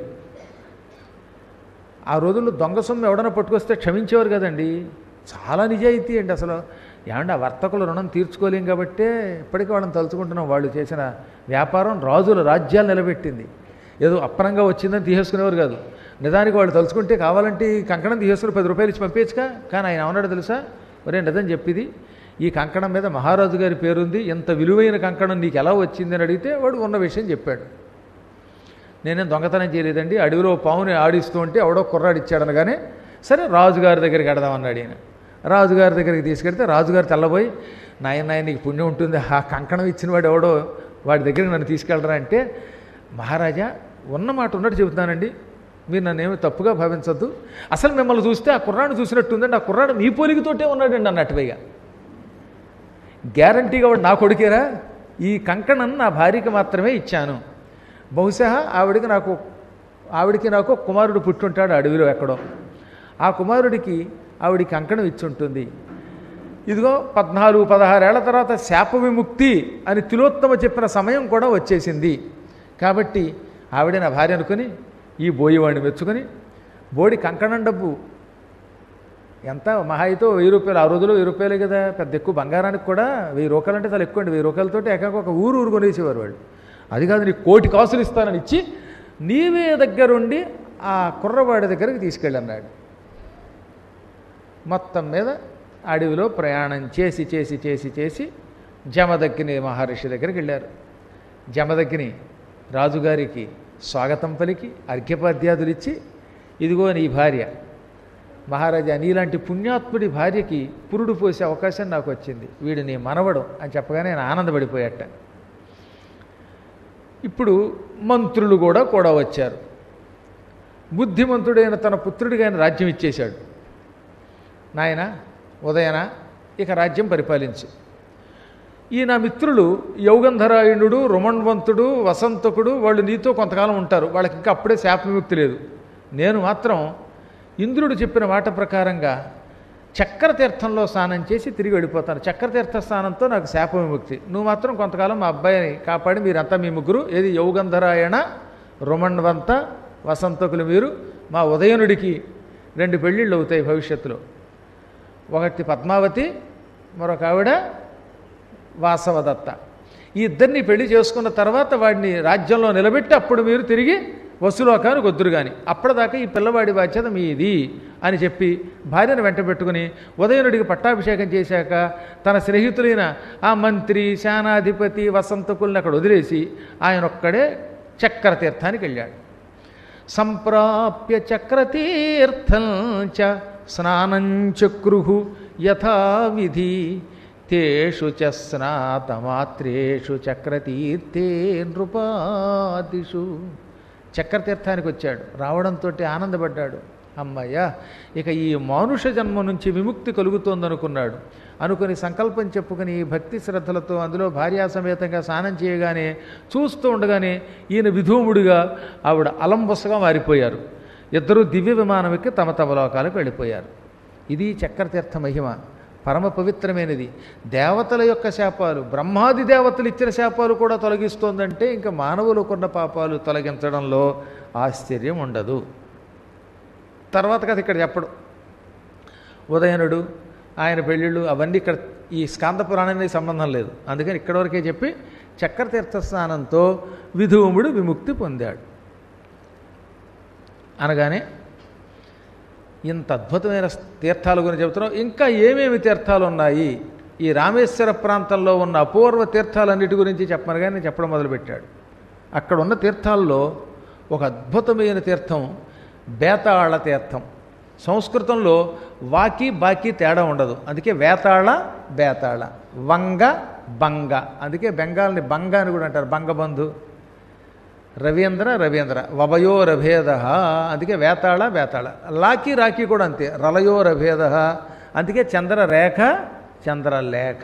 ఆ రోజుల్లో దొంగ సొమ్ము ఎవడన్నా పట్టుకొస్తే క్షమించేవారు కదండి చాలా నిజాయితీ అండి అసలు ఏమంటే ఆ వర్తకులు రుణం తీర్చుకోలేం కాబట్టే ఇప్పటికీ వాళ్ళని తలుచుకుంటున్నాం వాళ్ళు చేసిన వ్యాపారం రాజుల రాజ్యాలు నిలబెట్టింది ఏదో అప్పనంగా వచ్చిందని తీసేసుకునేవారు కాదు నిజానికి వాళ్ళు తలుచుకుంటే కావాలంటే ఈ కంకణం తీసేసుకుని పది రూపాయలు ఇచ్చి పంపించగా కానీ ఆయన ఏమన్నాడు తెలుసా ఒరే నిజం చెప్పిది ఈ కంకణం మీద మహారాజు గారి పేరుంది ఎంత విలువైన కంకణం నీకు ఎలా వచ్చింది అని అడిగితే వాడు ఉన్న విషయం చెప్పాడు నేనేం దొంగతనం చేయలేదండి అడవిలో పావుని ఆడిస్తూ ఉంటే ఎవడో కుర్రాడు ఇచ్చాడనగానే సరే రాజుగారి దగ్గరికి వెడదామన్నాడు ఈయన రాజుగారి దగ్గరికి తీసుకెళ్తే రాజుగారు తెల్లబోయి నాయన నాయన నీకు పుణ్యం ఉంటుంది ఆ కంకణం ఇచ్చిన వాడు ఎవడో వాడి దగ్గరికి నన్ను తీసుకెళ్ళరా అంటే మహారాజా ఉన్న మాట ఉన్నట్టు చెబుతున్నానండి మీరు నన్ను ఏమి తప్పుగా భావించద్దు అసలు మిమ్మల్ని చూస్తే ఆ కుర్రాడు చూసినట్టుందండి ఆ కుర్రాడు మీ పోలికతోటే ఉన్నాడండి అన్నట్టు పైగా గ్యారంటీగా వాడు నా కొడుకేరా ఈ కంకణం నా భార్యకి మాత్రమే ఇచ్చాను బహుశా ఆవిడికి నాకు ఆవిడికి నాకు ఒక కుమారుడు పుట్టుంటాడు అడవిలో ఎక్కడో ఆ కుమారుడికి ఆవిడికి కంకణం ఇచ్చుంటుంది ఇదిగో పద్నాలుగు పదహారేళ్ల తర్వాత శాప విముక్తి అని తిలోత్తమ చెప్పిన సమయం కూడా వచ్చేసింది కాబట్టి ఆవిడ నా భార్య అనుకుని ఈ బోయేవాడిని మెచ్చుకొని బోడి కంకణం డబ్బు ఎంత మహా అయితే వెయ్యి రూపాయలు ఆ రోజుల్లో వెయ్యి రూపాయలే కదా పెద్ద ఎక్కువ బంగారానికి కూడా వెయ్యి రూపాయలు అంటే చాలా ఎక్కువ అండి వెయ్యి రూపాయలతో ఏకాక ఒక ఊరు ఊరు కొనేసేవారు వాళ్ళు అది కాదు నీకు కోటి కాసులు ఇస్తానని ఇచ్చి నీవే దగ్గరుండి ఆ కుర్రవాడి దగ్గరికి తీసుకెళ్ళన్నాడు మొత్తం మీద అడవిలో ప్రయాణం చేసి చేసి చేసి చేసి జమదగ్ని మహర్షి దగ్గరికి వెళ్ళారు జమదగ్ని రాజుగారికి స్వాగతం పలికి అర్ఘ్యపాద్యాదులు ఇచ్చి ఇదిగో నీ భార్య మహారాజా నీలాంటి పుణ్యాత్ముడి భార్యకి పురుడు పోసే అవకాశం నాకు వచ్చింది వీడు నీ మనవడు అని చెప్పగానే నేను ఆనందపడిపోయాట ఇప్పుడు మంత్రులు కూడా కూడా వచ్చారు బుద్ధిమంతుడైన తన పుత్రుడికి ఆయన రాజ్యం ఇచ్చేశాడు నాయన ఉదయన ఇక రాజ్యం పరిపాలించు ఈ నా మిత్రులు యౌగంధరాయణుడు రుమణ్వంతుడు వసంతకుడు వాళ్ళు నీతో కొంతకాలం ఉంటారు వాళ్ళకి ఇంకా అప్పుడే శాప విముక్తి లేదు నేను మాత్రం ఇంద్రుడు చెప్పిన మాట ప్రకారంగా చక్రతీర్థంలో స్నానం చేసి తిరిగి వెళ్ళిపోతాను చక్రతీర్థ స్నానంతో నాకు శాప విముక్తి నువ్వు మాత్రం కొంతకాలం మా అబ్బాయిని కాపాడి మీరంతా మీ ముగ్గురు ఏది యౌగంధరాయణ రుమణ్వంత వసంతకులు మీరు మా ఉదయనుడికి రెండు పెళ్ళిళ్ళు అవుతాయి భవిష్యత్తులో ఒకటి పద్మావతి మరొక ఆవిడ వాసవదత్త ఈ ఇద్దరిని పెళ్లి చేసుకున్న తర్వాత వాడిని రాజ్యంలో నిలబెట్టి అప్పుడు మీరు తిరిగి వసులోకానికి వద్దురు కానీ అప్పటిదాకా ఈ పిల్లవాడి బాధ్యత మీది అని చెప్పి భార్యను వెంట పెట్టుకుని ఉదయనుడికి పట్టాభిషేకం చేశాక తన స్నేహితులైన ఆ మంత్రి శానాధిపతి వసంతకుల్ని అక్కడ వదిలేసి ఆయన ఒక్కడే చక్రతీర్థానికి వెళ్ళాడు సంప్రాప్య చక్రతీర్థం చ స్నానం చక్రు యథావిధి తేషు చ స్నాతమాత్రేషు చక్రతీర్థే నృపాదిషు చక్రతీర్థానికి వచ్చాడు రావడంతో ఆనందపడ్డాడు అమ్మయ్య ఇక ఈ మానుష జన్మ నుంచి విముక్తి కలుగుతోందనుకున్నాడు అనుకుని సంకల్పం చెప్పుకుని ఈ భక్తి శ్రద్ధలతో అందులో భార్యాసమేతంగా స్నానం చేయగానే చూస్తూ ఉండగానే ఈయన విధూముడిగా ఆవిడ అలంబుసగా మారిపోయారు ఇద్దరూ దివ్య విమానం ఎక్కి తమ తమ లోకాలకు వెళ్ళిపోయారు ఇది చక్రతీర్థ మహిమ పరమ పవిత్రమైనది దేవతల యొక్క శాపాలు బ్రహ్మాది దేవతలు ఇచ్చిన శాపాలు కూడా తొలగిస్తోందంటే ఇంకా మానవులకున్న పాపాలు తొలగించడంలో ఆశ్చర్యం ఉండదు తర్వాత కథ ఇక్కడ చెప్పడు ఉదయనుడు ఆయన పెళ్ళిళ్ళు అవన్నీ ఇక్కడ ఈ స్కాంద పురాణానికి సంబంధం లేదు అందుకని ఇక్కడ వరకే చెప్పి చక్రతీర్థ స్నానంతో విధూముడు విముక్తి పొందాడు అనగానే ఇంత అద్భుతమైన తీర్థాల గురించి చెబుతున్నాం ఇంకా ఏమేమి తీర్థాలు ఉన్నాయి ఈ రామేశ్వర ప్రాంతంలో ఉన్న అపూర్వ తీర్థాలన్నిటి గురించి చెప్పమని కానీ చెప్పడం మొదలుపెట్టాడు అక్కడ ఉన్న తీర్థాల్లో ఒక అద్భుతమైన తీర్థం బేతాళ తీర్థం సంస్కృతంలో వాకి బాకి తేడా ఉండదు అందుకే వేతాళ బేతాళ వంగ బంగ అందుకే బెంగాల్ని బంగ అని కూడా అంటారు బంగబంధు రవీంద్ర రవీంద్ర వభయో రభేద అందుకే వేతాళ వేతాళ లాకి రాకి కూడా అంతే రలయో రభేద అందుకే చంద్రరేఖ చంద్రలేఖ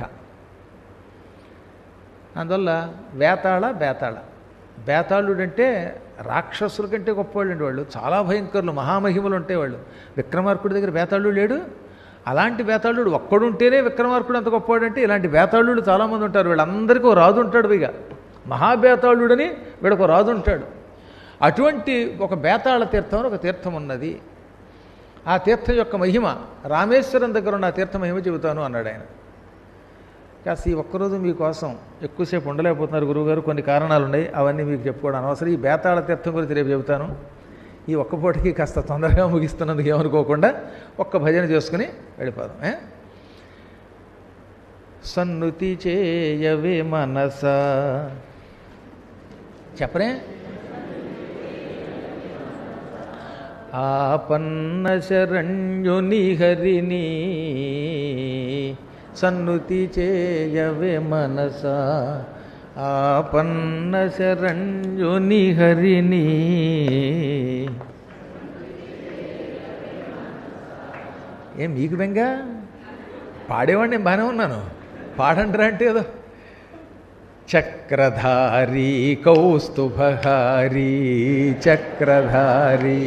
అందువల్ల వేతాళ బేతాళ బేతాళుడు అంటే రాక్షసుల కంటే గొప్పవాళ్ళు వాళ్ళు చాలా భయంకరులు మహామహిమలు ఉంటే వాళ్ళు విక్రమార్కుడి దగ్గర బేతాళుడు లేడు అలాంటి బేతాళుడు ఒక్కడుంటేనే విక్రమార్కుడు అంత గొప్పవాడు అంటే ఇలాంటి బేతాళుడు చాలామంది ఉంటారు వీళ్ళందరికీ ఓ రాజు ఉంటాడు ఇక మహాబేతాళుడని వీడొక రాజు ఉంటాడు అటువంటి ఒక బేతాళ తీర్థం అని ఒక తీర్థం ఉన్నది ఆ తీర్థం యొక్క మహిమ రామేశ్వరం దగ్గర ఉన్న ఆ తీర్థ మహిమ చెబుతాను అన్నాడు ఆయన కాస్త ఈ ఒక్కరోజు మీకోసం ఎక్కువసేపు ఉండలేకపోతున్నారు గురువుగారు కొన్ని కారణాలు ఉన్నాయి అవన్నీ మీకు చెప్పుకోవడం అనవసరం ఈ బేతాళ తీర్థం గురించి రేపు చెబుతాను ఈ ఒక్క పూటకి కాస్త తొందరగా ముగిస్తున్నందుకు ఏమనుకోకుండా ఒక్క భజన చేసుకుని వెళ్ళిపోదాం ఏ? సన్నుతి చేయవే మనస చెప్పనే ఆపన్న శరణ్యుని హరిని సన్నుతి చేయవే మనస ఆపన్న శరణ్యుని హరిని ఏం మీకు బెంగ పాడేవాడిని నేను బాగానే ఉన్నాను పాడంటారా అంటే ఏదో చక్రధారి కౌస్తుభహారి చక్రధారి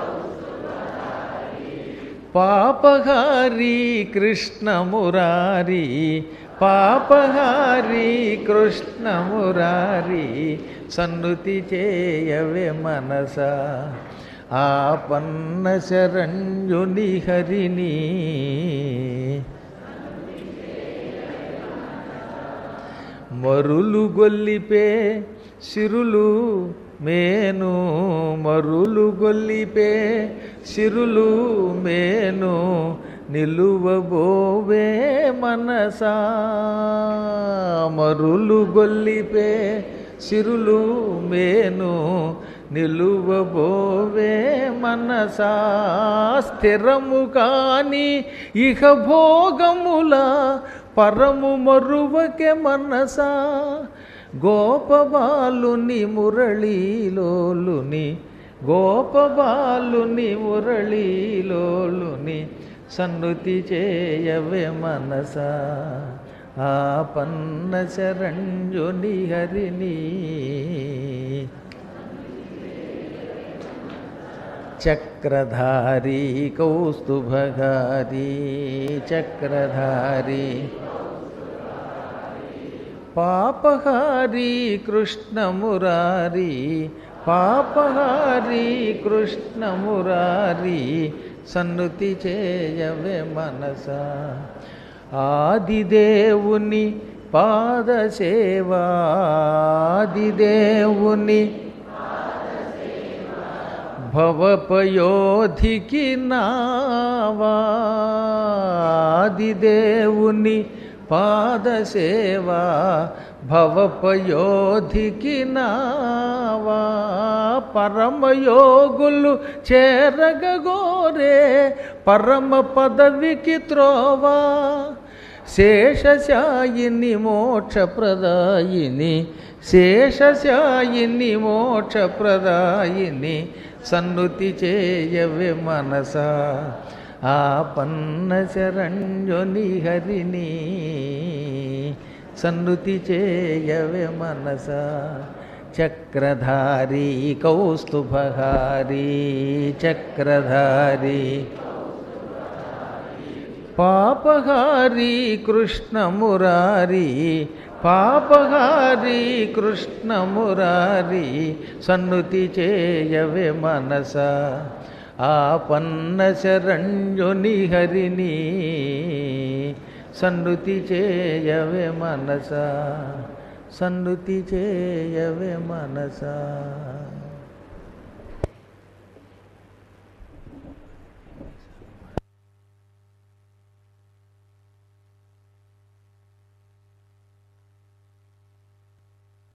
పాపహారి కృష్ణమురారి పాపహారి కృష్ణమురారి సన్నుతి చేయవే మనస ఆపన్న శరణ్యుని హరిని మరులు గొల్లిపే సిరులు మేను మరులు గొల్లిపే సిరులు మేను నిలువబోవే మనసా మరులు గొల్లిపే సిరులు మేను నిలువబోవే మనసా స్థిరము కాని ఇహ భోగముల పరము మరువకే మనసా గోపబాలుని మురళీలోలుని గోపబాలుని మురళీలోలుని సన్నుతి చేయవే మనసా ఆ పన్న శరణ్యుని హరిని చక్రధారి కౌస్తుభగారి చక్రధారి పాపహారి కృష్ణమురారి పాపహారి కృష్ణమురారి సన్నుతి చేయవే మనస ఆదిదేవుని పాదసేవాదిదేవుని భవపయోధికి నావాదిదేవుని పాదసేవా భవపయోధికి నావా పరమయోగులు చేరగగోరే పరమ పదవికి త్రోవా శేషశాయిని మోక్షప్రదాయిని శేషశాయిని మోక్షప్రదాయిని సన్నుతి చేయవే మనసా ఆ పన్న శరణ్యుని హరిని సన్నుతి చేయవే మనస చక్రధారి కౌస్తుభహారి చక్రధారి పాపహారి కృష్ణమురారి పాపహారి కృష్ణమురారి సన్నుతి చేయవే మనస ఆ పన్న శరణ్యుని హరిని సన్నుతి చేయవే మనస సన్నుతి చేయవే మనస